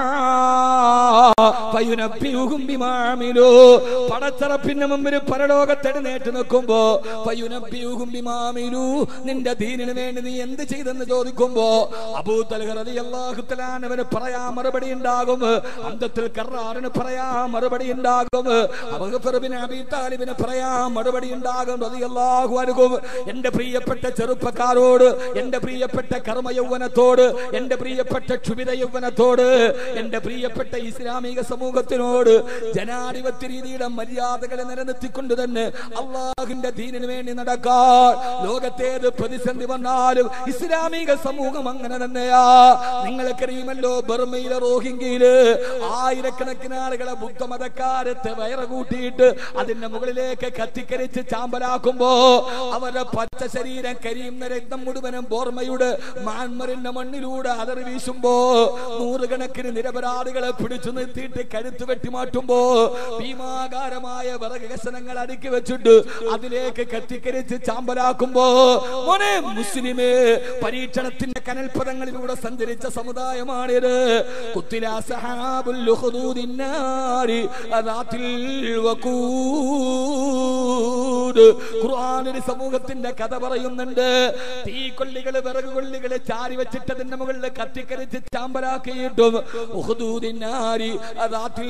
ഫയുനബ്ബിഉഹും ബിമാ അമിലൂ പടച്ചിറപ്പിന്റെ മുമ്പിൽ പരലോകത്ത് എഴുന്നേറ്റ് നിൽക്കുമ്പോ ഫയുനബ്ബിഉഹും ബിമാ അമിലൂ നിന്റെ ദീനിന് വേണ്ടി നീ എന്ത് ചെയ്തെന്ന് ചോദിക്കുമ്പോ അബൂ തൽഹർ റളിയല്ലാഹു തആല അവന് പറയാൻ മറുപടി ഉണ്ടാകും അന്തത്തിൽ കറാറിന് പറയാൻ മറുപടി ഉണ്ടാകും അബൂബക്കർ ബിൻ അബീ താലിബിന് പറയാൻ മറുപടി ഉണ്ടാകും റളിയല്ലാഹു അൻഹും എന്റെ പ്രിയപ്പെട്ട ചെറുപ്പക്കാരോട് എന്റെ പ്രിയപ്പെട്ട കർമ്മ യൗവനത്തോട് എന്റെ പ്രിയപ്പെട്ട ക്ഷുഭിത യൗവനത്തോട് എന്റെ പ്രിയപ്പെട്ട ഇസ്ലാമിക സമൂഹത്തിനോട് ജനാധിപത്യ രീതിയുടെ മര്യാദകളെ നിലനിർത്തിക്കൊണ്ട് തന്നെ അള്ളാഹുവിന്റെ ദീനിന് വേണ്ടി നടക്കാൻ ലോകത്തേത് പ്രതിസന്ധി വന്നാലും ഇസ്ലാമിക സമൂഹം അങ്ങനെ തന്നെയാ നിങ്ങൾക്കറിയുമല്ലോ ബർമയിലെ റോഹിംഗ്യയില് ആയിരക്കണക്കിന് ആളുകളെ ബുദ്ധമതക്കാരത്തെ വയറ് കൂട്ടിയിട്ട് അതിന്റെ മുകളിലേക്ക് കത്തിക്കരിച്ച് ചാമ്പലാക്കുമ്പോ അവരുടെ പച്ച ശരീരം കരിയുന്ന രക്തം മുഴുവനും ബോർമയുടെ മാൻമറിന്റെ മണ്ണിലൂടെ അലറി വീശുമ്പോ നൂറുകണക്കിന് നിരപരാധികളെ പിടിച്ചു നിർത്തിയിട്ട് കഴുത്ത് വെട്ടിമാറ്റുമ്പോ ഭീമാകാരമായ വിറക് കഷണങ്ങൾ അടുക്കി വെച്ചിട്ട് അതിലേക്ക് കത്തിക്കരിച്ച് ചാമ്പലാക്കുമ്പോ മോനെ മുസ്ലിമേ പരീക്ഷണത്തിന്റെ കനൽപദങ്ങളിലൂടെ സഞ്ചരിച്ച സമുദായമാണിത് കുത്തില സഹാബുൽ ഉഖ്ദൂദിൻ നാരി അദാത്തിൽ വഖൂദ് ഖുർആൻ ഒരു സമൂഹത്തിന്റെ കഥ പറയുന്നുണ്ട് തീക്കൊള്ളികള് വിറക് കൊള്ളികള് ചാരി വെച്ചിട്ട് അതിന്റെ മുകളിൽ കത്തിക്കരിച്ച് ചാമ്പലാക്കിയിട്ടും ഉഖ്ദൂദിൻ നാരി അദാത്തിൽ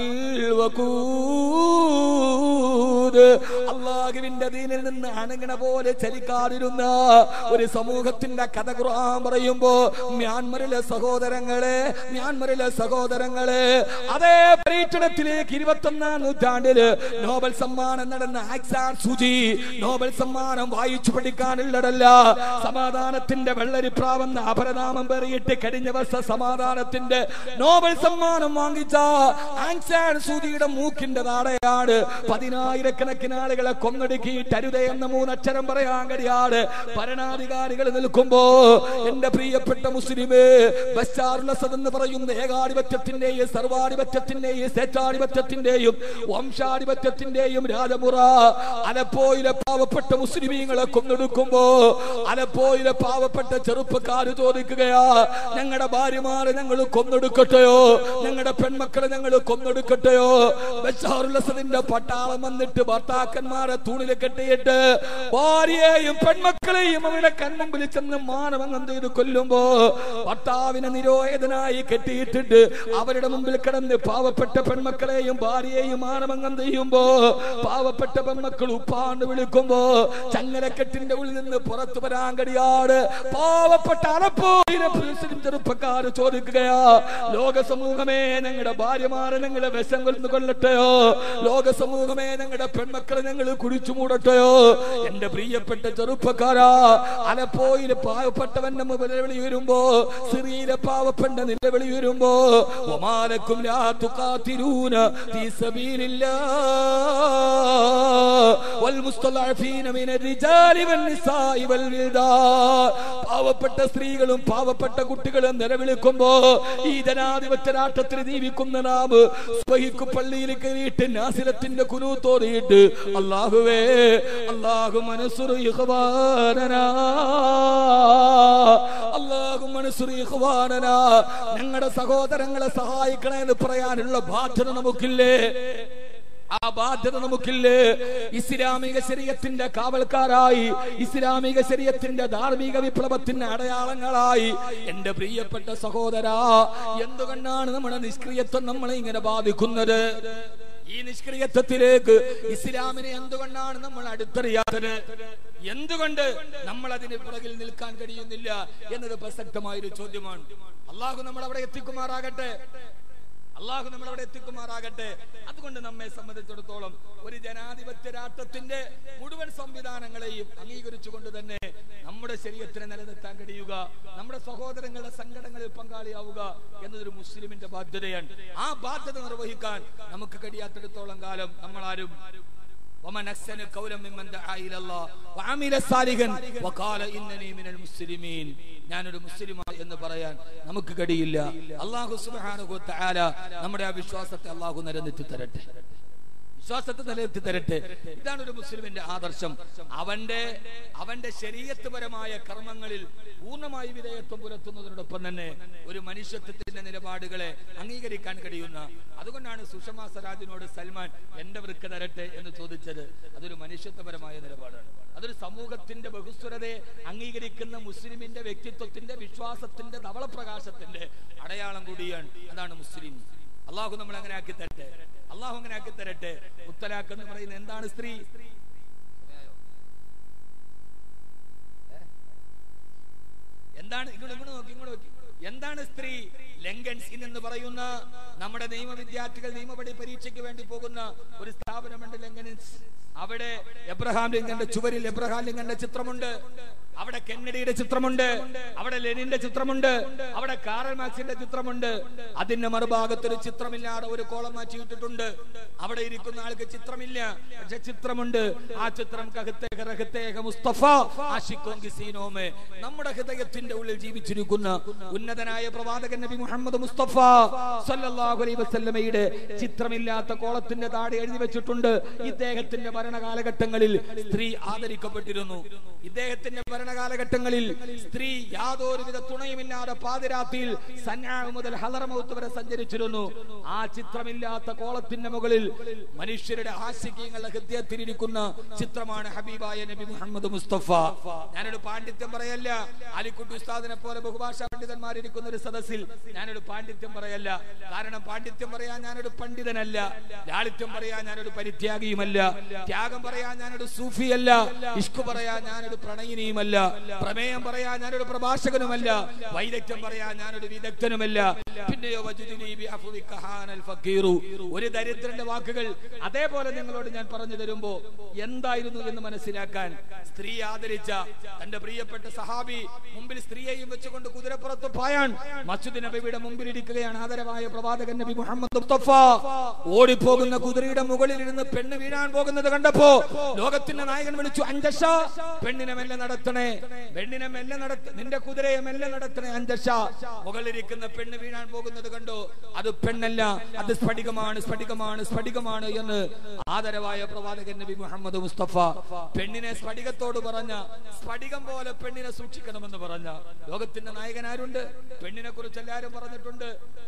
വഖൂദ് അള്ളാഹുവിന്റെ ദീനിൽ നിന്ന് അണങ്ങണ പോലെ ചലിക്കാതിരുന്ന ഒരു സമൂഹത്തിന്റെ കഥ ഖുർആൻ പറയുമ്പോ മ്യാൻമറിലെ സഹോദരങ്ങളെ മ്യാൻമറിലെ സഹോദരങ്ങളെ അതേ പരീക്ഷണത്തിലേക്ക് ഇരുപത്തൊന്നാം നൂറ്റാണ്ടില് നോബൽ സമ്മാനം നടന്ന ആക്സാൻ സുജി നോബൽ സമ്മാനം വായിച്ചു പഠിക്കാനുള്ളതല്ല സമാധാനത്തിന്റെ വെള്ളരിപ്രാവെന്ന അപരനാമം പേറിയിട്ട് കഴിഞ്ഞ വർഷം സമാധാനത്തിന്റെ നോബൽ സമ്മാനം വാങ്ങിച്ച ആങ്സാൻ സൂചിയുടെ മൂക്കിന്റെ നാടയാണ് പതിനായിരക്കണക്കിന് ആളുകളെ കൊന്നൊടുക്കിയിട്ട് അരുതേ എന്ന മൂന്നക്ഷരം പറയാൻ കഴിയാതെ ഭരണാധികാരികൾ നിൽക്കുമ്പോ എന്റെ പ്രിയപ്പെട്ട മുസ്ലിമേ ബസ്റ്റാറുലസദ് എന്ന് പറയുന്ന ഏകാധിപത്യത്തിന്റെയും സർവാധിപത്യത്തിന്റെയും സ്വേച്ഛാധിപത്യത്തിന്റെയും വംശാധിപത്യത്തിന്റെയും രാജമുറ അലപ്പോയിലെ പാവപ്പെട്ട മുസ്ലിമീങ്ങളെ കൊന്നെടുക്കുമ്പോ അലപ്പോയിലെ പാവപ്പെട്ട ചെറുപ്പക്കാര് ചോദിക്കുകയാ ഞങ്ങളുടെ ഭാര്യമാരെ ഞങ്ങൾ കൊന്നെടുക്കട്ടെയോ ഞങ്ങളുടെ പെൺമക്കളെ ഞങ്ങൾ കൊന്നെടുക്കട്ടെയോ ബഷാറുലസദിന്റെ പട്ടാളം വന്നിട്ട് ഭർത്താക്കന്മാരെ തൂണിൽ കെട്ടിയിട്ട് ഭാര്യയെയും പെൺമക്കളെയും അവരുടെ കൺമുമ്പിൽ ചെന്ന് മാനവങ്ങം ചെയ്ത് കൊല്ലുമ്പോ ഭർത്താവിനെ നിരോധനായി കെട്ടിയിട്ടിട്ട് അവരുടെ മുമ്പിൽ കിടന്ന് പാവപ്പെട്ട പെൺമക്കളെയും ഭാര്യയെയും മാനവങ്ങം ചെയ്യുമ്പോ പാവപ്പെട്ട പെൺമക്കൾ ഉപ്പാണ്ട് വിളിക്കുമ്പോ ചങ്ങലക്കെട്ടിന്റെ ഉള്ളിൽ നിന്ന് പുറത്തു വരാൻ കഴിയാട് പാവപ്പെട്ട അലപ്പോയിലെ പുരുഷനും ചെറുപ്പക്കാര് ചോദിക്കുകയാ ലോക സമൂഹമേ ഞങ്ങളുടെ ഭാര്യമാരെ ഞങ്ങളെ വിഷം കൊന്നു കൊല്ലട്ടെയോ ലോക സമൂഹമേ ഞങ്ങളുടെ പെൺമക്കളെ ഞങ്ങൾ കുടിച്ചു മൂടട്ടെയോ എന്റെ പ്രിയപ്പെട്ട ചെറുപ്പക്കാരാ അലപ്പോയില് പാവപ്പെട്ടവന്റെ നിലവിളി വരുമ്പോ സിറിയിലെ പാവപ്പെട്ട നിലവിളി വരുമ്പോ ഒമാലക്കും ലാ തുഖാതിലൂന ഫീ സബീലില്ലാ والمستضعفين من الرجال والنساء والولدان പാവപ്പെട്ട സ്ത്രീകളും പാവപ്പെട്ട കുട്ടികളും നിലവിളിക്കുമ്പോ ഈ ജനാധിപത്യ രാഷ്ട്രത്തിൽ ജീവിക്കുന്ന നാം സ്വഹിക്കു പള്ളിയിൽ കയറിയിട്ട് നാസിലത്തിന്റെ കുനൂത്തോറിയിട്ട് അള്ളാഹുവേ അള്ളാഹു മനസ്സുറു ഇഖ്വാനനാ അള്ളാഹു മനസ്സുറു ഇഖ്വാനനാ ഞങ്ങളുടെ സഹോദരങ്ങളെ സഹായിക്കണേ എന്ന് പറയാനുള്ള ബാധ്യത നമുക്കില്ലേ ആ ബാധ്യത നമുക്കില്ലേ ഇസ്ലാമിക ശരീരത്തിന്റെ കാവൽക്കാരായി ഇസ്ലാമിക ശരീരത്തിന്റെ ധാർമ്മിക വിപ്ലവത്തിന്റെ അടയാളങ്ങളായി എന്റെ പ്രിയപ്പെട്ട സഹോദരാ എന്തുകൊണ്ടാണ് നമ്മുടെ നിഷ്ക്രിയത്വം നമ്മളെ ഇങ്ങനെ ബാധിക്കുന്നത് ഈ നിഷ്ക്രിയത്വത്തിലേക്ക് ഇസ്ലാമിനെ എന്തുകൊണ്ടാണ് നമ്മൾ അടുത്തറിയാത്തത് എന്തുകൊണ്ട് നമ്മൾ അതിന് പുറകിൽ നിൽക്കാൻ കഴിയുന്നില്ല എന്നത് പ്രസക്തമായ ഒരു ചോദ്യമാണ് അള്ളാഹു നമ്മൾ അവിടെ എത്തിക്കുമാറാകട്ടെ അള്ളാഹു നമ്മൾ അവിടെ എത്തിക്കുമാറാകട്ടെ അതുകൊണ്ട് നമ്മെ സംബന്ധിച്ചിടത്തോളം ഒരു ജനാധിപത്യ രാഷ്ട്രത്തിന്റെ മുഴുവൻ സംവിധാനങ്ങളെയും അംഗീകരിച്ചുകൊണ്ട് തന്നെ നമ്മുടെ ശരീരത്തിനെ നിലനിർത്താൻ കഴിയുക നമ്മുടെ സഹോദരങ്ങളുടെ സങ്കടങ്ങളിൽ പങ്കാളിയാവുക എന്നതൊരു മുസ്ലിമിന്റെ ബാധ്യതയാണ് ആ ബാധ്യത നിർവഹിക്കാൻ നമുക്ക് കഴിയാത്തിടത്തോളം കാലം നമ്മളാരും ومن أحسن قولا ممن دعا إلى الله وعمل صالحا وقال إنني من المسلمين ഞാനൊരു മുസ്ലിമാണ് എന്ന് പറയാൻ നമുക്ക് കഴിയില്ല അള്ളാഹു സുബ്ഹാനഹു തആല നമ്മുടെ ആ വിശ്വാസത്തെ അള്ളാഹു നിലനിർത്തി തരട്ടെ വിശ്വാസത്തെ നിലനിർത്തി തരട്ടെ ഇതാണ് ഒരു മുസ്ലിമിന്റെ ആദർശം അവന്റെ അവന്റെ ശരീരത്വപരമായ കർമ്മങ്ങളിൽ പൂർണ്ണമായി വിധേയത്വം പുലർത്തുന്നതിനോടൊപ്പം തന്നെ ഒരു മനുഷ്യത്വത്തിന്റെ നിലപാടുകളെ അംഗീകരിക്കാൻ കഴിയുന്ന അതുകൊണ്ടാണ് സുഷമ സ്വരാജിനോട് സൽമാൻ എന്റെ വൃക്ക തരട്ടെ എന്ന് ചോദിച്ചത് അതൊരു മനുഷ്യത്വപരമായ നിലപാടാണ് അതൊരു സമൂഹത്തിന്റെ ബഹുസ്വരതയെ അംഗീകരിക്കുന്ന മുസ്ലിമിന്റെ വ്യക്തിത്വത്തിന്റെ വിശ്വാസത്തിന്റെ ധവളപ്രകാശത്തിന്റെ അടയാളം കൂടിയാണ് അതാണ് മുസ്ലിം അള്ളാഹു നമ്മൾ അങ്ങനെ ആക്കി തരട്ടെ അള്ളാഹു അങ്ങനെ ആക്കി തരട്ടെ മുത്തലാഖ് എന്ന് പറയുന്നത് എന്താണ് സ്ത്രീ എന്താണ് ഇങ്ങോട്ട് ഇങ്ങോട്ട് നോക്കി ഇങ്ങോട്ട് നോക്കി എന്താണ് സ്ത്രീ ലെങ്കൻസ് എന്ന് പറയുന്ന നമ്മുടെ നിയമ വിദ്യാർത്ഥികൾ നിയമപടി പരീക്ഷയ്ക്ക് വേണ്ടി പോകുന്ന ഒരു സ്ഥാപനമുണ്ട് ലെങ്കൻസ് അവിടെ എബ്രഹാം ലിങ്കന്റെ ചുവരിൽ എബ്രഹാം ലിങ്കന്റെ ചിത്രമുണ്ട് അവിടെ കെന്നഡിയുടെ ചിത്രമുണ്ട് അവിടെ ലെനിന്റെ ചിത്രമുണ്ട് അവിടെ കാറൽ മാക്സിന്റെ ചിത്രമുണ്ട് അതിന്റെ മറുഭാഗത്ത് ഒരു ചിത്രമില്ലാതെ ഒരു കോളം മാറ്റിയിട്ടിട്ടുണ്ട് അവിടെ ഇരിക്കുന്ന ആൾക്ക് ചിത്രമില്ല പക്ഷെ ചിത്രമുണ്ട് ആ ചിത്രം കഹത്തേഹ റഹത്തേഹ മുസ്തഫ ആഷിഖോങ്കി സീനോമേ നമ്മുടെ ഹൃദയത്തിന്റെ ഉള്ളിൽ ജീവിച്ചിരിക്കുന്ന ഉന്നതനായ പ്രവാചകൻ നബി മുഹമ്മദ് മുസ്തഫ സല്ലല്ലാഹു അലൈഹി വസല്ലമയുടെ ചിത്രമില്ലാത്ത കോളത്തിന്റെ താഴെ എഴുതി വെച്ചിട്ടുണ്ട് ഇദ്ദേഹത്തിന്റെ ഭരണകാലഘട്ടങ്ങളിൽ സ്ത്രീ ആദരിക്കപ്പെട്ടിരുന്നു ഇദ്ദേഹത്തിന്റെ ഭരണകാലഘട്ടങ്ങളിൽ സ്ത്രീ യാതൊരുവിധ തുണയുമില്ലാതെ പാതിരാത്രിയിൽ സന്നാ മുതൽ ഹലറമൗത്ത് വരെ സഞ്ചരിച്ചിരുന്നു ആ ചിത്രമില്ലാത്ത കോളത്തിന്റെ മുകളിൽ മനുഷ്യരുടെ ആശിക്യങ്ങളുടെ ഹൃദയത്തിലിരിക്കുന്ന ചിത്രമാണ് ഹബീബായ നബി മുഹമ്മദ് മുസ്തഫ ഞാനൊരു പാണ്ഡിത്യം പറയല്ല അലിക്കുട്ടി ഉസ്താദിനെ പോലെ ബഹുഭാഷാ പണ്ഡിതന്മാരിരിക്കുന്ന ഒരു സദസ്സിൽ ഞാനൊരു പാണ്ഡിത്യം പറയല്ല കാരണം പാണ്ഡിത്യം പറയാൻ ഞാനൊരു പണ്ഡിതനല്ല ലാളിത്യം പറയാൻ ഞാനൊരു പരിത്യാഗിയുമല്ല ത്യാഗം പറയാൻ ഞാനൊരു സൂഫിയല്ല ഇഷ്കു പറയാൻ ഞാനൊരു പ്രണയിനിയുമല്ല പ്രമേയം പറയാൻ ഞാനൊരു പ്രഭാഷകനുമല്ല വൈദഗ്ധ്യം പറയാൻ ഞാനൊരു വിദഗ്ധനുമല്ല പിന്നെയോ വജുദിനി ബി അഫ്വിക ഹാനൽ ഫക്കീറു. ഒരു ദരിദ്രന്റെ വാക്കുകൾ അതേപോലെ നിങ്ങളോട് ഞാൻ പറഞ്ഞു തരുമ്പോ എന്തായിരുന്നു എന്ന് മനസ്സിലാക്കാൻ സ്ത്രീ ആദരിച്ച തന്റെ പ്രിയപ്പെട്ട സഹാബി മുമ്പിൽ സ്ത്രീയെയും വെച്ചുകൊണ്ട് കുതിരപ്പുറത്ത് പായാൻ മസ്ജിദ് നബിയുടെ മുമ്പിൽ ഇരിക്കുകയാണ് ആദരവായ പ്രവാചകൻ നബി മുഹമ്മദ് മുസ്തഫ ഓടിപ്പോകുന്ന കുതിരയുടെ മുകളിൽ ഇരുന്ന് പെണ്ണ് വീഴാൻ പോകുന്നത് കണ്ടപ്പോ ലോകത്തിന്റെ നായകൻ വിളിച്ചു അഞ്ചശ പെണ്ണിനെ മെല്ലെ നടത്തണേ പെണ്ണിനെ മെല്ലെ നടത്ത നിന്റെ കുതിരയെ മെല്ലെ നടത്തണേ അഞ്ചശ മുകളിലിരിക്കുന്ന പെണ്ണ് വീഴാൻ പോകുന്നത് കണ്ടോ അത് പെണ്ണല്ല അത് സ്ഫടികമാണ് സ്ഫടികമാണ് സ്ഫടികമാണ് എന്ന് ആദരവായ പ്രവാചകൻ നബി മുഹമ്മദ് മുസ്തഫ പെണ്ണിനെ സ്ഫടികത്തോട് പറഞ്ഞ സ്ഫടികം പോലെ പെണ്ണിനെ സൂക്ഷിക്കണമെന്ന് പറഞ്ഞ ലോകത്തിന്റെ നായകൻ ആരുണ്ട് പെണ്ണിനെ കുറിച്ച് എല്ലാരും പറഞ്ഞിട്ടുണ്ട്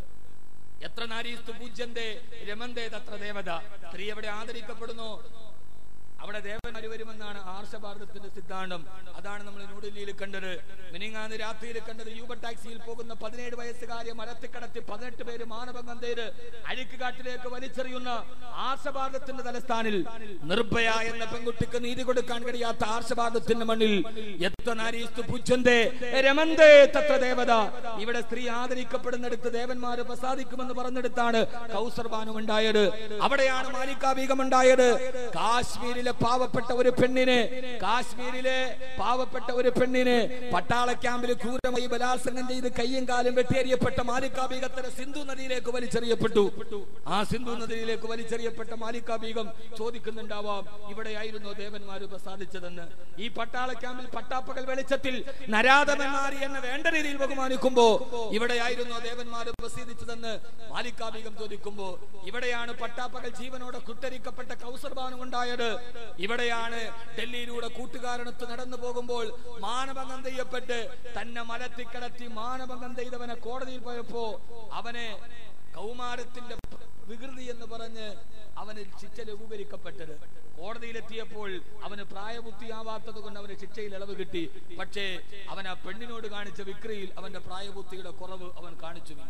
എത്ര നാരീസ്തു പൂജ്യന്തേ രമന്തേ തത്ര ദേവത സ്ത്രീ എവിടെ ആദരിക്കപ്പെടുന്നു അവിടെ ദേവന്മാർ വരുമെന്നാണ് ആർഷഭാരതത്തിന്റെ സിദ്ധാന്തം അതാണ് നമ്മൾ ന്യൂഡൽഹിയിൽ കണ്ടത് മിനിങ്ങാന്ന് രാത്രിയിൽ കണ്ടത് യൂബർ ടാക്സിയിൽ പോകുന്ന പതിനേഴ് വയസ്സുകാരെ മരത്തിക്കടത്തി പതിനെട്ട് പേര് മാനഭംഗം ചെയ്ത് അഴുക്കുകാട്ടിലേക്ക് വലിച്ചെറിയുന്ന ആർഷഭാരതത്തിന്റെ തലസ്ഥാനിൽ നിർഭയ എന്ന പെൺകുട്ടിക്ക് നീതി കൊടുക്കാൻ കഴിയാത്ത ആർഷഭാരതത്തിന്റെ മണ്ണിൽ എത്ര നാരീസ്തു പൂജ്യന്തേ രമന്തേ തത്ര ദേവത ഇവിടെ സ്ത്രീ ആദരിക്കപ്പെടുന്നിടത്ത് ദേവന്മാര് പ്രസാദിക്കുമെന്ന് പറഞ്ഞെടുത്താണ് കൗസർ ബാനു ഉണ്ടായത് അവിടെയാണ് മാലിക്കാ ബീഗം ഉണ്ടായത് കാശ്മീരിലെ പാവപ്പെട്ട ഒരു പെണ്ണിനെ കാശ്മീരിലെ പാവപ്പെട്ട ഒരു പെണ്ണിനെ പട്ടാള ക്യാമ്പിൽ ക്രൂരമായി ബലാത്സംഗം ചെയ്ത് കയ്യും കാലും വെട്ടിയെറിയപ്പെട്ട മാലിക്കാ ബീഗത്തിന് സിന്ധു നദിയിലേക്ക് വലിച്ചെറിയപ്പെട്ടു ആ സിന്ധു നദിയിലേക്ക് വലിച്ചെറിയപ്പെട്ട മാലിക്കാ ബീഗം ചോദിക്കുന്നുണ്ടാവാം ഇവിടെയായിരുന്നു ദേവന്മാര് പ്രസാദിച്ചതെന്ന് ഈ പട്ടാള ക്യാമ്പിൽ പട്ടാപ്പകൽ വെളിച്ചത്തിൽ നരാധമന്മാരി എന്നെ വേണ്ട രീതിയിൽ ബഹുമാനിക്കുമ്പോ ഇവിടെയായിരുന്നു ദേവന്മാര് പ്രസിദ്ധിച്ചതെന്ന് മാലിക്കാ ബീഗം ചോദിക്കുമ്പോ ഇവിടെയാണ് പട്ടാപ്പകൽ ജീവനോടെ കുട്ടരിക്കപ്പെട്ട കൗസർബാനം ഉണ്ടായത് ഇവിടെയാണ് ഡൽഹിയിലൂടെ കൂട്ടുകാരനത്ത് നടന്നു പോകുമ്പോൾ മാനഭംഗം ചെയ്യപ്പെട്ട് തന്നെ മലത്തിക്കടത്തി മാനഭംഗം ചെയ്തവനെ കോടതിയിൽ പോയപ്പോ അവനെ കൗമാരത്തിന്റെ വികൃതി എന്ന് പറഞ്ഞ് അവന് ശിക്ഷ ലഘൂകരിക്കപ്പെട്ടത് കോടതിയിലെത്തിയപ്പോൾ അവന് പ്രായബുദ്ധിയാവാത്തത് കൊണ്ട് അവന് ശിക്ഷയിൽ ഇളവ് കിട്ടി പക്ഷേ അവൻ ആ പെണ്ണിനോട് കാണിച്ച വിക്രിയിൽ അവന്റെ പ്രായബുദ്ധിയുടെ കുറവ് അവൻ കാണിച്ചുമില്ല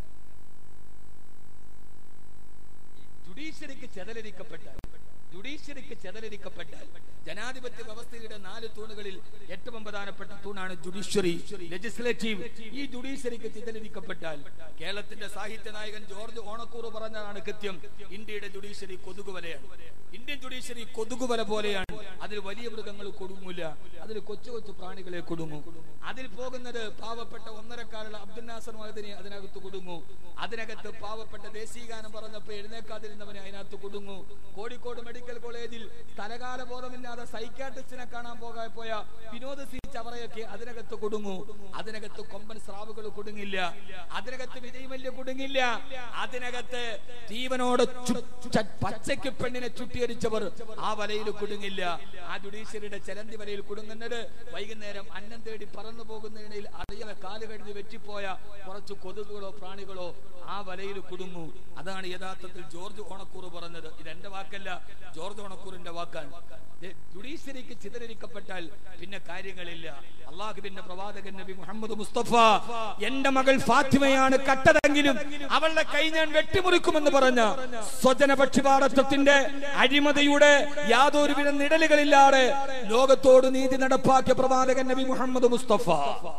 ജുഡീഷ്യറിക്ക് ചെതലരിക്കപ്പെട്ടാൽ ജുഡീഷ്യറിക്ക് ചെതലരിക്കപ്പെട്ടാൽ ജനാധിപത്യ വ്യവസ്ഥയുടെ നാല് തൂണുകളിൽ ഏറ്റവും പ്രധാനപ്പെട്ട തൂണാണ് ജുഡീഷ്യറി ലെജിസ്ലേറ്റീവ് ഈ ജുഡീഷ്യറിക്ക് ചിതലരിക്കപ്പെട്ടാൽ കേരളത്തിന്റെ സാഹിത്യ നായകൻ ജോർജ് ഓണക്കൂറ് പറഞ്ഞതാണ് കൃത്യം ഇന്ത്യയുടെ ജുഡീഷ്യറി കൊതുകുവലയാണ് ഇന്ത്യൻ ജുഡീഷ്യറി കൊതുകുവല പോലെയാണ് അതിൽ വലിയ മൃഗങ്ങൾ കൊടുങ്ങൂല അതിൽ കൊച്ചു കൊച്ചു പ്രാണികളെ കൊടുങ്ങും അതിൽ പോകുന്നത് പാവപ്പെട്ട ഒന്നരക്കാലുള്ള അബ്ദുൽ നാസർ മഹദിനെ അതിനകത്ത് കൊടുങ്ങൂ അതിനകത്ത് പാവപ്പെട്ട ദേശീയഗാനം പറഞ്ഞപ്പോ എഴുന്നേക്കാതിരുന്നവനെ അതിനകത്ത് കൊടുങ്ങൂ കോഴിക്കോട് മെഡിക്കൽ കോളേജിൽ സ്ഥലകാല ബോധമില്ലാതെ സൈക്കാട്രിസ്റ്റിനെ കാണാൻ പോകാൻ പോയ വിനോദ് സി ചവറയൊക്കെ അതിനകത്ത് കൊടുങ്ങൂ അതിനകത്ത് കൊമ്പൻ സ്രാവുകൾ കൊടുങ്ങില്ല അതിനകത്ത് വിജയമല്യ കൊടുങ്ങില്ല അതിനകത്ത് ജീവനോട് ചു- ച- പച്ചയ്ക്ക് പെണ്ണിനെ ചുട്ടിയടിച്ചവർ ആ വലയിൽ കുടുങ്ങില്ല ആ ജുഡീഷ്യറിയുടെ ചലന്തി വലയിൽ കുടുങ്ങുന്നത് വൈകുന്നേരം അന്നം തേടി പറന്നു പോകുന്നതിനിടയിൽ അറിയാതെ കാല് കഴിഞ്ഞ് വെറ്റിപ്പോയ കുറച്ച് കൊതുകുകളോ പ്രാണികളോ ആ വലയിൽ കുടുങ്ങൂ അതാണ് യഥാർത്ഥത്തിൽ ജോർജ് ഓണക്കൂർ പറഞ്ഞത് ഇത് എന്റെ വാക്കല്ല ജോർജ് ഓണക്കൂറിന്റെ വാക്കാണ് ദേ- ജുഡീഷ്യറിക്ക് ചിതറിരിക്കപ്പെട്ടാൽ പിന്നെ കാര്യങ്ങളില്ല അള്ളാഹുബിന്റെ പ്രവാചകൻ നബി മുഹമ്മദ് മുസ്തഫ എന്റെ മകൾ ഫാത്തിമയാണ് കട്ടതെങ്കിലും അവളുടെ കൈ ഞാൻ വെട്ടിമുറിക്കുമെന്ന് പറഞ്ഞ സ്വജന പക്ഷിപാടത്വത്തിന്റെ അഴിമതിയുടെ യാതൊരുവിധ നിഴലുകളില്ലാതെ ലോകത്തോട് നീതി നടപ്പാക്കിയ പ്രവാചകൻ നബി മുഹമ്മദ് മുസ്തഫ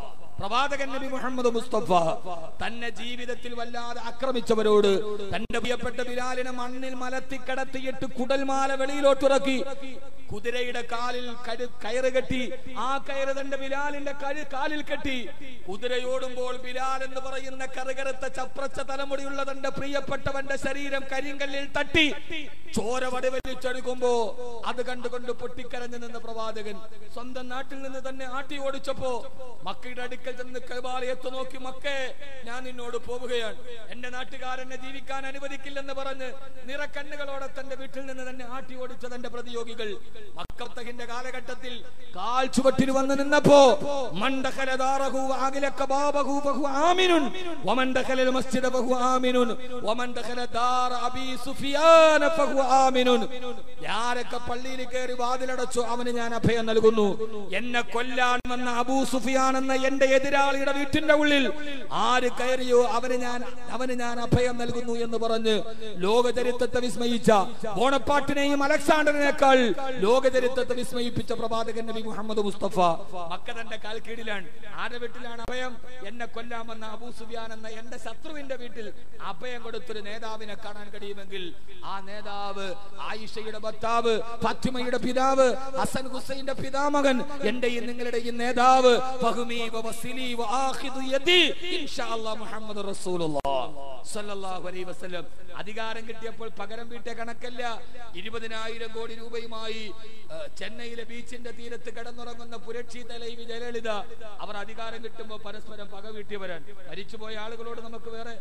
പ്രവാചകൻ നബി മുഹമ്മദ് മുസ്തഫ തന്നെ ജീവിതത്തിൽ വല്ലാതെ ആക്രമിച്ചവരോട് തന്റെ പ്രിയപ്പെട്ട ബിലാലിനെ മണ്ണിൽ മലത്തി കടത്തിയിട്ട് കുടൽമാല വെളിയിലോട്ടിറക്കി കുതിരയുടെ കാലിൽ കരു കയറ് കെട്ടി ആ കയറ് തന്റെ ബിലാലിന്റെ കഴു കാലിൽ കെട്ടി കുതിരയോടുമ്പോൾ ബിലാൽ എന്ന് പറയുന്ന കറുകറുത്ത ചപ്രച്ച തലമുടിയുള്ള തന്റെ പ്രിയപ്പെട്ടവന്റെ ശരീരം കരിങ്കല്ലിൽ തട്ടി ചോര വടിവലിച്ചെടുക്കുമ്പോ അത് കണ്ടുകൊണ്ട് പൊട്ടിക്കരഞ്ഞു നിന്ന പ്രവാചകൻ സ്വന്തം നാട്ടിൽ നിന്ന് തന്നെ ആട്ടി ഓടിച്ചപ്പോ മക്കയുടെ അടുക്കൽ ചെന്ന് കൈവാലയത്ത് നോക്കി മക്കേ ഞാൻ നിന്നോട് പോവുകയാണ് എന്റെ നാട്ടുകാരനെ ജീവിക്കാൻ അനുവദിക്കില്ലെന്ന് പറഞ്ഞ് നിറക്കണ്ണുകളോടെ തന്റെ വീട്ടിൽ നിന്ന് തന്നെ ആട്ടി ഓടിച്ച തന്റെ പ്രതിയോഗികൾ മക്കത്തഹിന്റെ കാലഘട്ടത്തിൽ കാൽ ചുവട്ടിൽ വന്ന് നിന്നപ്പോ മണ്ടഖല ദാറഹു വഅഖലക ബാബഹു ഫഹു ആമിനുൻ വമൻ ദഖല മസ്ജിദ ഫഹു ആമിനുൻ വമൻ ദഖല ദാർ അബി സുഫിയാന ഫഹു ആമിനുൻ ആരൊക്കെ പള്ളിയിൽ കയറി വാതിലടച്ചു അവന് ഞാൻ അഭയം നൽകുന്നു എന്നെ കൊല്ലാൻ വന്ന അബൂ സുഫിയാൻ എന്ന എന്റെ എതിരാളിയുടെ വീട്ടിന്റെ ഉള്ളിൽ ആര് കയറിയോ അവന് ഞാൻ അവന് ഞാൻ അഭയം നൽകുന്നു എന്ന് പറഞ്ഞ് ലോകചരിത്രത്തെ വിസ്മയിച്ച ബോണപ്പാട്ടിനെയും അലക്സാണ്ടറിനേക്കാൾ ലോകചരിത്രത്തെ വിസ്മയിപ്പിച്ച പ്രവാചകൻ നബി മുഹമ്മദ് മുസ്തഫ മക്ക തന്റെ കാൽ കീഴിലാണ് ആരുടെ വീട്ടിലാണ് അഭയം എന്നെ കൊല്ലാമെന്ന അബൂ സുഫിയാൻ എന്ന എന്റെ ശത്രുവിന്റെ വീട്ടിൽ അഭയം കൊടുത്തൊരു നേതാവിനെ കാണാൻ കഴിയുമെങ്കിൽ ആ നേതാവ് ആയിഷയുടെ ഭർത്താവ് ഫാത്തിമയുടെ പിതാവ് ഹസൻ ഹുസൈന്റെ പിതാമകൻ എന്റെയും നിങ്ങളുടെയും നേതാവ് ഫഹ്മി വ വസിലി വ ആഖിദു യദി ഇൻഷാ അല്ലാഹ് മുഹമ്മദ് റസൂലുള്ളാഹ് സല്ലല്ലാഹു അലൈഹി വസല്ലം അധികാരം കിട്ടിയപ്പോൾ പകരം വീട്ടിയ കണക്കല്ല ഇരുപതിനായിരം കോടി രൂപയുമായി ആ, ചെന്നൈയിലെ ബീച്ചിന്റെ തീരത്ത് കിടന്നുറങ്ങുന്ന പുരക്ഷി തലൈവി ജയലളിത അവർ അധികാരം കിട്ടുമ്പോൾ പരസ്പരം പക വീട്ടിയവരാണ് മരിച്ചുപോയ ആളുകളോട് നമുക്ക് വേറെ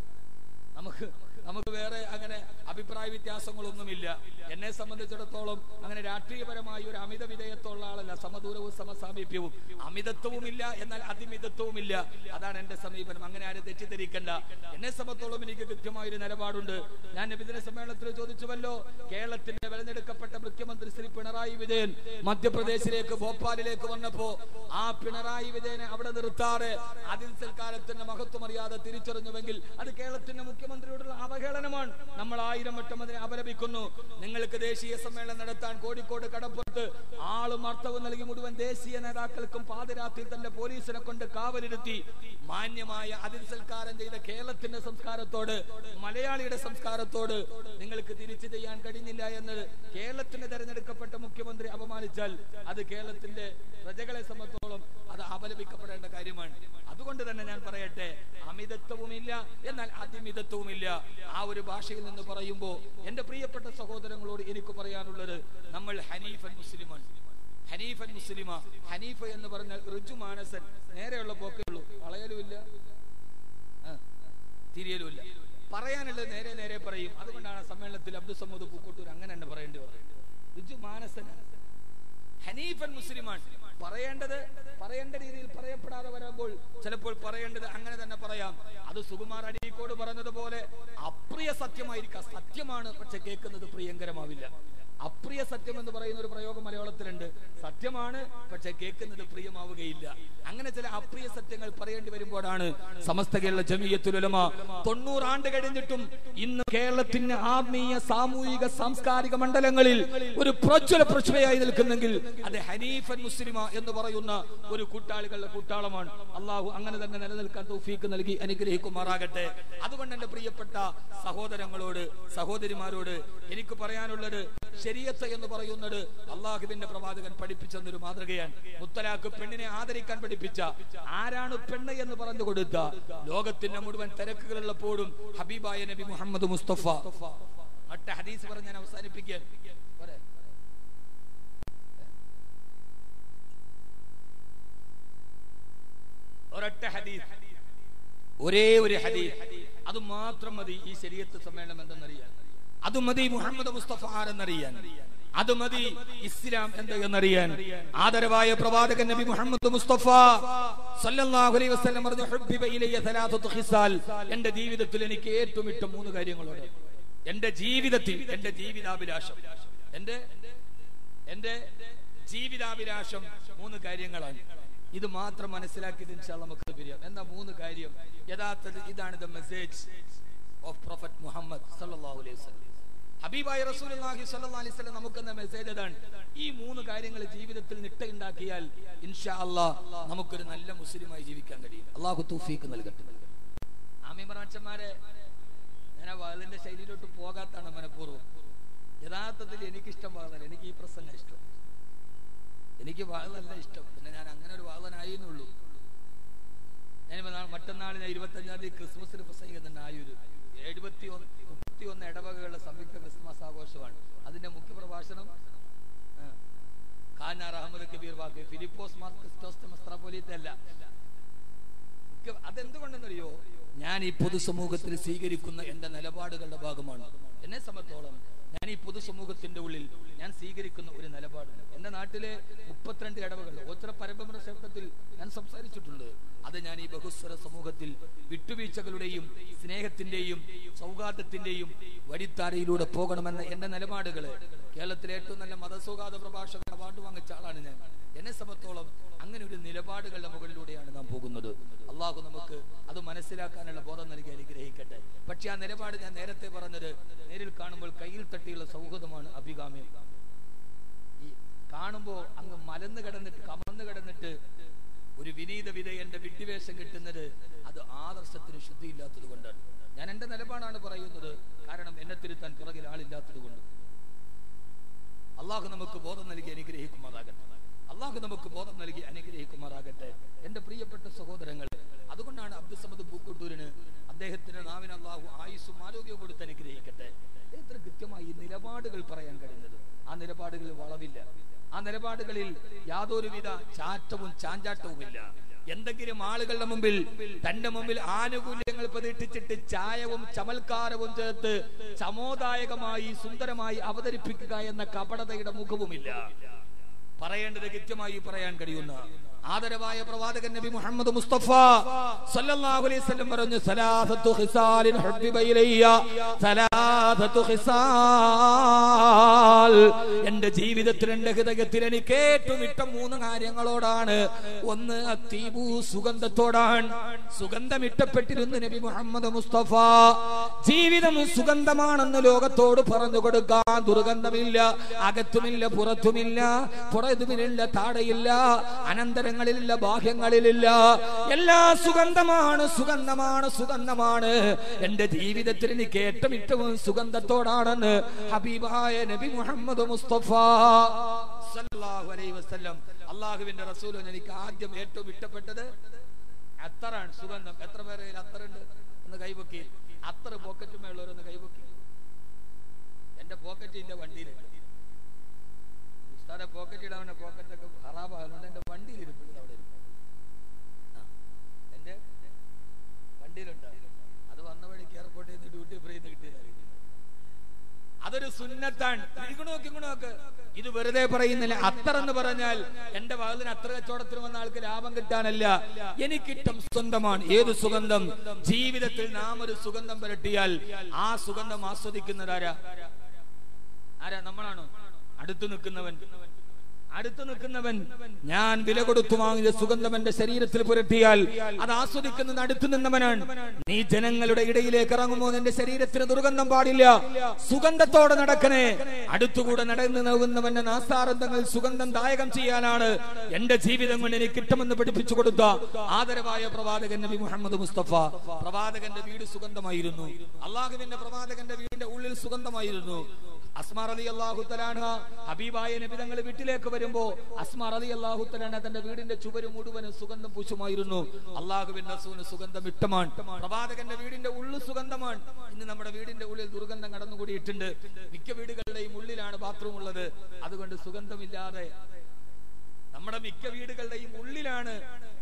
നമുക്ക് നമുക്ക് വേറെ അങ്ങനെ അഭിപ്രായ വ്യത്യാസങ്ങളൊന്നുമില്ല എന്നെ സംബന്ധിച്ചിടത്തോളം അങ്ങനെ രാഷ്ട്രീയപരമായി ഒരു അമിത വിധേയത്വമുള്ള ആളല്ല സമദൂരവും സമസാമീപ്യവും അമിതത്വവുമില്ല എന്നാൽ അതിമിതത്വവുമില്ല അതാണ് എന്റെ സമീപനം അങ്ങനെ ആരും തെറ്റിദ്ധരിക്കണ്ട എന്നെ സംബന്ധിച്ചോളം എനിക്ക് കൃത്യമായ ഒരു നിലപാടുണ്ട് ഞാൻ നബിദിന സമ്മേളനത്തിൽ ചോദിച്ചുവല്ലോ കേരളത്തിന്റെ വെളഞ്ഞെടുക്കപ്പെട്ട മുഖ്യമന്ത്രി ശ്രീ പിണറായി വിജയൻ മധ്യപ്രദേശിലേക്ക് ഭോപ്പാലിലേക്ക് വന്നപ്പോ ആ പിണറായി വിജയനെ അവിടെ നിർത്താതെ അതിൽ സൽക്കാലത്തിന്റെ മഹത്വം അറിയാതെ തിരിച്ചറിഞ്ഞുവെങ്കിൽ അത് കേരളത്തിന്റെ മുഖ്യമന്ത്രിയോടുള്ള അവഹേളനമാണ് നമ്മൾ ആയിരം വട്ടം അതിനെ അപലപിക്കുന്നു നിങ്ങൾക്ക് ദേശീയ സമ്മേളനം നടത്താൻ കോഴിക്കോട് കടപ്പുറത്ത് ആളും അർത്ഥവും നൽകി മുഴുവൻ ദേശീയ നേതാക്കൾക്കും പാതിരാത്രിയിൽ തന്റെ പോലീസിനെ കൊണ്ട് കാവലിരുത്തി മാന്യമായ അതിൽ സൽക്കാരം ചെയ്ത കേരളത്തിന്റെ സംസ്കാരത്തോട് മലയാളിയുടെ സംസ്കാരത്തോട് നിങ്ങൾക്ക് തിരിച്ചു ചെയ്യാൻ കഴിഞ്ഞില്ല എന്നത് കേരളത്തിന്റെ തെരഞ്ഞെടുക്കപ്പെട്ട മുഖ്യമന്ത്രി അപമാനിച്ചാൽ അത് കേരളത്തിന്റെ പ്രജകളെ സംബന്ധിച്ചോളം അത് അപലപിക്കപ്പെടേണ്ട കാര്യമാണ് അതുകൊണ്ട് തന്നെ ഞാൻ പറയട്ടെ അമിതത്വവുമില്ല എന്നാൽ അതിമിതത്വവുമില്ല ആ ഒരു ഭാഷയിൽ നിന്ന് പറയുമ്പോൾ എന്റെ പ്രിയപ്പെട്ട സഹോദരങ്ങളോട് എനിക്ക് പറയാനുള്ളത് നമ്മൾ ഹനീഫൻ മുസ്ലിമാണ് ഹനീഫൻ മുസ്ലിമ ഹനീഫ എന്ന് പറഞ്ഞാൽ ഋജു മാനസൻ നേരെയുള്ള പോക്കേ ഉള്ളൂ വളയലുമില്ല ആ, തിരിയലുമില്ല പറയാനുള്ളത് നേരെ നേരെ പറയും അതുകൊണ്ടാണ് സമ്മേളനത്തിൽ അബ്ദുൽ സമൂദ് പൂക്കോട്ടൂർ അങ്ങനെ തന്നെ പറയേണ്ടി വന്നത് ഋജു മാനസൻ ഹനീഫൻ മുസ്ലിമാണ് പറയേണ്ടത് പറയേണ്ട രീതിയിൽ പറയപ്പെടാതെ വരുമ്പോൾ ചിലപ്പോൾ പറയേണ്ടത് അങ്ങനെ തന്നെ പറയാം അത് സുകുമാർ അരീക്കോട് പറഞ്ഞതുപോലെ അപ്രിയ സത്യമായിരിക്കാം സത്യമാണ് പക്ഷെ കേൾക്കുന്നത് പ്രിയങ്കരമാവില്ല അപ്രിയ സത്യം എന്ന് പറയുന്ന ഒരു പ്രയോഗം മലയാളത്തിലുണ്ട് സത്യമാണ് പക്ഷെ കേൾക്കുന്നത് പ്രിയമാവുകയില്ല അങ്ങനെ ചില അപ്രിയ സത്യങ്ങൾ പറയേണ്ടി വരുമ്പോഴാണ് സമസ്ത കേരള ജമീയത്തുലമ തൊണ്ണൂറാണ്ട് കഴിഞ്ഞിട്ടും ഇന്ന് കേരളത്തിന്റെ ആത്മീയ സാമൂഹിക സാംസ്കാരിക മണ്ഡലങ്ങളിൽ ഒരു പ്രജ്വല പ്രശ്നയായി നിൽക്കുന്നെങ്കിൽ അത് ഹനീഫൻ മുസ്ലിമ എന്ന് പറയുന്ന ഒരു കൂട്ടാളികളുടെ കൂട്ടാളമാണ് അള്ളാഹു അങ്ങനെ തന്നെ നിലനിൽക്കാൻ തൗഫീക്ക് നൽകി അനുഗ്രഹിക്കുമാറാകട്ടെ അതുകൊണ്ട് എന്റെ പ്രിയപ്പെട്ട സഹോദരങ്ങളോട് സഹോദരിമാരോട് എനിക്ക് പറയാനുള്ളത് ശരീഅത്ത് എന്ന് പറയുന്നത് അള്ളാഹുവിന്റെ പ്രവാചകൻ പഠിപ്പിച്ചെന്നൊരു മാതൃകയാണ് മുത്തലാഖ് പെണ്ണിനെ ആദരിക്കാൻ പഠിപ്പിച്ച ആരാണ് പെണ്ണ് എന്ന് പറഞ്ഞു കൊടുത്ത ലോകത്തിന്റെ മുഴുവൻ തിരക്കുകളുള്ളപ്പോഴും ഹബീബായ നബി മുഹമ്മദ് മുസ്തഫ ഒറ്റ ഹദീസ് പറഞ്ഞ് ഞാൻ അവസാനിപ്പിക്കാൻ പോരെ? ഒരൊറ്റ ഹദീസ് ഒരേ ഒരു ഹദീസ് അത് മാത്രം മതി ഈ ശരീരത്ത് സമ്മേളനം എന്തെന്നറിയാൻ അത് മതി മുഹമ്മദ് മുസ്തഫ ആരെന്നറിയാൻ അത് മതി ഇസ്ലാം എന്ത് എന്നറിയാൻ ആദരവായ പ്രവാചകൻ നബി മുഹമ്മദ് മുസ്തഫ സല്ലല്ലാഹു അലൈഹി വസല്ലം പറഞ്ഞു ഹുബ്ബിബ ഇലയ്യ സലാസത്തു ഖിസാൽ എന്റെ ജീവിതത്തിൽ എനിക്ക് ഏറ്റവും ഇഷ്ടം മൂന്ന് കാര്യങ്ങളുണ്ട് എന്റെ ജീവിതത്തിൽ എന്റെ ജീവിതാഭിലാഷം എന്റെ എന്റെ ജീവിതാഭിലാഷം മൂന്ന് കാര്യങ്ങളാണ് ഇത് മാത്രം മനസ്സിലാക്കിയത് ഇൻഷാല്ല നമുക്ക് പിരിയാം എന്താ മൂന്ന് കാര്യം യഥാർത്ഥത്തിൽ ഇതാണ് the message of prophet Muhammad സല്ലല്ലാഹു അലൈഹി വസല്ലം ഹബീബായ റസൂലുള്ളാഹി സ്വല്ലല്ലാഹി അലൈഹി വസല്ലം നമുക്കെന്ന മെസ്സേജ് അതാണ് ഈ മൂന്ന് കാര്യങ്ങൾ ജീവിതത്തിൽ നിട്ടയുണ്ടാക്കിയാൽ ഇൻഷാ അല്ലാഹ് നമുക്കൊരു നല്ല മുസ്ലിമായി ജീവിക്കാൻ കഴിയും അള്ളാഹു തൗഫീഖ് നൽകട്ടെ ആമിമറാച്ചന്മാരെ ഞാൻ ആ വാളിന്റെ ശൈലിയിലോട്ട് പോകാത്താണ് മനഃപൂർവ്വം യഥാർത്ഥത്തിൽ എനിക്കിഷ്ടം വാളല്ല എനിക്ക് ഈ പ്രസംഗം ഇഷ്ടം എനിക്ക് വാളല്ല ഇഷ്ടം പിന്നെ ഞാൻ അങ്ങനെ ഒരു വാളനായി എന്നുള്ളൂ ഞാനിപ്പോ നാ- മറ്റന്നാൾ ഞാൻ ഇരുപത്തഞ്ചാം തീയതി ക്രിസ്മസിന് പ്രസംഗിക്കുന്നുണ്ട് ആയൂര് എഴുപത്തി ഒന്ന് മുപ്പത്തി ഒന്ന് ഇടവകകളുടെ സംയുക്ത ക്രിസ്മസ് ആഘോഷമാണ് അതിന്റെ മുഖ്യ പ്രഭാഷണം ആ, കാനാർ അഹമ്മദ് കബീർ വാക്ക് ഫിലിപ്പോസ് മാർ ക്രിസ്റ്റോസ് മെസ്ത്രാപോലീത്തെ അല്ല മുഖ്യ അതെന്തുകൊണ്ടെന്നറിയോ ഞാൻ ഈ പൊതുസമൂഹത്തിൽ സ്വീകരിക്കുന്ന എന്റെ നിലപാടുകളുടെ ഭാഗമാണ് എന്നെ സംബന്ധിച്ചോളം ഞാൻ ഈ പൊതുസമൂഹത്തിന്റെ ഉള്ളിൽ ഞാൻ സ്വീകരിക്കുന്ന ഒരു നിലപാടുണ്ട് എന്റെ നാട്ടിലെ മുപ്പത്തിരണ്ട് ഇടവകൾ ഓച്ചിറ പരമ്പര ക്ഷേത്രത്തിൽ ഞാൻ സംസാരിച്ചിട്ടുണ്ട് അത് ഞാൻ ഈ ബഹുസ്വര സമൂഹത്തിൽ വിട്ടുവീഴ്ചകളുടെയും സ്നേഹത്തിന്റെയും സൗഹാർദ്ദത്തിന്റെയും വഴിത്താരയിലൂടെ പോകണമെന്ന എന്റെ നിലപാടുകള് കേരളത്തിലെ ഏറ്റവും നല്ല മതസൗഹാർദ്ദ പ്രഭാഷക അവാർഡ് വാങ്ങിച്ച ആളാണ് ഞാൻ എന്നെ സംബന്ധിച്ചോളം അങ്ങനെ ഒരു നിലപാടുകളുടെ മുകളിലൂടെയാണ് നാം പോകുന്നത് അള്ളാഹു നമുക്ക് അത് മനസ്സിലാക്കാനുള്ള ബോധം നൽകി അനുഗ്രഹിക്കട്ടെ പക്ഷെ ആ നിലപാട് ഞാൻ നേരത്തെ പറഞ്ഞത് നേരിൽ കാണുമ്പോൾ കയ്യിൽ തട്ടിയുള്ള സൗഹൃദമാണ് അഭികാമ്യം ഈ കാണുമ്പോ അങ്ങ് മലന്ന് കിടന്നിട്ട് കമന്ന് കിടന്നിട്ട് ഒരു വിനീത വിധേയന്റെ വിഡ്ഢിവേഷം കിട്ടുന്നത് അത് ആദർശത്തിന് ശുദ്ധിയില്ലാത്തത് കൊണ്ടാണ് ഞാൻ എന്റെ നിലപാടാണ് പറയുന്നത് കാരണം എന്നെ തിരുത്താൻ പുറകിൽ ആളില്ലാത്തത് കൊണ്ട് അള്ളാഹു നമുക്ക് ബോധം നൽകി അനുഗ്രഹിക്കുമാറാകട്ടെ അള്ളാഹു നമുക്ക് ബോധം നൽകി അനുഗ്രഹിക്കുമാറാകട്ടെ എന്റെ പ്രിയപ്പെട്ട സഹോദരങ്ങൾ അതുകൊണ്ടാണ് അബ്ദുസമദ് പൂക്കുട്ടൂരിന് അദ്ദേഹത്തിന്റെ നാവിന് അള്ളാഹു ആയുസ്സും ആരോഗ്യവും കൊടുത്ത് അനുഗ്രഹിക്കട്ടെ എത്ര കൃത്യമായി ഈ നിലപാടുകൾ പറയാൻ കഴിയുന്നത് ആ നിലപാടുകളിൽ വളവില്ല ആ നിലപാടുകളിൽ യാതൊരുവിധ ചാറ്റവും ചാഞ്ചാട്ടവുമില്ല എന്തെങ്കിലും ആളുകളുടെ മുമ്പിൽ തന്റെ മുമ്പിൽ ആനുകൂല്യങ്ങൾ പ്രതീക്ഷിച്ചിട്ട് ചായവും ചമൽക്കാരവും ചേർത്ത് ചമോദായകമായി സുന്ദരമായി അവതരിപ്പിക്കുക എന്ന കപടതയുടെ മുഖവുമില്ല പറയേണ്ടത് കൃത്യമായി പറയാൻ കഴിയുന്ന ആദരവായ പ്രവാചകൻ നബി മുഹമ്മദ് മുസ്തഫ സല്ലല്ലാഹു അലൈഹി വസല്ലം പറഞ്ഞു സലാസത്തു ഖിസാലിൻ ഹബ്ബിബ ഇലയ്യ സലാസത്തു ഖിസാൽ എന്റെ ജീവിതത്തിൽ എന്റെ ഹൃദയത്തിൽ എനിക്ക് ഏറ്റവും ഇഷ്ടം മൂന്ന് കാര്യങ്ങളോടാണ് ഒന്ന് അത്തീബു സുഗന്ധത്തോടാണ് സുഗന്ധം ഇഷ്ടപ്പെട്ടിരുന്നു നബി മുഹമ്മദ് മുസ്തഫ ജീവിതം സുഗന്ധമാണെന്ന് ലോകത്തോട് പറഞ്ഞു കൊടുക്കാൻ ദുർഗന്ധമില്ല അകത്തുമില്ല പുറത്തുമില്ല പുറത്തുമില്ല താടയില്ല അനന്തരങ്ങളിലില്ല ബാഹ്യങ്ങളിലില്ല എല്ലാ സുഗന്ധമാണ് സുഗന്ധമാണ് സുഗന്ധമാണ് എന്റെ ജീവിതത്തിൽ എനിക്ക് ഏറ്റവും ഇഷ്ടവും സുഗന്ധത്തോടാണെന്ന് ഹബീബായ നബി മുഹമ്മദ് മുസ്തഫ സല്ലല്ലാഹു അലൈഹി വസല്ലം അള്ളാഹുവിന്റെ റസൂലും എനിക്ക് ആദ്യം ഏറ്റവും ഇഷ്ടപ്പെട്ടത് അത്തറാണ് സുഗന്ധം എത്ര പേരെ കയ്യിൽ അത്തറുണ്ട് ഒന്ന് കൈവക്കി അത്തറ് പോക്കറ്റുമേയുള്ളവരൊന്ന് കൈവക്കി എന്റെ പോക്കറ്റ് ഇല്ല വണ്ടിയിലുണ്ട് ഉസ്താദെ പോക്കറ്റ് ഇടാവുന്ന പോക്കറ്റൊക്കെ ഹറാബാകുന്നുണ്ട് എന്റെ വണ്ടിയിൽ ഇരിപ്പുണ്ട് അവിടെ ഇരിപ്പുണ്ട്. ആ, എന്റെ വണ്ടിയിലുണ്ട് അത് വന്ന വഴിക്ക് എയർപോർട്ടിൽ നിന്ന് ഡ്യൂട്ടി ഫ്രീ കിട്ടിയതായിരിക്കും അതൊരു സുന്നത്താണ് ഇങ്ങോട്ട് നോക്ക് ഇങ്ങോട്ട് നോക്ക് ഇത് വെറുതെ പറയുന്നില്ല അത്ര എന്ന് പറഞ്ഞാൽ എന്റെ വാതിന് അത്ര കച്ചവടത്തിന് വന്ന ആൾക്ക് ലാഭം കിട്ടാനല്ല എനിക്കിഷ്ടം സുഗന്ധമാണ് ഏത് സുഗന്ധം ജീവിതത്തിൽ നാം ഒരു സുഗന്ധം പുരട്ടിയാൽ ആ സുഗന്ധം ആസ്വദിക്കുന്നതാരാ ആരാ നമ്മളാണോ അടുത്തു നിൽക്കുന്നവൻ അടുത്തു നിൽക്കുന്നവൻ ഞാൻ വില കൊടുത്തു വാങ്ങിയ സുഗന്ധം എന്റെ ശരീരത്തിൽ പുരട്ടിയാൽ അത് ആസ്വദിക്കുന്നത് അടുത്തു നിന്നവനാണ് നീ ജനങ്ങളുടെ ഇടയിലേക്ക് ഇറങ്ങുമ്പോൾ നിന്റെ ശരീരത്തിന് ദുർഗന്ധം പാടില്ല സുഗന്ധത്തോടെ നടക്കണേ അടുത്തുകൂടെ നടന്നു നൽകുന്നവന്റെ നാസാരന്ധങ്ങൾ സുഗന്ധം ദായകം ചെയ്യാനാണ് എന്റെ ജീവിതം കൊണ്ട് എനിക്ക് കിട്ടുമെന്ന് പഠിപ്പിച്ചു കൊടുത്ത ആദരവായ പ്രവാചകൻ നബി മുഹമ്മദ് മുസ്തഫ പ്രവാചകന്റെ വീട് സുഗന്ധമായിരുന്നു അള്ളാഹുവിന്റെ പ്രവാചകന്റെ വീടിന്റെ ഉള്ളിൽ സുഗന്ധമായിരുന്നു അസ്മാർ അലി അള്ളാഹു തലാന ഹബീബായ നബി തങ്ങൾ വീട്ടിലേക്ക് വരുമ്പോ അസ്മാർ അലി അള്ളാഹു തലാന തന്റെ വീടിന്റെ ചുവര് മുഴുവനും സുഗന്ധം പൂശുമായിരുന്നു അള്ളാഹുവിന്റെ റസൂലിന് സുഗന്ധം ഇഷ്ടമാണ് പ്രവാചകന്റെ വീടിന്റെ ഉള്ളു സുഗന്ധമാണ് ഇന്ന് നമ്മുടെ വീടിന്റെ ഉള്ളിൽ ദുർഗന്ധം കടന്നുകൂടിയിട്ടുണ്ട് മിക്ക വീടുകളുടെയും ഉള്ളിലാണ് ബാത്റൂം ഉള്ളത് അതുകൊണ്ട് സുഗന്ധമില്ലാതെ നമ്മുടെ മിക്ക വീടുകളുടെയും ഉള്ളിലാണ്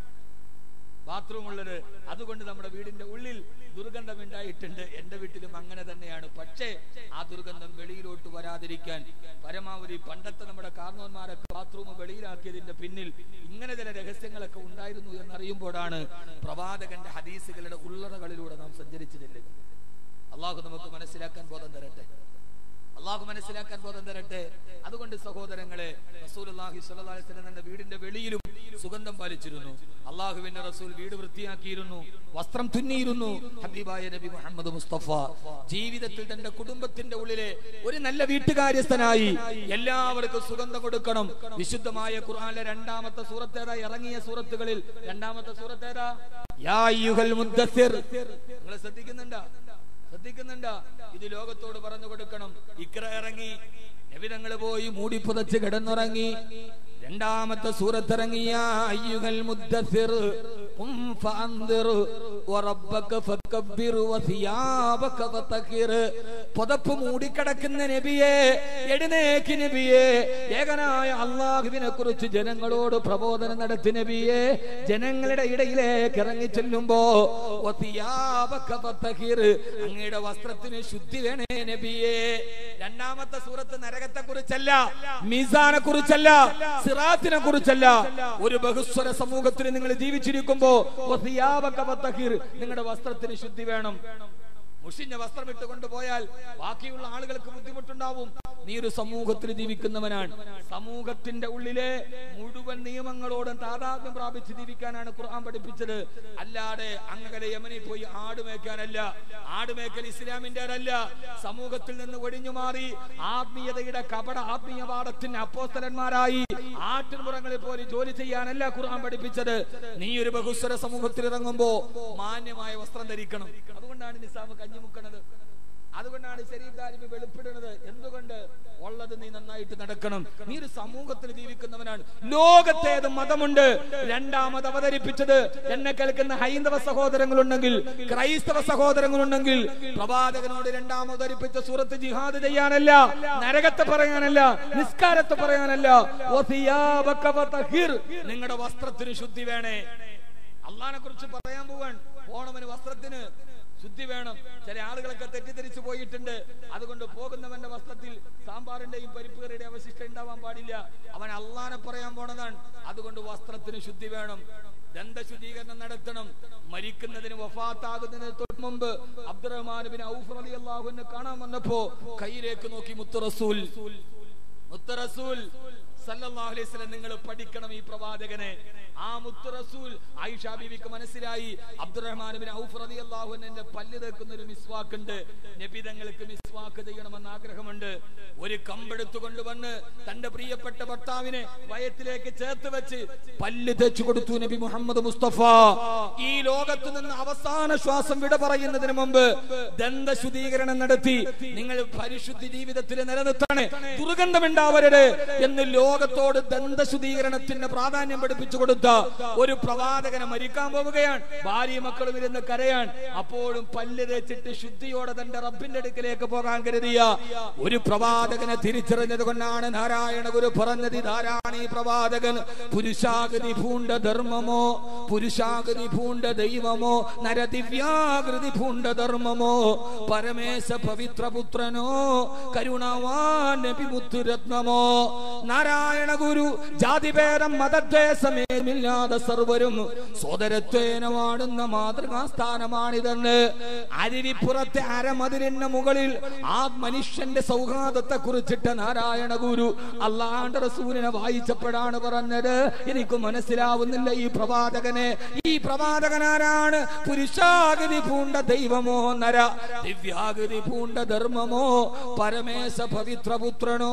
ബാത്റൂം ഉള്ളത് അതുകൊണ്ട് നമ്മുടെ വീടിന്റെ ഉള്ളിൽ ദുർഗന്ധം ഉണ്ടായിട്ടുണ്ട് എന്റെ വീട്ടിലും അങ്ങനെ തന്നെയാണ് പക്ഷേ ആ ദുർഗന്ധം വെളിയിലോട്ട് വരാതിരിക്കാൻ പരമാവധി പണ്ടത്തെ നമ്മുടെ കാർന്നവന്മാരൊക്കെ ബാത്റൂം വെളിയിലാക്കിയതിന്റെ പിന്നിൽ ഇങ്ങനെ ചില രഹസ്യങ്ങളൊക്കെ ഉണ്ടായിരുന്നു എന്നറിയുമ്പോഴാണ് പ്രവാചകന്റെ ഹദീസുകളുടെ ഉള്ളറകളിലൂടെ നാം സഞ്ചരിച്ചു ചെല്ലുക അള്ളാഹു നമുക്ക് മനസ്സിലാക്കാൻ ബോധം തരട്ടെ അള്ളാഹു മനസ്സിലാക്കാൻ ബോധം തരട്ടെ അതുകൊണ്ട് സഹോദരങ്ങളെ റസൂലുള്ളാഹി സ്വല്ലല്ലാഹി അലൈഹി വസല്ലം തന്റെ വീടിന്റെ വെളിയിലും സുഗന്ധം പാലിച്ചിരുന്നു അള്ളാഹുവിന്റെ റസൂൽ വീട് വൃത്തിയാക്കിയിരുന്നു വസ്ത്രം തുന്നിയിരുന്നു ഹബീബായ നബി മുഹമ്മദ് മുസ്തഫ ജീവിതത്തിൽ തന്റെ കുടുംബത്തിന്റെ ഉള്ളിലെ ഒരു നല്ല വീട്ടുകാര്യസ്ഥനായി എല്ലാവർക്കും സുഗന്ധം കൊടുക്കണം വിശുദ്ധമായ ഖുർആനിലെ രണ്ടാമത്തെ സൂറത്തേതാ ഇറങ്ങിയ സൂറത്തുകളിൽ രണ്ടാമത്തെ സൂറത്തേതാ യാ അയ്യുഹൽ മുദ്ദസ്സിർ നിങ്ങൾ ശ്രദ്ധിക്കുന്നുണ്ടോ ശ്രദ്ധിക്കുന്നുണ്ടോ ഇത് ലോകത്തോട് പറഞ്ഞു കൊടുക്കണം ഇക്ര ഇറങ്ങി നബിതങ്ങൾ പോയി മൂടി പുതച്ച് കിടന്നുറങ്ങി രണ്ടാമത്തെ സൂറത്തിറങ്ങിയ അയ്യുഹൽ മുദ്ദസ്സിർ ഖും ഫഅൻദിർ വറബ്ബക ഫകബ്ബിർ വസിയാബക ഫതഖിർ പുതപ്പ് മൂടിക്കിടക്കുന്ന നബിയെ എഴുന്നേക്ക് നബിയെ ഏകനായ അള്ളാഹുവിനെ കുറിച്ച് ജനങ്ങളോട് പ്രബോധനം നടത്തി നബിയെ ജനങ്ങളുടെ ഇടയിലേക്ക് ഇറങ്ങി ചെല്ലുമ്പോ വസിയാബക ഫതഖിർ അങ്ങയുടെ വസ്ത്രത്തിന് ശുദ്ധി വേണേ നബിയെ രണ്ടാമത്തെ സൂറത്ത് നരകത്തെ കുറിച്ചല്ല മീസാനെ കുറിച്ചല്ല സിറാത്തിനെ കുറിച്ചല്ല ഒരു ബഹുസ്വര സമൂഹത്തിൽ നിങ്ങൾ ജീവിച്ചിരിക്കുമ്പോ വസിയാബക ഫതഖിർ നിങ്ങളുടെ വസ്ത്രത്തിന് ശുദ്ധി വേണം മുഷിഞ്ഞ വസ്ത്രം ഇട്ടുകൊണ്ട് പോയാൽ ബാക്കിയുള്ള ആളുകൾക്ക് ബുദ്ധിമുട്ടുണ്ടാവും നീ ഒരു സമൂഹത്തിൽ ജീവിക്കുന്നവനാണ് സമൂഹത്തിന്റെ ഉള്ളിലെ മുഴുവൻ നിയമങ്ങളോടും താതാത്മ്യം പ്രാപിച്ച് ജീവിക്കാനാണ് ഖുർആൻ പഠിപ്പിച്ചത് അല്ലാതെ അങ്ങകലെ യമനിൽ പോയി ആട് മേയ്ക്കാനല്ല ആട് മേയ്ക്കൽ ഇസ്ലാമിന്റെ അല്ല സമൂഹത്തിൽ നിന്ന് ഒഴിഞ്ഞു മാറി ആത്മീയതയുടെ കപട ആത്മീയ പാഠത്തിന് അപ്പോസ്തലന്മാരായി ആട്ടിൻപുറങ്ങളിൽ പോയി ജോലി ചെയ്യാനല്ല ഖുർആൻ പഠിപ്പിച്ചത് നീ ഒരു ബഹുസ്വര സമൂഹത്തിൽ ഇറങ്ങുമ്പോ മാന്യമായ വസ്ത്രം ധരിക്കണം അതുകൊണ്ടാണ് നിസാമ് കഞ്ഞിമുക്കണത് അതുകൊണ്ടാണ് ശരീഫ് ദാരിമി വെളിപ്പെടുന്നത് എന്തുകൊണ്ട് ഉള്ളത് നീ നന്നായിട്ട് നടക്കണം നീ ഒരു സമൂഹത്തിൽ ജീവിക്കുന്നവനാണ് ലോകത്തേത് മതമുണ്ട് രണ്ടാമത് അവതരിപ്പിച്ചത് എന്നെ കേൾക്കുന്ന ഹൈന്ദവ സഹോദരങ്ങളുണ്ടെങ്കിൽ ക്രൈസ്തവ സഹോദരങ്ങളുണ്ടെങ്കിൽ പ്രവാചകനോട് രണ്ടാമത് അവതരിപ്പിച്ച സൂറത്ത് ജിഹാദ് ചെയ്യാനല്ല നരകത്തെ പറയാനല്ല നിസ്കാരത്തെ പറയാനല്ല വസിയാബക വതഹിർ. നിങ്ങളുടെ വസ്ത്രത്തിന് ശുദ്ധി വേണേ അള്ളഹാനെ കുറിച്ച് പറയാൻ പോവാൻ ഓണവന് വസ്ത്രത്തിന് ശുദ്ധി വേണം ചില ആളുകളൊക്കെ തെറ്റിദ്ധരിച്ചു പോയിട്ടുണ്ട് അതുകൊണ്ട് പോകുന്നവന്റെ വസ്ത്രത്തിൽ സാമ്പാറിന്റെയും പരിപ്പുകറിയുടെ അവശിഷ്ടം ഉണ്ടാവാൻ പാടില്ല അവൻ അള്ളാനെ പറയാൻ പോണതാണ് അതുകൊണ്ട് വസ്ത്രത്തിന് ശുദ്ധി വേണം ദന്തശുദ്ധീകരണം നടത്തണം മരിക്കുന്നതിന് വഫാത്താകുന്നതിന് തൊട്ട് മുമ്പ് അബ്ദുറഹ്മാൻ ബിൻ ഔഫ് അലി അള്ളാഹുവിനെ കാണാൻ വന്നപ്പോ കയ്യിലേക്ക് നോക്കി മുത്തു റസൂൽ മുത്തു റസൂൽ സല്ലല്ലാഹു അലൈഹി വസല്ലം നിങ്ങൾ പഠിക്കണം ഈ പ്രവാചകനെ ആ മുത്തു റസൂൽ ആയിഷ ബീവിക്ക് മനസ്സിലായി അബ്ദുറഹ്മാൻ ബിൻ ഔഫ് റളിയല്ലാഹു അൻഹുവിന്റെ പല്ല് തേക്കുന്ന ഒരു മിസ്വാക്ക് ഉണ്ട് നബി തങ്ങൾക്ക് മിസ്വാക്ക് ചെയ്യണമെന്ന് ആഗ്രഹമുണ്ട് ഒരു കമ്പെടുത്തു കൊണ്ടുവന്ന് തന്റെ പ്രിയപ്പെട്ട ഭർത്താവിനെ വയറ്റിലേക്ക് ചേർത്ത് വെച്ച് പല്ല് തേച്ചു കൊടുത്തു നബി മുഹമ്മദ് മുസ്തഫ ഈ ലോകത്ത് നിന്ന് അവസാന ശ്വാസം വിട പറയുന്നതിന് മുമ്പ് ദന്തശുദ്ധീകരണം നടത്തി നിങ്ങൾ പരിശുദ്ധി ജീവിതത്തിൽ നിലനിർത്തണേ ദുർഗന്ധമുണ്ടാവരുത് എന്ന് ലോകത്തോട് ദന്തശുദ്ധീകരണത്തിന്റെ പ്രാധാന്യം പഠിപ്പിച്ചു കൊടുത്ത ഒരു പ്രവാചകനെ മരിക്കാൻ പോവുകയാണ് ഭാര്യ മക്കളും ഇരുന്ന് കരയാൻ അപ്പോഴും പല്ല് തേച്ചിട്ട് ശുദ്ധിയോടെ തന്റെ റബ്ബിന്റെ അടുക്കിലേക്ക് പോകാൻ കരുതിയ ഒരു പ്രവാചകനെ തിരിച്ചറിഞ്ഞത് കൊണ്ടാണ് നാരായണ ഗുരു പറഞ്ഞത് ഇതാരാണ് ഈ പ്രവാചകൻ പുരുഷാഗതി പൂണ്ട ധർമ്മമോ പുരുഷാഗതി പൂണ്ട ദൈവമോ നരദിവ്യാകൃതി പൂണ്ട ധർമ്മമോ പരമേശ പവിത്രപുത്രനോ കരുണാവാൻ നബിമുത്തുരത്നമോ നാരായണ ഗുരു ജാതിഭേദം മതദ്വേഷമേമില്ലാതെ സർവരും സോദരത്വേന വാടുന്ന മാതൃകാ സ്ഥാനമാണിതെന്ന് അരുവിപ്പുറത്തെ അരമതിലിന് മുകളിൽ ആ മനുഷ്യന്റെ സൗഹാർദ്ദത്തെ കുറിച്ചിട്ട് നാരായണ ഗുരു അള്ളാണ്ട് റസൂലിനെ വായിച്ചപ്പോഴാണ് പറഞ്ഞത് എനിക്ക് മനസ്സിലാവുന്നില്ല ഈ പ്രവാചകനെ ഈ പ്രവാചകനാരാണ് പുരുഷാഗതി പൂണ്ട ദൈവമോ നര ദിവ്യാഗതി പൂണ്ട ധർമ്മമോ പരമേശ പവിത്രപുത്രനോ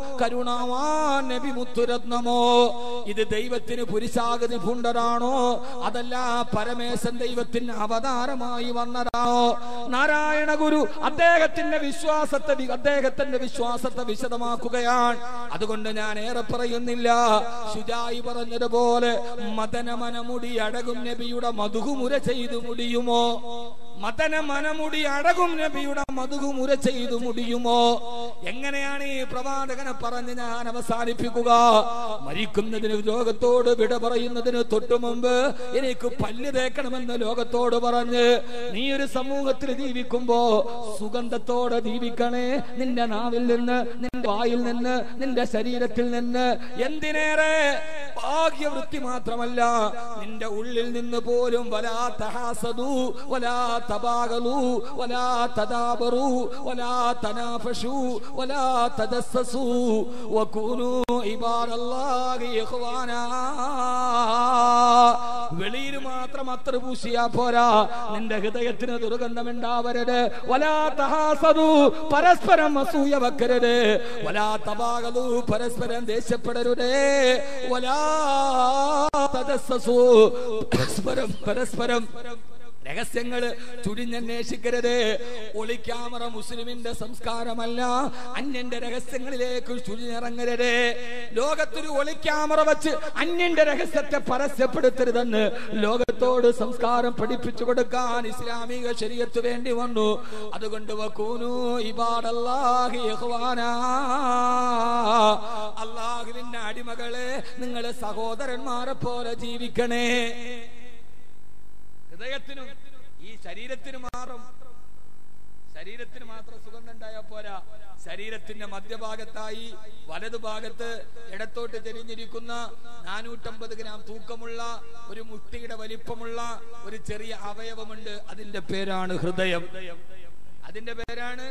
കരുണാവാൻ നബി മുത്തുരത്നമോ ഇത് ദൈവത്തിന് പുരുഷാഗതി പൂണ്ടതാണോ അതല്ല പരമേശൻ ദൈവത്തിന് അവതാരമായി വന്നതാണോ നാരായണ ഗുരു അദ്ദേഹത്തിന്റെ വിശ്വാസത്തെ വി- അദ്ദേഹത്തിന്റെ വിശ്വാസത്തെ വിശദമാക്കുകയാണ് അതുകൊണ്ട് ഞാൻ ഏറെ പറയുന്നില്ല ശുചായി പറഞ്ഞതുപോലെ മദന മനമുടി അടകും നബിയുടെ മധുകുമുര ചെയ്തു മുടിയുമോ മദന മനമുടി അടകും നബിയുടെ മധുകുമുര ചെയ്തു മുടിയുമോ എങ്ങനെയാണ് ഈ പ്രവാചകനെ പറഞ്ഞ് ഞാൻ അവസാനിപ്പിക്കുക മരിക്കുന്നതിന് ലോകത്തോട് വിട പറയുന്നതിന് തൊട്ടു മുമ്പ് എനിക്ക് പല്ല് തേക്കണമെന്ന് ലോകത്തോട് പറഞ്ഞ് നീ ഒരു സമൂഹത്തിൽ ജീവിക്കുമ്പോ സുഗന്ധത്തോടെ ജീവിക്കണേ നിന്റെ നാവിൽ നിന്ന് നിന്റെ വായിൽ നിന്ന് നിന്റെ ശരീരത്തിൽ നിന്ന് എന്തിനേറെ ഭാഗ്യവൃത്തി മാത്രമല്ല നിന്റെ ഉള്ളിൽ നിന്ന് പോലും വലാ തഹാസദു വലാ തബാഗലു വലാ തദാബറു വലാ തനാഫഷു ولا تجسسوا وكونوا عباد الله إخوانا വെളിയിൽ മാത്രം അത്ര പൂശിയാ പോരാ നിന്റെ ഹൃദയത്തിന് ദുർഗന്ധമുണ്ടാവരുത് വലാ തഹാസതു പരസ്പരം അസൂയ വെക്കരുത് വലാ തബാകതു പരസ്പരം ദേഷ്യപ്പെടരുത് വലാ തജസ്സസു പരസ്പരം പരസ്പരം രഹസ്യങ്ങൾ ചുഴിഞ്ഞന്വേഷിക്കരുത് ഒളിക്യാമറ മുസ്ലിമിന്റെ സംസ്കാരമല്ല അന്യന്റെ രഹസ്യങ്ങളിലേക്ക് ചുഴിഞ്ഞിറങ്ങരുത് ലോകത്തൊരു ഒളിക്യാമറ വെച്ച് അന്യന്റെ രഹസ്യത്തെ പരസ്യപ്പെടുത്തരുതെന്ന് ലോകത്തോട് സംസ്കാരം പഠിപ്പിച്ചു കൊടുക്കാൻ ഇസ്ലാമിക ശരീരത്ത് വേണ്ടി വന്നു അതുകൊണ്ട് വക്കൂനു ഇബാദല്ലാഹി ഇഖ്വാനാ. അള്ളാഹുവിന്റെ അടിമകളെ നിങ്ങളെ സഹോദരന്മാരെ പോലെ ജീവിക്കണേ ഹൃദയത്തിനും ഈ ശരീരത്തിനും മാറും ശരീരത്തിന് മാത്രം സുഗന്ധം ഉണ്ടായാ പോരാ ശരീരത്തിന്റെ മധ്യഭാഗത്തായി വലതുഭാഗത്ത് ഇടത്തോട്ട് ചെരിഞ്ഞിരിക്കുന്ന നാനൂറ്റമ്പത് ഗ്രാം തൂക്കമുള്ള ഒരു മുട്ടിയുടെ വലിപ്പമുള്ള ഒരു ചെറിയ അവയവമുണ്ട് അതിന്റെ പേരാണ് ഹൃദയം അതിന്റെ പേരാണ്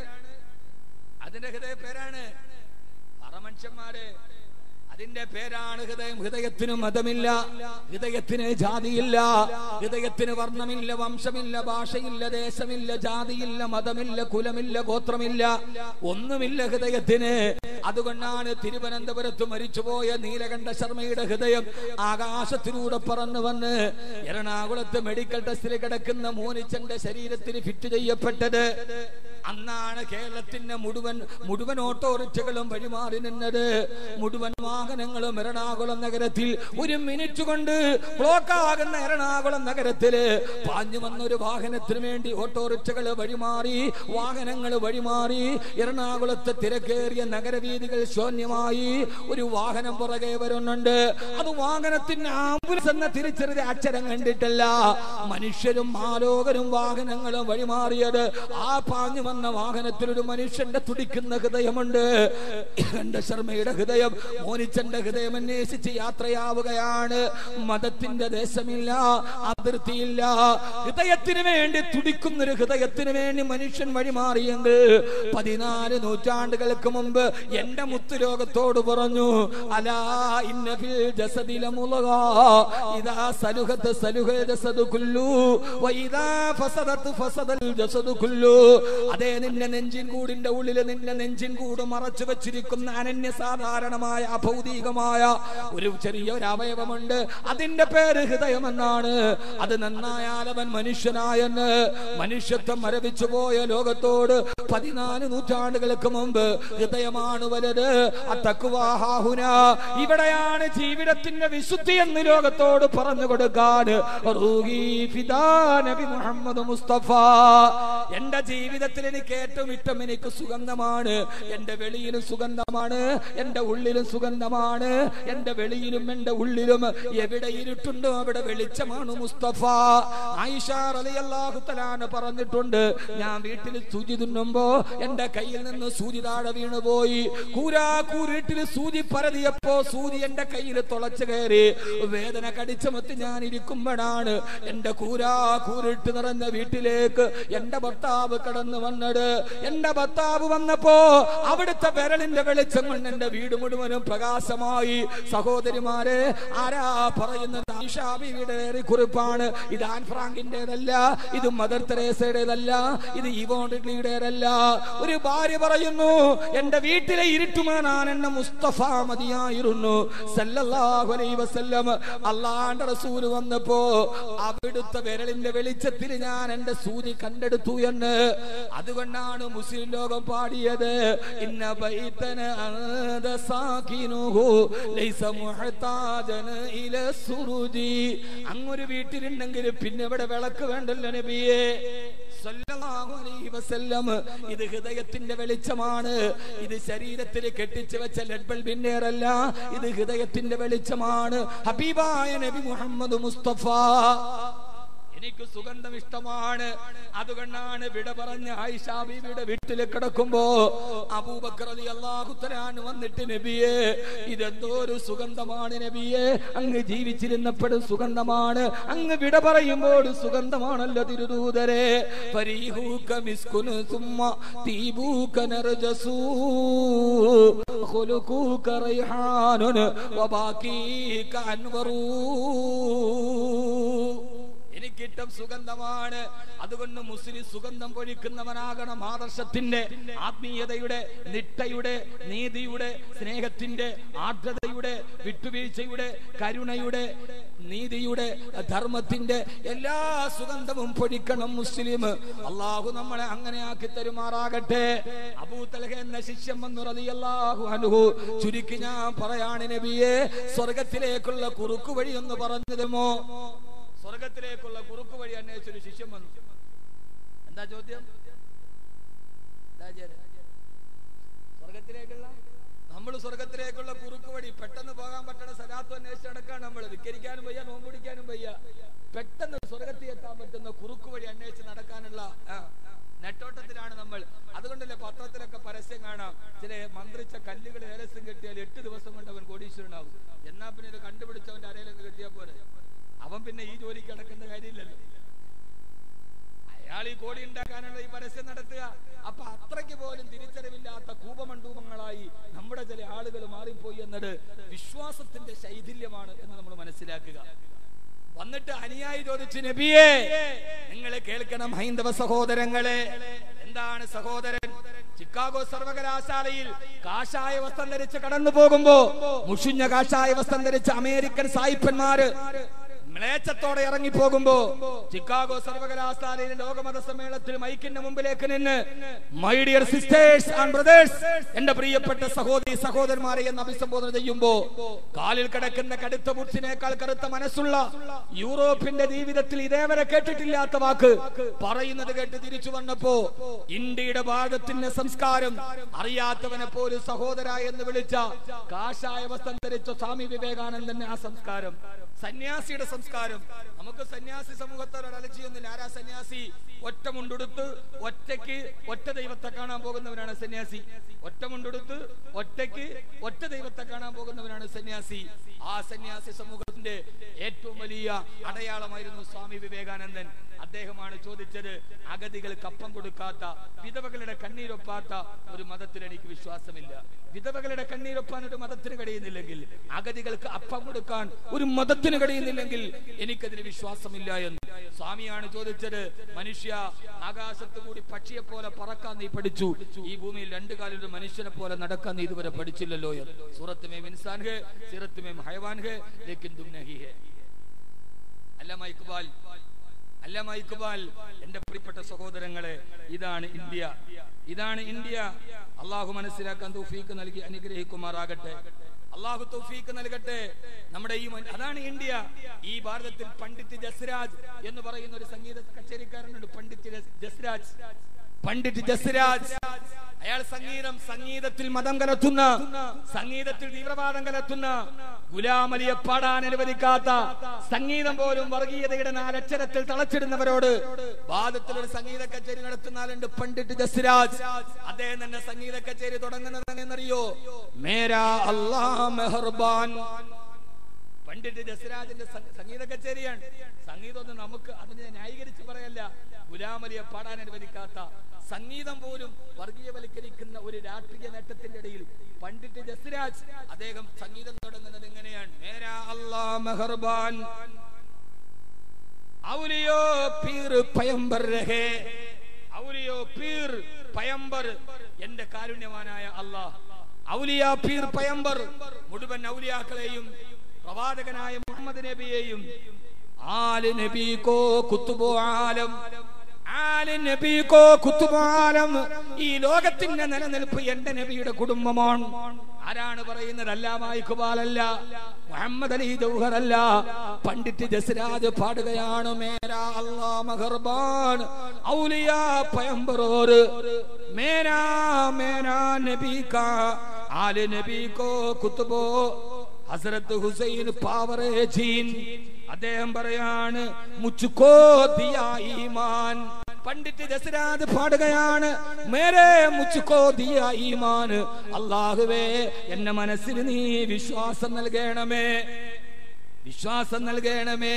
അതിന്റെ ഹൃദയ പേരാണ് പറമനുഷ്യന്മാര് അതിന്റെ പേരാണ് ഹൃദയം ഹൃദയത്തിന് മതമില്ല ഹൃദയത്തിന് ജാതിയില്ല ഹൃദയത്തിന് വർണ്ണമില്ല വംശമില്ല ഭാഷയില്ല ദേശമില്ല ജാതിയില്ല മതമില്ല കുലമില്ല ഗോത്രമില്ല ഒന്നുമില്ല ഹൃദയത്തിന് അതുകൊണ്ടാണ് തിരുവനന്തപുരത്ത് മരിച്ചുപോയ നീലകണ്ഠ ശർമ്മയുടെ ഹൃദയം ആകാശത്തിലൂടെ പറന്നു വന്ന് എറണാകുളത്ത് മെഡിക്കൽ ടെസ്റ്റിൽ കിടക്കുന്ന മോനിച്ചന്റെ ശരീരത്തിന് ഫിറ്റ് ചെയ്യപ്പെട്ടത് അന്നാണ് കേരളത്തിന്റെ മുഴുവൻ മുഴുവൻ ഓട്ടോറിക്ഷകളും വഴിമാറി നിന്നത് മുഴുവൻ വാഹനങ്ങളും എറണാകുളം നഗരത്തിൽ ഒരു മിനിറ്റ് കൊണ്ട് ബ്ലോക്ക് ആകുന്ന എറണാകുളം നഗരത്തില് പാഞ്ഞു വന്ന ഒരു വാഹനത്തിന് വേണ്ടി ഓട്ടോറിക്ഷകൾ വഴിമാറി വാഹനങ്ങൾ വഴിമാറി എറണാകുളത്ത് തിരക്കേറിയ നഗരവീതികൾ ശൂന്യമായി ഒരു വാഹനം പുറകെ വരുന്നുണ്ട് അത് വാഹനത്തിന് ആംബുലൻസ് എന്ന തിരിച്ചറിയ അക്ഷരം കണ്ടിട്ടല്ല മനുഷ്യരും ആലോകരും വാഹനങ്ങളും വഴിമാറിയത് ആ പാഞ്ഞു വന്ന വാഹനത്തിൽ ഒരു മനുഷ്യന്റെ തുടിക്കുന്ന ഹൃദയമുണ്ട് എന്റെ ശർമ്മയുടെ ഹൃദയം മോനിച്ചന്റെ ഹൃദയം അന്വേഷിച്ച് യാത്രയാവുകയാണ് മതത്തിന്റെ ദേശമില്ല അതിർത്തിയില്ല ഹൃദയത്തിന് വേണ്ടി തുടിക്കുന്ന ഒരു ഹൃദയത്തിന് വേണ്ടി മനുഷ്യൻ വഴിമാറിയെങ്കിൽ പതിനാല് നൂറ്റാണ്ടുകൾക്ക് മുമ്പ് എന്റെ മുത്തുരോഗത്തോട് പറഞ്ഞു അലാ ഇന്നഫിൽ ജസദില മുളക ഇതാ സലുഹത്ത് സലുഹ ജസദു കുല്ലു വൈദാ ഫസദത്ത് ഫസദൽ ജസദു കുല്ലു അതേ നിന്റെ നെഞ്ചിൻ കൂടിന്റെ ഉള്ളില് നിന്റെ നെഞ്ചിൻ കൂട് മറച്ചു വെച്ചിരിക്കുന്ന അനന്യ സാധാരണമായ അഭൗതികമായ ഒരു ചെറിയ ഒരു അവയവമുണ്ട് അതിന്റെ പേര് ഹൃദയമെന്നാണ് അത് നന്നായാൽ അവൻ മനുഷ്യനായെന്ന് മനുഷ്യത്വം മരവിച്ചു പോയ ലോകത്തോട് പതിനാല് നൂറ്റാണ്ടുകൾക്ക് മുമ്പ് ഹൃദയമാണ് വലുത് അത്തക്കുവാഹാഹുന ഇവിടെയാണ് ജീവിതത്തിന്റെ വിശുദ്ധി എന്ന് ലോകത്തോട് പറഞ്ഞു കൊടുക്കാൻ റൂഹി ഫിദാ നബി മുഹമ്മദ് മുസ്തഫ എന്റെ ജീവിതത്തിൽ എനിക്ക് ഏറ്റവും ഇഷ്ടം എനിക്ക് സുഗന്ധമാണ് എന്റെ വെളിയിലും സുഗന്ധമാണ് എന്റെ ഉള്ളിലും സുഗന്ധമാണ് എന്റെ വെളിയിലും എന്റെ ഉള്ളിലും എവിടെ ഇരുട്ടുണ്ടോ അവിടെ വെളിച്ചമാണ് മുസ്തഫ ആയിഷ റളിയല്ലാഹു തആല പറഞ്ഞിട്ടുണ്ട് ഞാൻ വീട്ടിൽ സൂചി തിന്നുമ്പോ എന്റെ കയ്യിൽ നിന്ന് സൂചി താഴെ വീണുപോയി കൂരാ കൂരിട്ടിൽ സൂചി പരതിയപ്പോ സൂചി എന്റെ കയ്യിൽ തുളച്ചു കയറി വേദന കടിച്ചമത്ത് ഞാൻ ഇരിക്കുമ്പോഴാണ് എന്റെ കൂരാ കൂരിട്ട് നിറഞ്ഞ വീട്ടിലേക്ക് എന്റെ ഭർത്താവ് കടന്നു വന്നത് എന്റെ ഭർത്താവ് വന്നപ്പോ അവിടുത്തെ വിരലിന്റെ വെളിച്ചം കൊണ്ട് എന്റെ വീട് മുഴുവനും പ്രകാശമായി സഹോദരിമാരെ ആരാ പറയുന്നത് ആയിഷാബിയുടെ കുറിപ്പാണ് ഇത് ആൻ ഫ്രാങ്കിന്റേതല്ല ഇത് മദർ തെരേസയുടേതല്ല ഇത് ഇവോണ്ടിയുടേതല്ല ഒരു ഭാര്യ പറയുന്നു എന്റെ വീട്ടിലെ ഇരുട്ടുമാനാൻ എന്നെ മുസ്തഫ മതിയായിരുന്നു സല്ലല്ലാഹു അലൈഹി വസല്ലം അള്ളാന്റെ റസൂൽ വന്നപ്പോ അവിടുത്തെ വിരലിന്റെ വെളിച്ചത്തിൽ ഞാൻ എന്റെ സൂചി കണ്ടെടുത്തു എന്ന് അതുകൊണ്ടാണ് മുസ്ലിം ലോകം പാടിയത് ഇന്ന ബൈതന അന്ത സാകിനുഹു ലൈസ മുഹ്താജന ഇല സുറുജി അങ്ങൊരു വീട്ടിലുണ്ടെങ്കിൽ പിന്നെ ഇവിടെ വിളക്ക് വേണ്ടല്ലോ നബിയേ സല്ലല്ലാഹു അലൈഹി വസല്ലം ഇത് ഹൃദയത്തിന്റെ വെളിച്ചമാണ് ഇത് ശരീരത്തിൽ കെട്ടിച്ചു വെച്ച ലെഡ് ബൾബിന്റെ അല്ല ഇത് ഹൃദയത്തിന്റെ വെളിച്ചമാണ് ഹബീബായ നബി മുഹമ്മദ് മുസ്തഫ എനിക്ക് സുഗന്ധം ഇഷ്ടമാണ് അതുകൊണ്ടാണ് വിട പറഞ്ഞ ആയിഷ ബീവിയുടെ വീട്ടിൽ കിടക്കുമ്പോ അബൂബക്കർ അലി അള്ളാഹുത്തരാൻ വന്നിട്ട് നബിയെ ഇതെന്തോ ഒരു സുഗന്ധമാണ് നബിയെ അങ്ങ് ജീവിച്ചിരുന്നപ്പോഴും സുഗന്ധമാണ് അങ്ങ് വിട പറയുമ്പോൾ സുഗന്ധമാണല്ലോ തിരുദൂതരെ ഫരീഹൂക മിസ്കുന് സുമ്മ തീബൂക നർജസൂ ഖുലുഖൂക റൈഹാനുൻ വബാകീക അൻവറൂ എനിക്കിട്ടം സുഗന്ധമാണ് അതുകൊണ്ട് മുസ്ലിം സുഗന്ധം പൊഴിക്കുന്നവനാകണം ആദർശത്തിന്റെ ആത്മീയതയുടെ നിഷ്ഠയുടെ നീതിയുടെ സ്നേഹത്തിന്റെ ആർദ്രതയുടെ വിട്ടുവീഴ്ചയുടെ കരുണയുടെ നീതിയുടെ ധർമ്മത്തിന്റെ എല്ലാ സുഗന്ധവും പൊഴിക്കണം മുസ്ലിം അള്ളാഹു നമ്മളെ അങ്ങനെ ആക്കി തരുമാറാകട്ടെ അബൂതലഹ എന്ന ശിഷ്യം വന്നു റളിയല്ലാഹു അൻഹു ചുരുക്കി ഞാൻ പറയാണ് നബിയെ സ്വർഗത്തിലേക്കുള്ള കുറുക്കു വഴി എന്ന് പറഞ്ഞതുമോ സ്വർഗത്തിലേക്കുള്ള കുറുക്കു വഴി അന്വേഷിച്ചൊരു ശിഷ്യം വന്നു എന്താ ചോദ്യം എന്താ ചോദ്യം? സ്വർഗത്തിലേക്കുള്ള നമ്മൾ സ്വർഗത്തിലേക്കുള്ള കുറുക്കു വഴി പെട്ടെന്ന് പോകാൻ പറ്റുന്ന സലാത്ത് അന്വേഷിച്ച് നടക്കാണ് നമ്മൾ വിക്കരിക്കാനും വയ്യ നോമ്പ് പിടിക്കാനും വയ്യ പെട്ടെന്ന് സ്വർഗത്തിൽ എത്താൻ പറ്റുന്ന കുറുക്കു വഴി അന്വേഷിച്ച് നടക്കാനുള്ള ആ, നെട്ടോട്ടത്തിലാണ് നമ്മൾ അതുകൊണ്ടല്ലേ പത്രത്തിലൊക്കെ പരസ്യം കാണാം ചില മന്ത്രിച്ച കല്ലുകൾ ഏലസം കെട്ടിയാൽ എട്ട് ദിവസം കൊണ്ട് അവൻ കോടീശ്വരനാവും എന്നാ പിന്നെ ഇത് കണ്ടുപിടിച്ചവന്റെ അരയിലൊന്ന് കെട്ടിയാൽ പോരെ അവൻ പിന്നെ ഈ ജോലിക്ക് കിടക്കേണ്ട കാര്യമില്ലല്ലോ അയാൾ ഈ കോടി ഉണ്ടാക്കാനുള്ള ഈ പരസ്യം നടത്തുക അപ്പൊ അത്രയ്ക്ക് പോലും തിരിച്ചറിവില്ലാത്ത കൂപമണ്ഡൂപങ്ങളായി നമ്മുടെ ചില ആളുകൾ മാറിപ്പോയി എന്നത് വിശ്വാസത്തിന്റെ ശൈഥില്യമാണ് എന്ന് നമ്മൾ മനസ്സിലാക്കുക വന്നിട്ട് അനുയായി ചോദിച്ചു നബിയെ നിങ്ങൾ കേൾക്കണം ഹൈന്ദവ സഹോദരങ്ങളെ എന്താണ് സഹോദരൻ ചിക്കാഗോ സർവകലാശാലയിൽ കാഷായ വസ്ത്രം ധരിച്ച് കടന്നു പോകുമ്പോ മുഷിഞ്ഞ കാഷായ വസ്ത്രം ധരിച്ച അമേരിക്കൻ സായിപ്പന്മാര് മ്ലേച്ഛത്തോടെ ഇറങ്ങി പോകുമ്പോ ചിക്കാഗോ സർവകലാശാലയിലെ ലോകമത സമ്മേളനത്തിൽ മൈക്കിന്റെ മുമ്പിലേക്ക് നിന്ന് my dear sisters and brothers എന്റെ പ്രിയപ്പെട്ട സഹോദരി സഹോദരന്മാരെ എന്ന് അഭിസംബോധന ചെയ്യുമ്പോ കാലിൽ കിടക്കുന്ന കടുത്ത മുട്ടിനേക്കാൾ കറുത്ത മനസ്സുള്ള യൂറോപ്പിന്റെ ജീവിതത്തിൽ ഇതേവരെ കേട്ടിട്ടില്ലാത്ത വാക്ക് പറയുന്നത് കേട്ട് തിരിച്ചു വന്നപ്പോ ഇന്ത്യയുടെ ഭാഗത്തിന്റെ സംസ്കാരം അറിയാത്തവനെ പോലും സഹോദര എന്ന് വിളിച്ച കാഷായ വസ്ത്രം ധരിച്ച സ്വാമി വിവേകാനന്ദന്റെ ആ സംസ്കാരം സന്യാസിയുടെ സംസ്കാരം നമുക്ക് സന്യാസി സമൂഹത്തോട് അലച്ചിയൊന്നുമില്ല ആരാ സന്യാസി ഒറ്റ മുണ്ടെടുത്ത് ഒറ്റയ്ക്ക് ഒറ്റ ദൈവത്തെ കാണാൻ പോകുന്നവനാണ് സന്യാസി ഒറ്റ മുണ്ടെടുത്ത് ഒറ്റയ്ക്ക് ഒറ്റ ദൈവത്തെ കാണാൻ പോകുന്നവനാണ് സന്യാസി ആ സന്യാസി സമൂഹത്തിന്റെ ഏറ്റവും വലിയ അടയാളമായിരുന്നു സ്വാമി വിവേകാനന്ദൻ അദ്ദേഹമാണ് ചോദിച്ചത് അഗതികൾക്ക് അപ്പം കൊടുക്കാത്ത വിധവകളുടെ കണ്ണീരൊപ്പാത്ത ഒരു മതത്തിൽ എനിക്ക് വിശ്വാസമില്ല വിധവകളുടെ കണ്ണീരൊപ്പാൻ ഒരു മതത്തിന് കഴിയുന്നില്ലെങ്കിൽ അഗതികൾക്ക് അപ്പം കൊടുക്കാൻ ഒരു മതത്തിന് കഴിയുന്നില്ലെങ്കിൽ എനിക്കതിന് വിശ്വാസമില്ല എന്ന് സ്വാമിയാണ് ചോദിച്ചത് മനുഷ്യ ആകാശത്ത് കൂടി പക്ഷിയെ പോലെ പറക്കാൻ നീ പഠിച്ചു ഈ ഭൂമിയിൽ രണ്ടു കാലിൽ ഒരു മനുഷ്യനെ പോലെ നടക്കാൻ നീ ഇതുവരെ പഠിച്ചില്ലല്ലോ എന്ന് സൂറത്ത് മേം ഇൻസാൻ ഹെ സീറത്ത് മേം ഹൈവാൻ ഹെ ലേക്കിൻ തും നഹി ഹെ അല്ലമ ഇക്ബാൽ അല്ലമ ഇക്ബാൽ എന്റെ പ്രിയപ്പെട്ട സഹോദരങ്ങളെ ഇതാണ് ഇന്ത്യ ഇതാണ് ഇന്ത്യ അള്ളാഹു മനസ്സിലാക്കാൻ തൗഫീക്ക് നൽകി അനുഗ്രഹിക്കുമാറാകട്ടെ അള്ളാഹു തൗഫീക്ക് നൽകട്ടെ നമ്മുടെ ഈ മൻ- അതാണ് ഇന്ത്യ ഈ ഭാരതത്തിൽ പണ്ഡിറ്റ് ജസ്രാജ് എന്ന് പറയുന്ന ഒരു സംഗീത കച്ചേരിക്കാരനുണ്ട് പണ്ഡിറ്റ് ജസ്- ജസ്രാജ് പണ്ഡിറ്റ് ജസ്രാജ് അയാൾ സംഗീതം സംഗീതത്തിൽ മതം കലർത്തുന്ന സംഗീതത്തിൽ തീവ്രവാദം കലർത്തുന്ന ഗുലാമലിയെ പാടാൻ അനുവദിക്കാത്ത സംഗീതം പോലും വർഗീയതയുടെ നാലക്ഷരത്തിൽ തളച്ചിടുന്നവരോട് വാദത്തിൽ ഒരു സംഗീത കച്ചേരി നടത്തുന്ന ആളുണ്ട് പണ്ഡിറ്റ് ജസ്രാജ് അദ്ദേഹം തന്നെ സംഗീത കച്ചേരി തുടങ്ങുന്നത് എന്നറിയോ മേരാ അല്ലാ മെഹർബാൻ പണ്ഡിറ്റ് ജസ്രാജിന്റെ സംഗ- സംഗീത കച്ചേരിയാണ് സംഗീതമൊന്നും നമുക്ക് അതിനെ ന്യായീകരിച്ച് പറയല്ല ഗുലാമലിയെ പാടാൻ അനുവദിക്കാത്ത സംഗീതം പോലും വർഗീയവൽക്കരിക്കുന്ന ഒരു രാഷ്ട്രീയ നേട്ടത്തിന്റെ ഇടയിൽ പണ്ഡിറ്റ് ജസ്രാജ് അദ്ദേഹം സംഗീതം തുടങ്ങുന്നത് എങ്ങനെയാണ് മേരാ അല്ലാ മെഹർബാൻ ഔലിയോ പീർ പയമ്പർ രഹേ ഔലിയോ പീർ പയമ്പർ എന്റെ കാരുണ്യവാനായ അള്ളാഹ് ഔലിയ പീർ പയമ്പർ മുഴുവൻ ഔലിയാക്കളെയും പ്രവാചകനായ മുഹമ്മദ് നബിയെയും ആല് നബി കോ കുത്തുബോ ആലം ആല് നബി കോ കുത്തുബോ ആലം ഈ ലോകത്തിന്റെ നിലനിൽപ്പ് എന്റെ നബിയുടെ കുടുംബമാണ് ആരാണ് പറയുന്നത് അല്ലാമായിക്കുബാലല്ല മുഹമ്മദ് അലി ജൗഹർ അല്ല പണ്ഡിറ്റ് ജസ്രാജ് പാടുകയാണ് മേരാ അല്ലാ മഹർബാൻ ഔലിയ പയമ്പറോർ മേരാ മേരാ നബി കാ ആല് നബി കോ കുത്തുബോ ഹസരത്ത് ഹുസൈൻ പാവറേ ജീൻ അദ്ദേഹം പറയാണ് മുച്ചുക്കോ ദിയാ ഈമാൻ പണ്ഡിറ്റ് ദസരാത് പാടുകയാണ് മേരെ മുച്ചുക്കോ ദിയാ ഈമാൻ അള്ളാഹുവേ എന്റെ മനസ്സിൽ നീ വിശ്വാസം നൽകണമേ വിശ്വാസം നൽകണമേ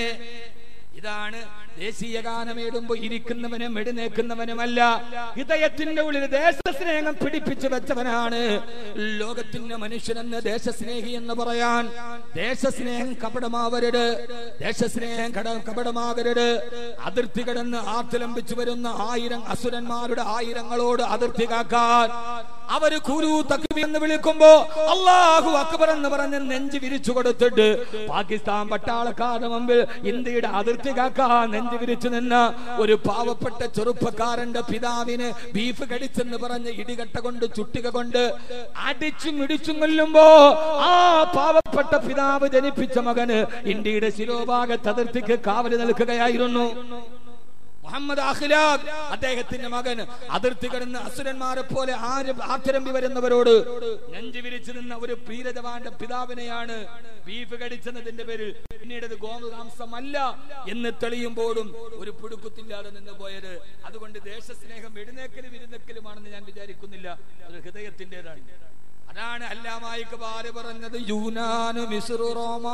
ഇതാണ് ദേശീയ ഗാനം ഇടുമ്പോ ഇരിക്കുന്നവനും എഴുന്നേക്കുന്നവനുമല്ല ഹൃദയത്തിന്റെ ഉള്ളിൽ ദേശസ്നേഹം പിടിപ്പിച്ചു വെച്ചവനാണ് ലോകത്തിന്റെ മനുഷ്യനെന്ന് ദേശസ്നേഹി എന്ന് പറയാൻ ദേശസ്നേഹം കപടമാവരുത് ദേശസ്നേഹം കട കപടമാകരുത് അതിർത്തി കടന്ന് ആർത്തിലംബിച്ചു വരുന്ന ആയിരം അസുരന്മാരുടെ ആയിരങ്ങളോട് അതിർത്തി കാക്കാൻ അവര് കുരു തക്ബീർ എന്ന് വിളിക്കുമ്പോ അള്ളാഹു അക്ബർ എന്ന് പറഞ്ഞ് നെഞ്ച് വിരിച്ചു കൊടുത്തിട്ട് പാകിസ്ഥാൻ പട്ടാളക്കാരുടെ മുമ്പിൽ ഇന്ത്യയുടെ അതിർത്തി കാക്കാൻ നെഞ്ച് വിരിച്ചു നിന്ന ഒരു പാവപ്പെട്ട ചെറുപ്പക്കാരന്റെ പിതാവിന് ബീഫ് കടിച്ചെന്ന് പറഞ്ഞ് ഇടികട്ട കൊണ്ട് ചുട്ടിക കൊണ്ട് അടിച്ചും ഇടിച്ചും കൊല്ലുമ്പോ ആ പാവപ്പെട്ട പിതാവ് ജനിപ്പിച്ച മകന് ഇന്ത്യയുടെ ശിരോഭാഗത്ത് അതിർത്തിക്ക് കാവല് നിൽക്കുകയായിരുന്നു മുഹമ്മദ് അഖ്ലാഖ് അദ്ദേഹത്തിന്റെ മകൻ അതിർത്തി കടന്ന് അസുരന്മാരെ പോലെ ആര്- ആർത്തിരമ്പി വരുന്നവരോട് നെഞ്ചു വിരിച്ചു നിന്ന ഒരു പീരജവാന്റെ പിതാവിനെയാണ് ബീഫ് കടിച്ചെന്നതിന്റെ പേരിൽ പിന്നീട് അത് ഗോമതാംസമല്ല എന്ന് തെളിയുമ്പോഴും ഒരു പുടുക്കുത്തില്ലാതെ നിന്ന് പോയത് അതുകൊണ്ട് ദേശസ്നേഹം എഴുന്നേക്കലും ഇരുന്നേക്കലുമാണെന്ന് ഞാൻ വിചാരിക്കുന്നില്ല അത് ഹൃദയത്തിന്റേതാണ് അതാണ് അല്ലാമായിക്ക് പാല് പറഞ്ഞത് യൂനാനു മിസ്റു റോമ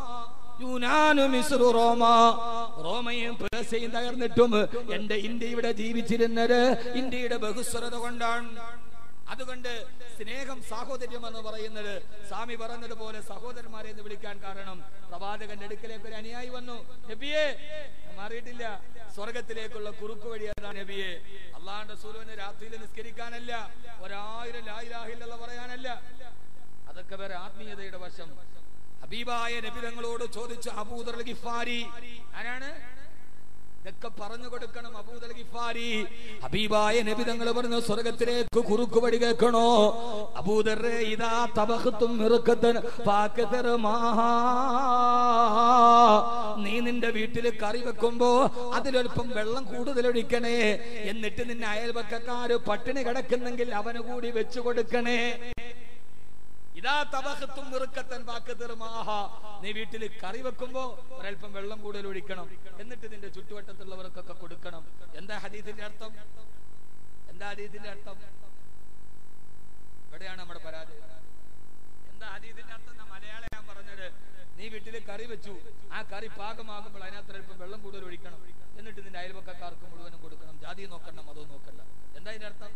യൂനാനു മിസ്റു റോമ റോമയും പേർസയും തകർന്നിട്ടും എന്റെ ഇന്ത്യ ഇവിടെ ജീവിച്ചിരുന്നത് ഇന്ത്യയുടെ ബഹുസ്വരത കൊണ്ടാണ് അതുകൊണ്ട് സ്നേഹം സാഹോദര്യം എന്ന് പറയുന്നത് സ്വാമി പറഞ്ഞതുപോലെ സഹോദരന്മാരെ എന്ന് വിളിക്കാൻ കാരണം പ്രവാചകന്റെ അടുക്കലേക്ക് ഒരു അനുയായി വന്നു നബിയെ ഞാൻ മാറിയിട്ടില്ല സ്വർഗത്തിലേക്കുള്ള കുറുക്ക് വഴി അതാണ് നബിയെ അള്ളാന്റെ സൂര്യന് രാത്രിയിൽ നിസ്കരിക്കാനല്ല ഒരായിരം ലായിലാഹില്ലെന്ന് പറയാനല്ല അതൊക്കെ വേറെ ആത്മീയതയുടെ വശം ഹബീബായ നബിതങ്ങളോട് ചോദിച്ച അബൂദർ ഗിഫാരി ആരാണ് ഇതൊക്കെ പറഞ്ഞു കൊടുക്കണം അബൂദൽ ഗിഫാരി ഹബീബായ നബിതങ്ങൾ പറഞ്ഞു സ്വർഗത്തിലേക്ക് കുറുക്ക് വഴി കേൾക്കണോ അബൂദറെ ഇതാ തബഹത്തും മിറുക്കത്തൻ പാക്കത്തർ മാഹാ നീ നിന്റെ വീട്ടിൽ കറി വെക്കുമ്പോ അതിലൊൽപ്പം വെള്ളം കൂടുതൽ ഒഴിക്കണേ എന്നിട്ട് നിന്റെ അയൽപക്കക്കാര് പട്ടിണി കിടക്കുന്നെങ്കിൽ അവന് കൂടി വെച്ചു കൊടുക്കണേ ഇതാ തബഹത്തും മിറുക്കത്തൻ പാക്കത്തർ മാഹാ നീ വീട്ടിൽ കറി വെക്കുമ്പോ ഒരൽപ്പം വെള്ളം കൂടുതൽ ഒഴിക്കണം എന്നിട്ട് നിന്റെ ചുറ്റുവട്ടത്തുള്ളവർക്കൊക്കെ കൊടുക്കണം എന്താ ഹദീസിന്റെ അർത്ഥം എന്താ ഹദീസിന്റെ അർത്ഥം ഇവിടെയാണ് നമ്മുടെ പരാജയം എന്താ ഹദീസിന്റെ അർത്ഥം ഞാൻ മലയാളം ഞാൻ പറഞ്ഞത് നീ വീട്ടിൽ കറി വെച്ചു ആ കറി പാകമാകുമ്പോൾ അതിനകത്ത് അല്പം വെള്ളം കൂടുതൽ ഒഴിക്കണം എന്നിട്ട് നിന്റെ അയൽവക്കക്കാർക്ക് മുഴുവനും കൊടുക്കണം ജാതി നോക്കണ്ട മതവും നോക്കണ്ട എന്താ ഇതിന്റെ അർത്ഥം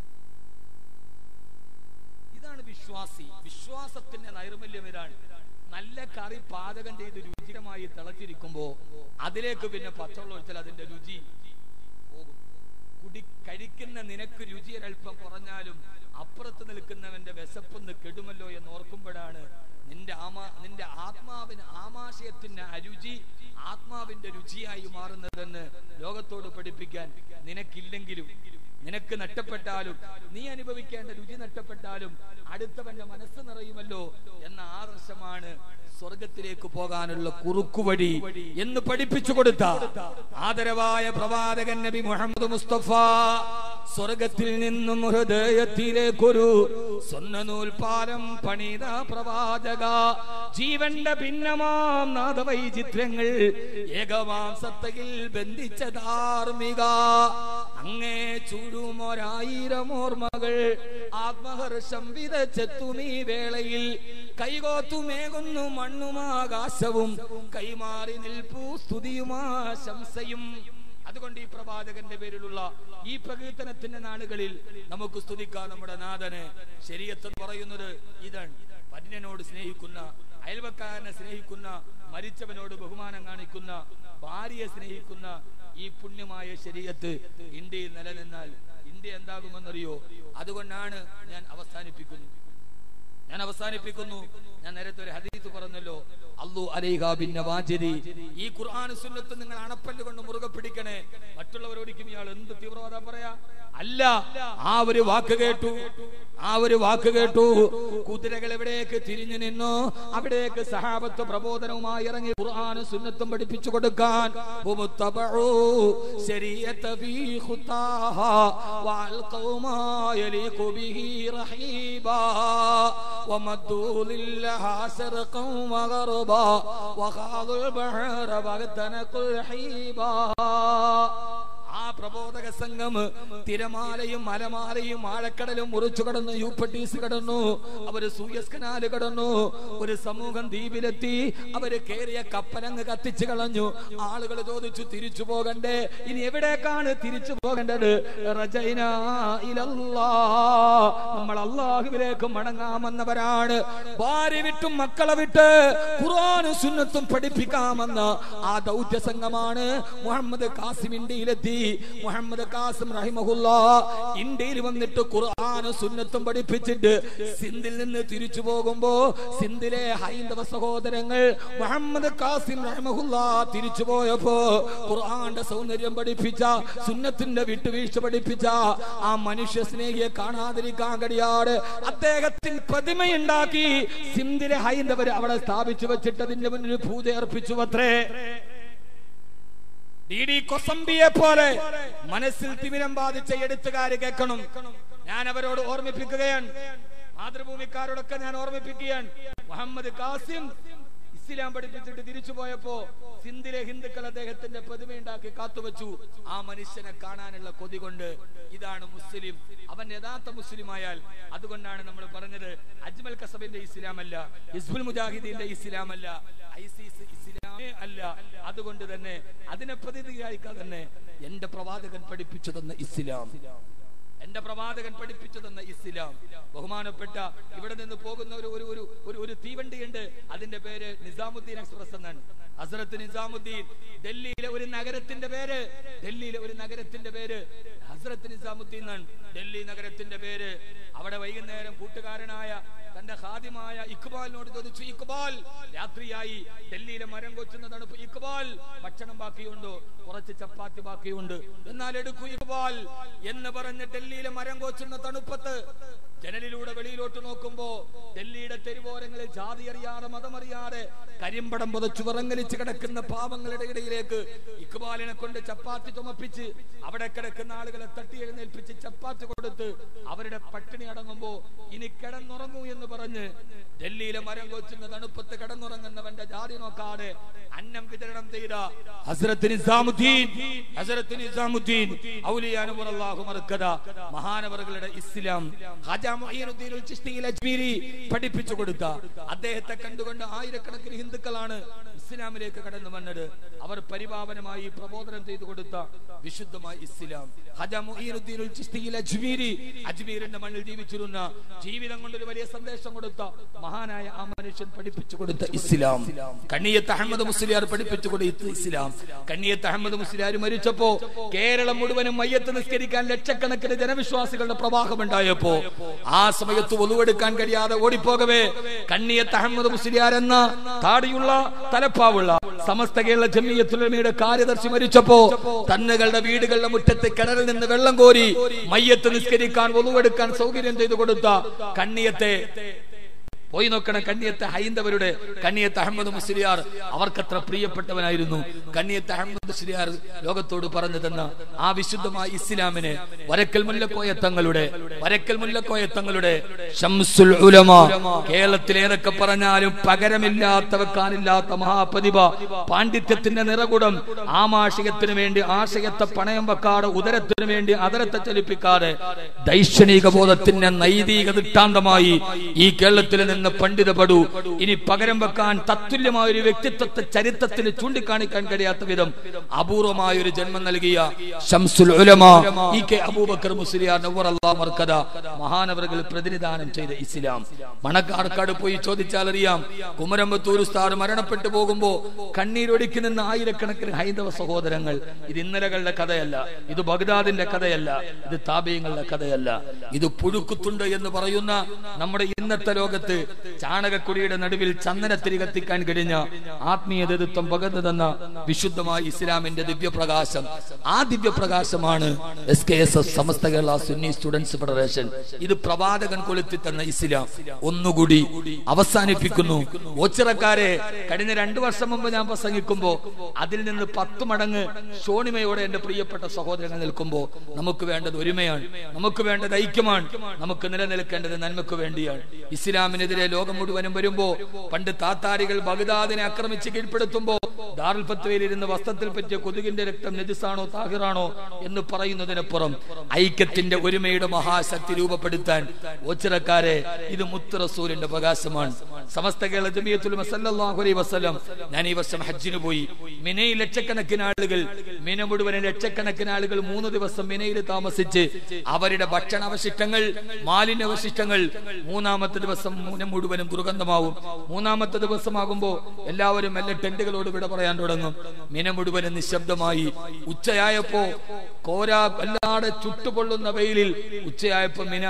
ഇതാണ് വിശ്വാസി വിശ്വാസത്തിന്റെ നൈർമല്യം ഇതാണ് നല്ല കറി പാചകം ചെയ്ത് രുചികരമായി തിളച്ചിരിക്കുമ്പോ അതിലേക്ക് പിന്നെ പച്ചവെള്ളം ഒഴിച്ചാൽ അതിന്റെ രുചി പോകും കുടി കഴിക്കുന്ന നിനക്ക് രുചി ഒരൽപ്പം കുറഞ്ഞാലും അപ്പുറത്ത് നിൽക്കുന്നവന്റെ വിശപ്പൊന്ന് കെടുമല്ലോ എന്ന് ഓർക്കുമ്പോഴാണ് നിന്റെ ആമാ നിന്റെ ആത്മാവിന് ആമാശയത്തിന്റെ അരുചി ആത്മാവിന്റെ രുചിയായി മാറുന്നതെന്ന് ലോകത്തോട് പഠിപ്പിക്കാൻ നിനക്കില്ലെങ്കിലും നിനക്ക് നഷ്ടപ്പെട്ടാലും നീ അനുഭവിക്കേണ്ട രുചി നഷ്ടപ്പെട്ടാലും അടുത്തവന്റെ മനസ്സ് നിറയുമല്ലോ എന്ന ആദർശമാണ് സ്വർഗത്തിലേക്ക് പോകാനുള്ള കുറുക്കുവഴി എന്ന് പഠിപ്പിച്ചു കൊടുത്ത ആദരവായ പ്രവാചകൻ നബി മുഹമ്മദ് മുസ്തഫ സ്വർഗത്തിൽ നിന്നും ഹൃദയത്തിലേക്കൊരു സ്വർണ്ണനൂൽപാലം പണിത പ്രവാചക ജീവന്റെ ഭിന്നമാം നാദവൈചിത്രങ്ങൾ ഏകമാം സത്തയിൽ ബന്ധിച്ച ധാർമ്മിക അങ്ങേ ചൂടുമൊരായിരം ഓർമ്മകൾ ആത്മഹർഷം വിതച്ചെത്തുമീ വേളയിൽ കൈകോത്തുമേകുന്നു മണ്ണുമാകാശവും കൈമാറി നിൽപ്പൂ സ്തുതിയുമാശംസയും അതുകൊണ്ട് ഈ പ്രവാചകന്റെ പേരിലുള്ള ഈ പ്രകീർത്തനത്തിന്റെ നാളുകളിൽ നമുക്ക് സ്തുതിക്കാം നമ്മുടെ നാഥനെ ശരീരത്ത് പറയുന്നത് ഇതാണ് പന്യനോട് സ്നേഹിക്കുന്ന അയൽവക്കാരനെ സ്നേഹിക്കുന്ന മരിച്ചവനോട് ബഹുമാനം കാണിക്കുന്ന ഭാര്യയെ സ്നേഹിക്കുന്ന ഈ പുണ്യമായ ശരീരത്ത് ഇന്ത്യയിൽ നിലനിന്നാൽ ഇന്ത്യ എന്താകുമെന്നറിയോ അതുകൊണ്ടാണ് ഞാൻ അവസാനിപ്പിക്കുന്നു ഞാൻ അവസാനിപ്പിക്കുന്നു ഞാൻ നേരത്തെ ഒരു ഹദീസ് പറഞ്ഞല്ലോ അള്ളു അലൈഹ ബിന്ന വാജിരി ഈ ഖുർആൻ സുന്നത്ത് നിങ്ങൾ അണപ്പല്ല് കൊണ്ട് മുറുകെ പിടിക്കണേ മറ്റുള്ളവരോടിക്കും ഇയാൾ എന്ത് തീവ്രവാദ പറയാ അല്ല ആ ഒരു വാക്ക് കേട്ടു ആ ഒരു വാക്ക് കേട്ടു കുതിരകൾ എവിടേക്ക് തിരിഞ്ഞു നിന്നു അവിടേക്ക് സഹാബത്ത് പ്രബോധനവുമായി ഇറങ്ങി ഖുർആൻ സുന്നത്തും പഠിപ്പിച്ചു കൊടുക്കാൻ ومتبعو شريعة في خطاها وألقوا ما يليق به رحيبا ومدوا للها شرقا وغربا وخاضوا البحر واغتنقوا الحيبا ആ പ്രബോധക സംഘം തിരമാലയും മലമാലയും ആഴക്കടലും മുറിച്ചു കടന്നു യൂപ്പട്ടീസ് കടന്നു അവര് സൂയസ് കനാല് കടന്നു ഒരു സമൂഹം ദ്വീപിലെത്തി അവര് കേറിയ കപ്പലങ്ങ് കത്തിച്ചു കളഞ്ഞു ആളുകൾ ചോദിച്ചു തിരിച്ചു പോകണ്ടേ ഇനി എവിടേക്കാണ് തിരിച്ചു പോകേണ്ടത് റജൈന ഇലല്ലാ. നമ്മൾ അള്ളാഹുവിലേക്ക് മടങ്ങാമെന്നവരാണ് ഭാര്യ വിട്ടും മക്കളെ വിട്ട് ഖുർആനും സുന്നത്തും പഠിപ്പിക്കാമെന്ന ആ ദൗത്യ സംഘമാണ് മുഹമ്മദ് കാസിം ഇന്ത്യയിലെത്തി മുഹമ്മദ് കാസിം റഹിമഹുല്ല ഇന്ത്യയിൽ വന്നിട്ട് ഖുർആനും സുന്നത്തും പഠിപ്പിച്ചിട്ട് സിന്ധിൽ നിന്ന് തിരിച്ചു പോകുമ്പോ സിന്ധിലെ ഹൈന്ദവ സഹോദരങ്ങൾ മുഹമ്മദ് കാസിം റഹിമഹുല്ല തിരിച്ചു പോയപ്പോ ഖുർആന്റെ സൗന്ദര്യം പഠിപ്പിച്ച സുന്നത്തിന്റെ വിട്ടുവീഴ്ച പഠിപ്പിച്ച ആ മനുഷ്യ സ്നേഹിയെ കാണാതിരിക്കാൻ കഴിയാറ് അദ്ദേഹത്തിന് പ്രതിമയുണ്ടാക്കി സിന്ധിലെ ഹൈന്ദവർ അവിടെ സ്ഥാപിച്ചു വെച്ചിട്ട് അതിന്റെ മുന്നിൽ പൂജ അർപ്പിച്ചു അത്രേ ഡി ഡി കൊസംബിയെ പോലെ മനസ്സിൽ തിമിരം ബാധിച്ച എഴുത്തുകാര് കേൾക്കണം ഞാൻ അവരോട് ഓർമ്മിപ്പിക്കുകയാണ് മാതൃഭൂമിക്കാരോടൊക്കെ ഞാൻ ഓർമ്മിപ്പിക്കുകയാണ് മുഹമ്മദ് കാസിം ഇസ്ലാം പഠിപ്പിച്ചിട്ട് തിരിച്ചു പോയപ്പോ സിന്ധിലെ ഹിന്ദുക്കൾ അദ്ദേഹത്തിന്റെ പ്രതിമയുണ്ടാക്കി കാത്തുവച്ചു ആ മനുഷ്യനെ കാണാനുള്ള കൊതി കൊണ്ട് ഇതാണ് മുസ്ലിം അവൻ യഥാർത്ഥ മുസ്ലിം ആയാൽ അതുകൊണ്ടാണ് നമ്മൾ പറഞ്ഞത് അജ്മൽ കസബിന്റെ ഇസ്ലാം അല്ല ഹിസ്ബുൽ മുജാഹിദീന്റെ ഇസ്ലാം അല്ല ഐസിസ് ഇസ്ലാമേ അല്ല അതുകൊണ്ട് തന്നെ അതിനെ പ്രതിനിധിയായിക്കാൻ തന്നെ എന്റെ പ്രവാചകൻ പഠിപ്പിച്ചു തന്ന ഇസ്ലാം എന്റെ പ്രവാചകൻ പഠിപ്പിച്ചു തന്ന ഇസ്ലാം ബഹുമാനപ്പെട്ട ഇവിടെ നിന്ന് പോകുന്ന ഒരു ഒരു ഒരു ഒരു ഒരു തീവണ്ടിയുണ്ട് അതിന്റെ പേര് നിസാമുദ്ദീൻ എക്സ്പ്രസ് എന്നാണ് ഹസരത്ത് നിസാമുദ്ദീൻ ഡൽഹിയിലെ ഒരു നഗരത്തിന്റെ പേര് ഡൽഹിയിലെ ഒരു നഗരത്തിന്റെ പേര് ഹസരത്ത് നിസാമുദ്ദീൻ എന്നാണ് ഡൽഹി നഗരത്തിന്റെ പേര് അവിടെ വൈകുന്നേരം കൂട്ടുകാരനായ തന്റെ ഹാദിമായ ഇക്ബാലിനോട് ചോദിച്ചു ഇക്ബാൽ രാത്രിയായി ഡൽഹിയിലെ മരം കൊച്ചുന്ന തണുപ്പ് ഇക്ബാൽ ഭക്ഷണം ബാക്കിയുണ്ടോ കുറച്ച് ചപ്പാത്തി ബാക്കിയുണ്ട് എന്നാൽ എടുക്കൂ ഇക്ബാൽ എന്ന് പറഞ്ഞ് ഡൽഹിയിലെ മരം കൊച്ചുന്ന തണുപ്പത്ത് ജനലിലൂടെ വെളിയിലോട്ട് നോക്കുമ്പോ ഡൽഹിയുടെ തെരുവോരങ്ങളിൽ ജാതി അറിയാതെ മതമറിയാതെ കരിമ്പടം പുതച്ചു വിറങ്ങലിച്ച് കിടക്കുന്ന പാവങ്ങളുടെ ഇടയിലേക്ക് ഇക്ബാലിനെ കൊണ്ട് ചപ്പാത്തി ചുമപ്പിച്ച് അവിടെ കിടക്കുന്ന ആളുകളെ തട്ടി എഴുന്നേൽപ്പിച്ച് ചപ്പാത്തി കൊടുത്ത് അവരുടെ പട്ടിണി അടങ്ങുമ്പോ ഇനി കിടന്നുറങ്ങൂ എന്ന് പറഞ്ഞ് ഡൽഹിയിലെ മരം കൊച്ചുന്ന തണുപ്പത്ത് കിടന്നുറങ്ങുന്നവന്റെ ജാതി നോക്കാതെ അന്നം വിതരണം ചെയ്ത ഹസ്രത്ത് നിസാമുദ്ദീൻ ഹസ്രത്ത് നിസാമുദ്ദീൻ ഔലിയാനുമർ അല്ലാഹു മർക്കദ മഹാനവറുകളുടെ ഇസ്ലാം ഖാജ മുഈനുദ്ദീൻ അൽ ചിശ്തിയിൽ അജ്മീരി പഠിപ്പിച്ചു കൊടുത്ത അദ്ദേഹത്തെ കണ്ടുകൊണ്ട് ആയിരക്കണക്കിന് ഹിന്ദുക്കളാണ് ഇസ്ലാമിലേക്ക് കടന്നു വന്നത് അവർ പരിപാവനമായി പ്രബോധനം ചെയ്തു കൊടുത്ത വിശുദ്ധമായ ഇസ്ലാം ഖാജ മുഈനുദ്ദീൻ അൽ ചിശ്തിയിൽ അജ്മീരി അജ്മീരിന്റെ മണ്ണിൽ ജീവിച്ചിരുന്ന ജീവിതം കൊണ്ട് ഒരു വലിയ സന്ദേശം കൊടുത്ത മഹാനായ ആ മനുഷ്യൻ പഠിപ്പിച്ചു കൊടുത്ത ഇസ്ലാം കണ്ണിയത്ത് അഹമ്മദ് മുസ്ലിയാർ പഠിപ്പിച്ചു കൊടുത്ത ഇസ്ലാം കണ്ണിയത്ത് അഹമ്മദ് മുസ്ലിയാർ മരിച്ചപ്പോ കേരളം മുഴുവനും മയ്യത്ത് നിസ്കരിക്കാൻ ലക്ഷക്കണക്കിന് ജനവിശ്വാസികളുടെ പ്രവാഹം ഉണ്ടായപ്പോ ആ സമയത്ത് ഒതുവെടുക്കാൻ കഴിയാതെ ഓടിപ്പോകവേ കണ്ണിയത്ത് അഹമ്മദ് മുസ്ലിയാർ എന്ന താടിയുള്ള തലപ്പാവുള്ള സമസ്ത കേരള ജമിയത്തുലമയുടെ കാര്യദർശി മരിച്ചപ്പോ തന്നുകളുടെ വീടുകളുടെ മുറ്റത്ത് കിണറിൽ നിന്ന് വെള്ളം കോരി മയ്യത്ത് നിസ്കരിക്കാൻ ഒതുവെടുക്കാൻ സൗകര്യം ചെയ്തു കൊടുത്ത കണ്ണിയത്തെ പോയി നോക്കണം കണ്ണിയത്ത് ഹൈന്ദവരുടെ കണ്ണിയത്ത് അഹമ്മദ് മുസ്ലിയാർ അവർക്കത്ര പ്രിയപ്പെട്ടവനായിരുന്നു കണ്ണിയത്ത് അഹമ്മദ് മുസ്ലിയാർ ലോകത്തോട് പറഞ്ഞു തന്ന ആ വിശുദ്ധമായ ഇസ്ലാമിനെ വരക്കൽ മുല്ലക്കോയ തങ്ങളുടെ വരക്കൽ കോയ തങ്ങളുടെ ഷംസുൽ ഉലമ കേരളത്തിൽ ഏതൊക്കെ പറഞ്ഞാലും പകരമില്ലാത്ത വെക്കാനില്ലാത്ത മഹാപ്രതിഭ പാണ്ഡിത്യത്തിന്റെ നിറകുടം ആമാശയത്തിന് വേണ്ടി ആശയത്തെ പണയം വെക്കാതെ ഉദരത്തിന് വേണ്ടി അതരത്തെ ചലിപ്പിക്കാതെ ദൈക്ഷണിക ബോധത്തിന്റെ നൈതിക ദൃഷ്ടാന്തമായി ഈ കേരളത്തിൽ നിന്ന് പണ്ഡിത പടു ഇനി പകരം വെക്കാൻ തത്തുല്യമായ ഒരു വ്യക്തിത്വത്തെ ചരിത്രത്തിൽ ചൂണ്ടിക്കാണിക്കാൻ കഴിയാത്ത വിധം അപൂർവമായ ഒരു ജന്മം നൽകിയ ഷംസുൽ ഉലമ ഇ കെ അബൂബക്കർ മുസ്ലിയാർ നവർ അള്ളാഹ് മർക്കദ മഹാനവറുകൾ പ്രതിനിധാനം ചെയ്ത ഇസ്ലാം മണക്കാർക്കാട് പോയി ചോദിച്ചാൽ അറിയാം കുമരമ്പത്തൂർ ഉസ്താദ് മരണപ്പെട്ടു പോകുമ്പോ കണ്ണീരൊടുക്കി നിന്ന ആയിരക്കണക്കിന് ഹൈന്ദവ സഹോദരങ്ങൾ ഇത് ഇന്നലകളുടെ കഥയല്ല ഇത് ബഗ്ദാദിന്റെ കഥയല്ല ഇത് താപയങ്ങളുടെ കഥയല്ല ഇത് പുഴുക്കുത്തുണ്ട് എന്ന് പറയുന്ന നമ്മുടെ ഇന്നത്തെ ലോകത്ത് ചാണകക്കുടിയുടെ നടുവിൽ ചന്ദനത്തിരി കത്തിക്കാൻ കഴിഞ്ഞ ആത്മീയ നേതൃത്വം പകർന്നു തന്ന വിശുദ്ധമായ ഇസ്ലാമിന്റെ ദിവ്യപ്രകാശം ആ ദിവ്യപ്രകാശമാണ് S K S S Samastha Kerala Sunni students federation ഇത് പ്രവാചകൻ കൊളുത്തി തന്ന ഇസ്ലാം ഒന്നുകൂടി അവസാനിപ്പിക്കുന്നു ഓച്ചിറക്കാരെ കഴിഞ്ഞ രണ്ടു വർഷം മുമ്പ് ഞാൻ പ്രസംഗിക്കുമ്പോ അതിൽ നിന്ന് പത്ത് മടങ്ങ് ഷോണിമയോടെ എന്റെ പ്രിയപ്പെട്ട സഹോദരങ്ങൾ നിൽക്കുമ്പോ നമുക്ക് വേണ്ടത് ഒരുമയാണ് നമുക്ക് വേണ്ടത് ഐക്യമാണ് നമുക്ക് നിലനിൽക്കേണ്ടത് നന്മക്ക് വേണ്ടിയാണ് ഇസ്ലാമിനെതിരെ ഇസ്ലാമിനെതിരെ ലോകം മുഴുവനും വരുമ്പോ പണ്ട് താത്താരികൾ ബഗ്ദാദിനെ ആക്രമിച്ച് കീഴ്പ്പെടുത്തുമ്പോ ദാറുൽ ഫത്വയിൽ ഇരുന്ന് വസ്ത്രത്തിൽ പറ്റിയ കൊതുകിന്റെ രക്തം നജിസാണോ താഹിറാണോ എന്ന് പറയുന്നതിനപ്പുറം ഐക്യത്തിന്റെ ഒരുമയുടെ മഹാശക്തി രൂപപ്പെടുത്താൻ ഓച്ചിറക്കാരെ ഇത് മുത്ത് റസൂലിന്റെ പ്രകാശമാണ് സമസ്ത കേരള ജമിയത്തുൽ സല്ലല്ലാഹു അലൈഹി വസല്ലം ഞാൻ ഈ വർഷം ഹജ്ജിന് പോയി മിനയിൽ ലക്ഷക്കണക്കിന് ആളുകൾ മിന മുഴുവൻ ലക്ഷക്കണക്കിന് ആളുകൾ മൂന്ന് ദിവസം മിനയിൽ താമസിച്ച് അവരുടെ ഭക്ഷണാവശിഷ്ടങ്ങൾ മാലിന്യാവശിഷ്ടങ്ങൾ മൂന്നാമത്തെ ദിവസം മുന മുഴുവനും ദുർഗന്ധമാവും മൂന്നാമത്തെ ദിവസമാകുമ്പോ എല്ലാവരും എല്ലാ ടെന്റുകളോട് വിട പറയാൻ തുടങ്ങും മിന മുഴുവനും നിശബ്ദമായി ഉച്ചയായപ്പോ കോരാ വല്ലാതെ ചുട്ടുപൊള്ളുന്ന വെയിലിൽ ഉച്ചയായപ്പോ മിന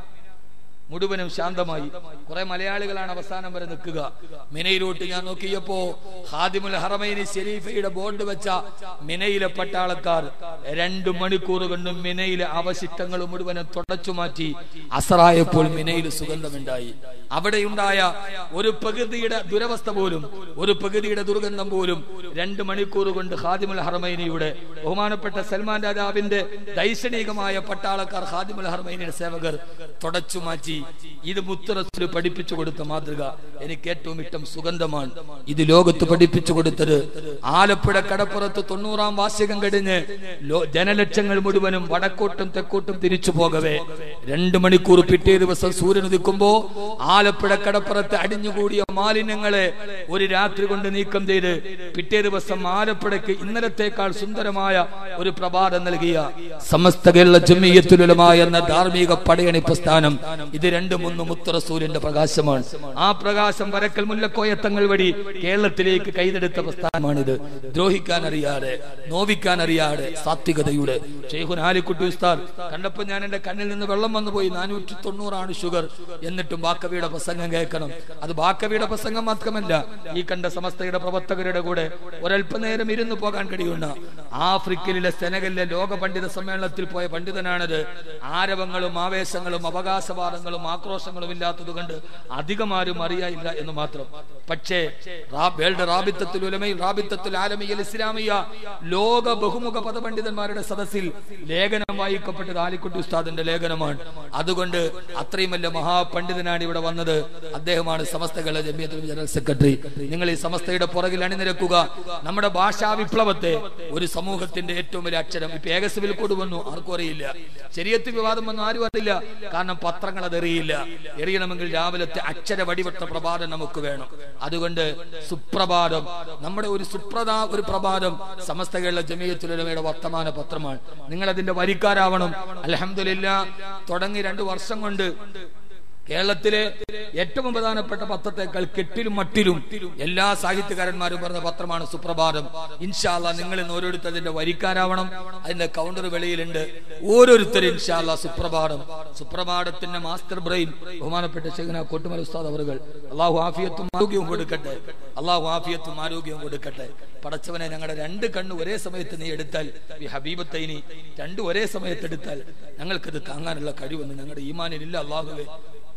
മുഴുവനും ശാന്തമായി കുറെ മലയാളികളാണ് അവസാനം വരെ നിൽക്കുക മിനയിലോട്ട് ഞാൻ നോക്കിയപ്പോ ഹാദിമുൽ ഹറമൈനി ഷെരീഫയുടെ ബോർഡ് വെച്ച മിനയിലെ പട്ടാളക്കാർ രണ്ടു മണിക്കൂർ കൊണ്ട് മിനയിലെ അവശിഷ്ടങ്ങൾ മുഴുവനും തുടച്ചു മാറ്റി അസറായപ്പോൾ മിനയിൽ സുഗന്ധമുണ്ടായി അവിടെയുണ്ടായ ഒരു പ്രകൃതിയുടെ ദുരവസ്ഥ പോലും ഒരു പ്രകൃതിയുടെ ദുർഗന്ധം പോലും രണ്ട് മണിക്കൂർ കൊണ്ട് ഹാദിമുൽ ഹറമൈനിയുടെ ബഹുമാനപ്പെട്ട സൽമാൻ രാജാവിന്റെ ദൈക്ഷണികമായ പട്ടാളക്കാർ ഹാദിമുൽ ഹറമൈനിയുടെ സേവകർ തുടച്ചു മാറ്റി ഇത് മുത്തറസിൽ പഠിപ്പിച്ചു കൊടുത്ത മാതൃക എനിക്ക് ഏറ്റവും ഇഷ്ടം സുഗന്ധമാണ് ഇത് ലോകത്ത് പഠിപ്പിച്ചു കൊടുത്തത് ആലപ്പുഴ കടപ്പുറത്ത് തൊണ്ണൂറാം വാർഷികം കഴിഞ്ഞ് ലോ- ജനലക്ഷങ്ങൾ മുഴുവനും വടക്കോട്ടും തെക്കോട്ടും തിരിച്ചു പോകവേ രണ്ട് മണിക്കൂർ പിറ്റേ ദിവസം സൂര്യൻ ഉദിക്കുമ്പോ ആലപ്പുഴ കടപ്പുറത്ത് അടിഞ്ഞുകൂടിയ മാലിന്യങ്ങളെ ഒരു രാത്രി കൊണ്ട് നീക്കം ചെയ്ത് പിറ്റേ ദിവസം ആലപ്പുഴയ്ക്ക് ഇന്നലത്തേക്കാൾ സുന്ദരമായ ഒരു പ്രഭാതം നൽകിയ സമസ്ത കേരള ജമ്മിയത്തുലമായ എന്ന ധാർമ്മിക പടയണി പ്രസ്ഥാനം ഇത് രണ്ടും ഒന്ന് മുത്തറസൂരിന്റെ പ്രകാശമാണ് ആ പ്രകാശം വരക്കൽ മുല്ലക്കോയത്തങ്ങൾ വഴി കേരളത്തിലേക്ക് കൈതെടുത്ത പ്രസ്ഥാനമാണിത് ദ്രോഹിക്കാൻ അറിയാതെ നോവിക്കാൻ അറിയാതെ സാത്വികതയുടെ ഷെയ്ഖുൻ ആലിക്കുട്ടി ഉസ്താദ് കണ്ടപ്പോ ഞാൻ എന്റെ കണ്ണിൽ നിന്ന് വെള്ളം വന്നു പോയി നാനൂറ്റി തൊണ്ണൂറാണ് ഷുഗർ എന്നിട്ടും ബാക്കവിയുടെ പ്രസംഗം കേൾക്കണം അത് ബാക്കവിയുടെ പ്രസംഗം മാത്രമല്ല ഈ കണ്ട സമസ്തയുടെ പ്രവർത്തകരുടെ കൂടെ ഒരല്പനേരം ഇരുന്നു പോകാൻ കഴിയുന്ന ആഫ്രിക്കയിലെ സെനഗലിലെ ലോക പണ്ഡിത സമ്മേളനത്തിൽ പോയ പണ്ഡിതനാണത് ആരവങ്ങളും ആവേശങ്ങളും അവകാശവാദങ്ങളും ആക്രോശങ്ങളും ഇല്ലാത്തത് കൊണ്ട് അധികം ആരും അറിയായില്ല എന്ന് മാത്രം പക്ഷേ റാ- വേൾഡ് റാബിത്തത്തിൽ ഉലമയിൽ റാബിത്തത്തിൽ ആലമിയൽ ഇസ്ലാമിയ ലോക ബഹുമുഖ പദപണ്ഡിതന്മാരുടെ സദസ്സിൽ ലേഖനം വായിക്കപ്പെട്ടത് ആലിക്കുട്ടി ഉസ്താദിന്റെ ലേഖനമാണ് അതുകൊണ്ട് അത്രയും വലിയ മഹാപണ്ഡിതനാണ് ഇവിടെ വന്നത് അദ്ദേഹമാണ് സമസ്തകളുടെ ജമിയത്തുൽ ജനറൽ സെക്രട്ടറി നിങ്ങൾ ഈ സമസ്തയുടെ പുറകിൽ അണിനിരക്കുക നമ്മുടെ ഭാഷാ വിപ്ലവത്തെ ഒരു സമൂഹത്തിന്റെ ഏറ്റവും വലിയ അക്ഷരം ഇപ്പൊ ഏക സിവിൽ കോഡ് വന്നു ആർക്കും അറിയില്ല ശരീരത്തിൽ വിവാദം വന്നു ആരും അറിയില്ല കാരണം പത്രങ്ങൾ അത് എറിയില്ല എറിയണമെങ്കിൽ രാവിലത്തെ അക്ഷര വടിവട്ട പ്രഭാതം നമുക്ക് വേണം അതുകൊണ്ട് സുപ്രഭാതം നമ്മുടെ ഒരു സുപ്രധാ ഒരു പ്രഭാതം സമസ്ത കേരള ജമീയത്തുലമയുടെ വർത്തമാന പത്രമാണ് നിങ്ങൾ അതിന്റെ വരിക്കാരാവണം അലഹമില്ല തുടങ്ങി രണ്ടു വർഷം കൊണ്ട് കേരളത്തിലെ ഏറ്റവും പ്രധാനപ്പെട്ട പത്രത്തെക്കാൾ കെട്ടിലും മട്ടിലും എല്ലാ സാഹിത്യകാരന്മാരും പറഞ്ഞ പത്രമാണ് സുപ്രഭാതം ഇൻഷാല്ല നിങ്ങൾ ഇന്ന് ഓരോരുത്തതിന്റെ വരിക്കാരാവണം അതിന്റെ കൗണ്ടർ വെളിയിലുണ്ട് ഓരോരുത്തരും ഇൻഷാല്ല സുപ്രഭാതം സുപ്രഭാതത്തിന്റെ മാസ്റ്റർ ബ്രെയിൻ ബഹുമാനപ്പെട്ട ശേഖന കൊട്ടുമല ഉസ്താദ് അവറുകൾ അള്ളാഹു ആഫിയത്തും ആരോഗ്യവും കൊടുക്കട്ടെ അള്ളാഹു ആഫിയത്തും ആരോഗ്യവും കൊടുക്കട്ടെ പടച്ചവനെ ഞങ്ങളുടെ രണ്ട് കണ്ണ് ഒരേ സമയത്ത് നീ എടുത്താൽ ഈ ഹബീബത്തൈനി രണ്ട് ഒരേ സമയത്ത് എടുത്താൽ ഞങ്ങൾക്കത് താങ്ങാനുള്ള കഴിവൊന്നും ഞങ്ങളുടെ ഈമാനിലില്ല അള്ളാഹുവേ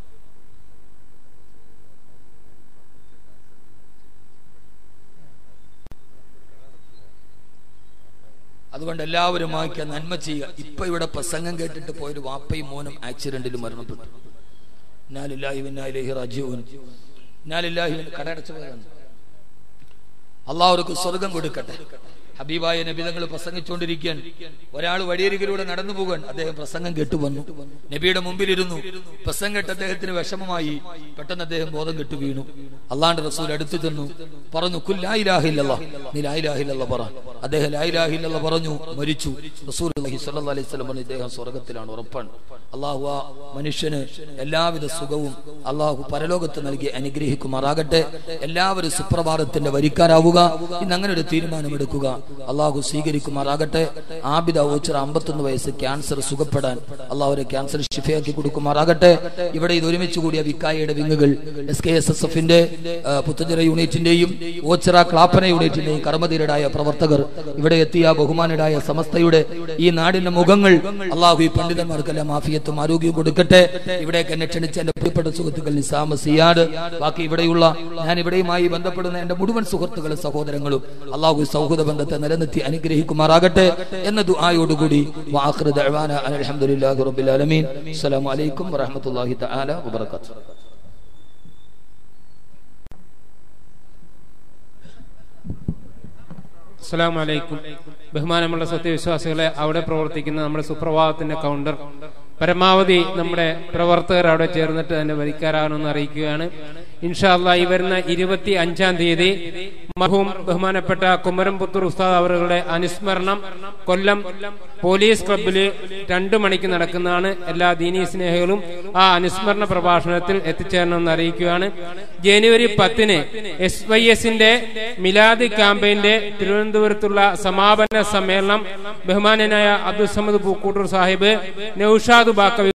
അതുകൊണ്ട് എല്ലാവരും വായിക്കാൻ നന്മ ചെയ്യുക ഇപ്പൊ ഇവിടെ പ്രസംഗം കേട്ടിട്ട് പോയൊരു വാപ്പയും മോനും ആക്സിഡന്റിൽ മരണപ്പെട്ടു ഞാലില്ലാഹി വിന്നാലിഹി റജിഊൻ ഞാലില്ലാഹി കടയടച്ചു പോയതാണ് അള്ളാഹുർക്ക് സ്വർഗം കൊടുക്കട്ടെ ഹബീബായ നബി തങ്ങൾ പ്രസംഗിച്ചുകൊണ്ടിരിക്കാൻ ഒരാൾ വഴിയരികിലൂടെ നടന്നു പോകാൻ അദ്ദേഹം പ്രസംഗം കേട്ടു വന്നു നബിയുടെ മുമ്പിലിരുന്നു പ്രസംഗം കേട്ട് അദ്ദേഹത്തിന് വിഷമമായി പെട്ടെന്ന് അദ്ദേഹം ബോധം കെട്ടു വീണു അള്ളാന്റെ റസൂൽ അടുത്തു ചെന്നു പറഞ്ഞു കുല്ലായിലാഹില്ല നീ ലായിലാഹില്ല പറ അദ്ദേഹം ലായിലാഹില്ല പറഞ്ഞു മരിച്ചു റസൂൽ അലൈഹി സ്വല്ലല്ലാഹി അലൈഹി വസല്ലം പറഞ്ഞു ഇദ്ദേഹം സ്വർഗത്തിലാണ് ഉറപ്പാണ് അള്ളാഹു ആ മനുഷ്യന് എല്ലാവിധ സുഖവും അള്ളാഹു പരലോകത്ത് നൽകി അനുഗ്രഹിക്കുമാറാകട്ടെ എല്ലാവരും സുപ്രഭാതത്തിന്റെ വരിക്കാരാവുക ഇന്ന് അങ്ങനെ ഒരു തീരുമാനമെടുക്കുക അള്ളാഹു സ്വീകരിക്കുമാറാകട്ടെ ആബിദ ഓച്ചർ അമ്പത്തൊന്ന് വയസ്സ് ക്യാൻസർ സുഖപ്പെടാൻ അള്ളാഹുരെ ക്യാൻസർ ഷിഫയാക്കി കൊടുക്കുമാറാകട്ടെ ഇവിടെ ഇത് ഒരുമിച്ച് കൂടിയ വിക്കായയുടെ വിങ്ങുകൾ എസ് കെ എസ് എസ് എഫിന്റെ പുത്തഞ്ചിറ യൂണിറ്റിന്റെയും ഓച്ചിറ ക്ലാപ്പന യൂണിറ്റിന്റെയും കർമ്മധീരരായ പ്രവർത്തകർ ഇവിടെ എത്തിയ ബഹുമാനരായ സമസ്തയുടെ ഈ നാടിന്റെ മുഖങ്ങൾ അള്ളാഹു ഈ പണ്ഡിതന്മാർക്കെല്ലാം ആഫിയത്തും ആരോഗ്യവും കൊടുക്കട്ടെ ഇവിടേക്ക് എന്നെ ക്ഷണിച്ച എന്റെ പ്രിയപ്പെട്ട സുഹൃത്തുക്കൾ നിസാമ സിയാദ് ബാക്കി ഇവിടെയുള്ള ഞാൻ ഇവിടെയുമായി ബന്ധപ്പെടുന്ന എന്റെ മുഴുവൻ സുഹൃത്തുക്കളും സഹോദരങ്ങളും അള്ളാഹു സൗഹൃദ ബന്ധത്തെ നിലനിർത്തി അനുഗ്രഹിക്കുമാറാകട്ടെ എന്ന ദുആയോടുകൂടി വാഖിറു ദഅവാന അൽഹംദുലില്ലാഹി റബ്ബിൽ ആലമീൻ അസ്സലാമു അലൈക്കും വറഹ്മത്തുള്ളാഹി തആല വബറകാതുഹു അസ്സലാം വലൈക്കും ബഹുമാനമുള്ള സത്യവിശ്വാസികളെ അവിടെ പ്രവർത്തിക്കുന്ന നമ്മുടെ സുപ്രഭാതത്തിന്റെ കൗണ്ടർ പരമാവധി നമ്മുടെ പ്രവർത്തകർ അവിടെ ചേർന്നിട്ട് തന്നെ വരിക്കാരാകണമെന്ന് അറിയിക്കുകയാണ് ഇൻഷാല്ല ഈ വരുന്ന ഇരുപത്തി അഞ്ചാം തീയതി മഹൂം ബഹുമാനപ്പെട്ട കുമരംപുത്തൂർ ഉസ്താദ് അവരുടെ അനുസ്മരണം കൊല്ലം പോലീസ് ക്ലബില് രണ്ടു മണിക്ക് നടക്കുന്നതാണ് എല്ലാ ദീനീ സ്നേഹികളും ആ അനുസ്മരണ പ്രഭാഷണത്തിൽ എത്തിച്ചേരണമെന്ന് അറിയിക്കുകയാണ് ജനുവരി പത്തിന് എസ് വൈ എസിന്റെ മിലാദ് ക്യാമ്പയിന്റെ തിരുവനന്തപുരത്തുള്ള സമാപന സമ്മേളനം ബഹുമാനനായ അബ്ദുൽ സമദ് പൂക്കൂട്ടൂർ സാഹിബ് നൌഷാദ് ബാക്കവി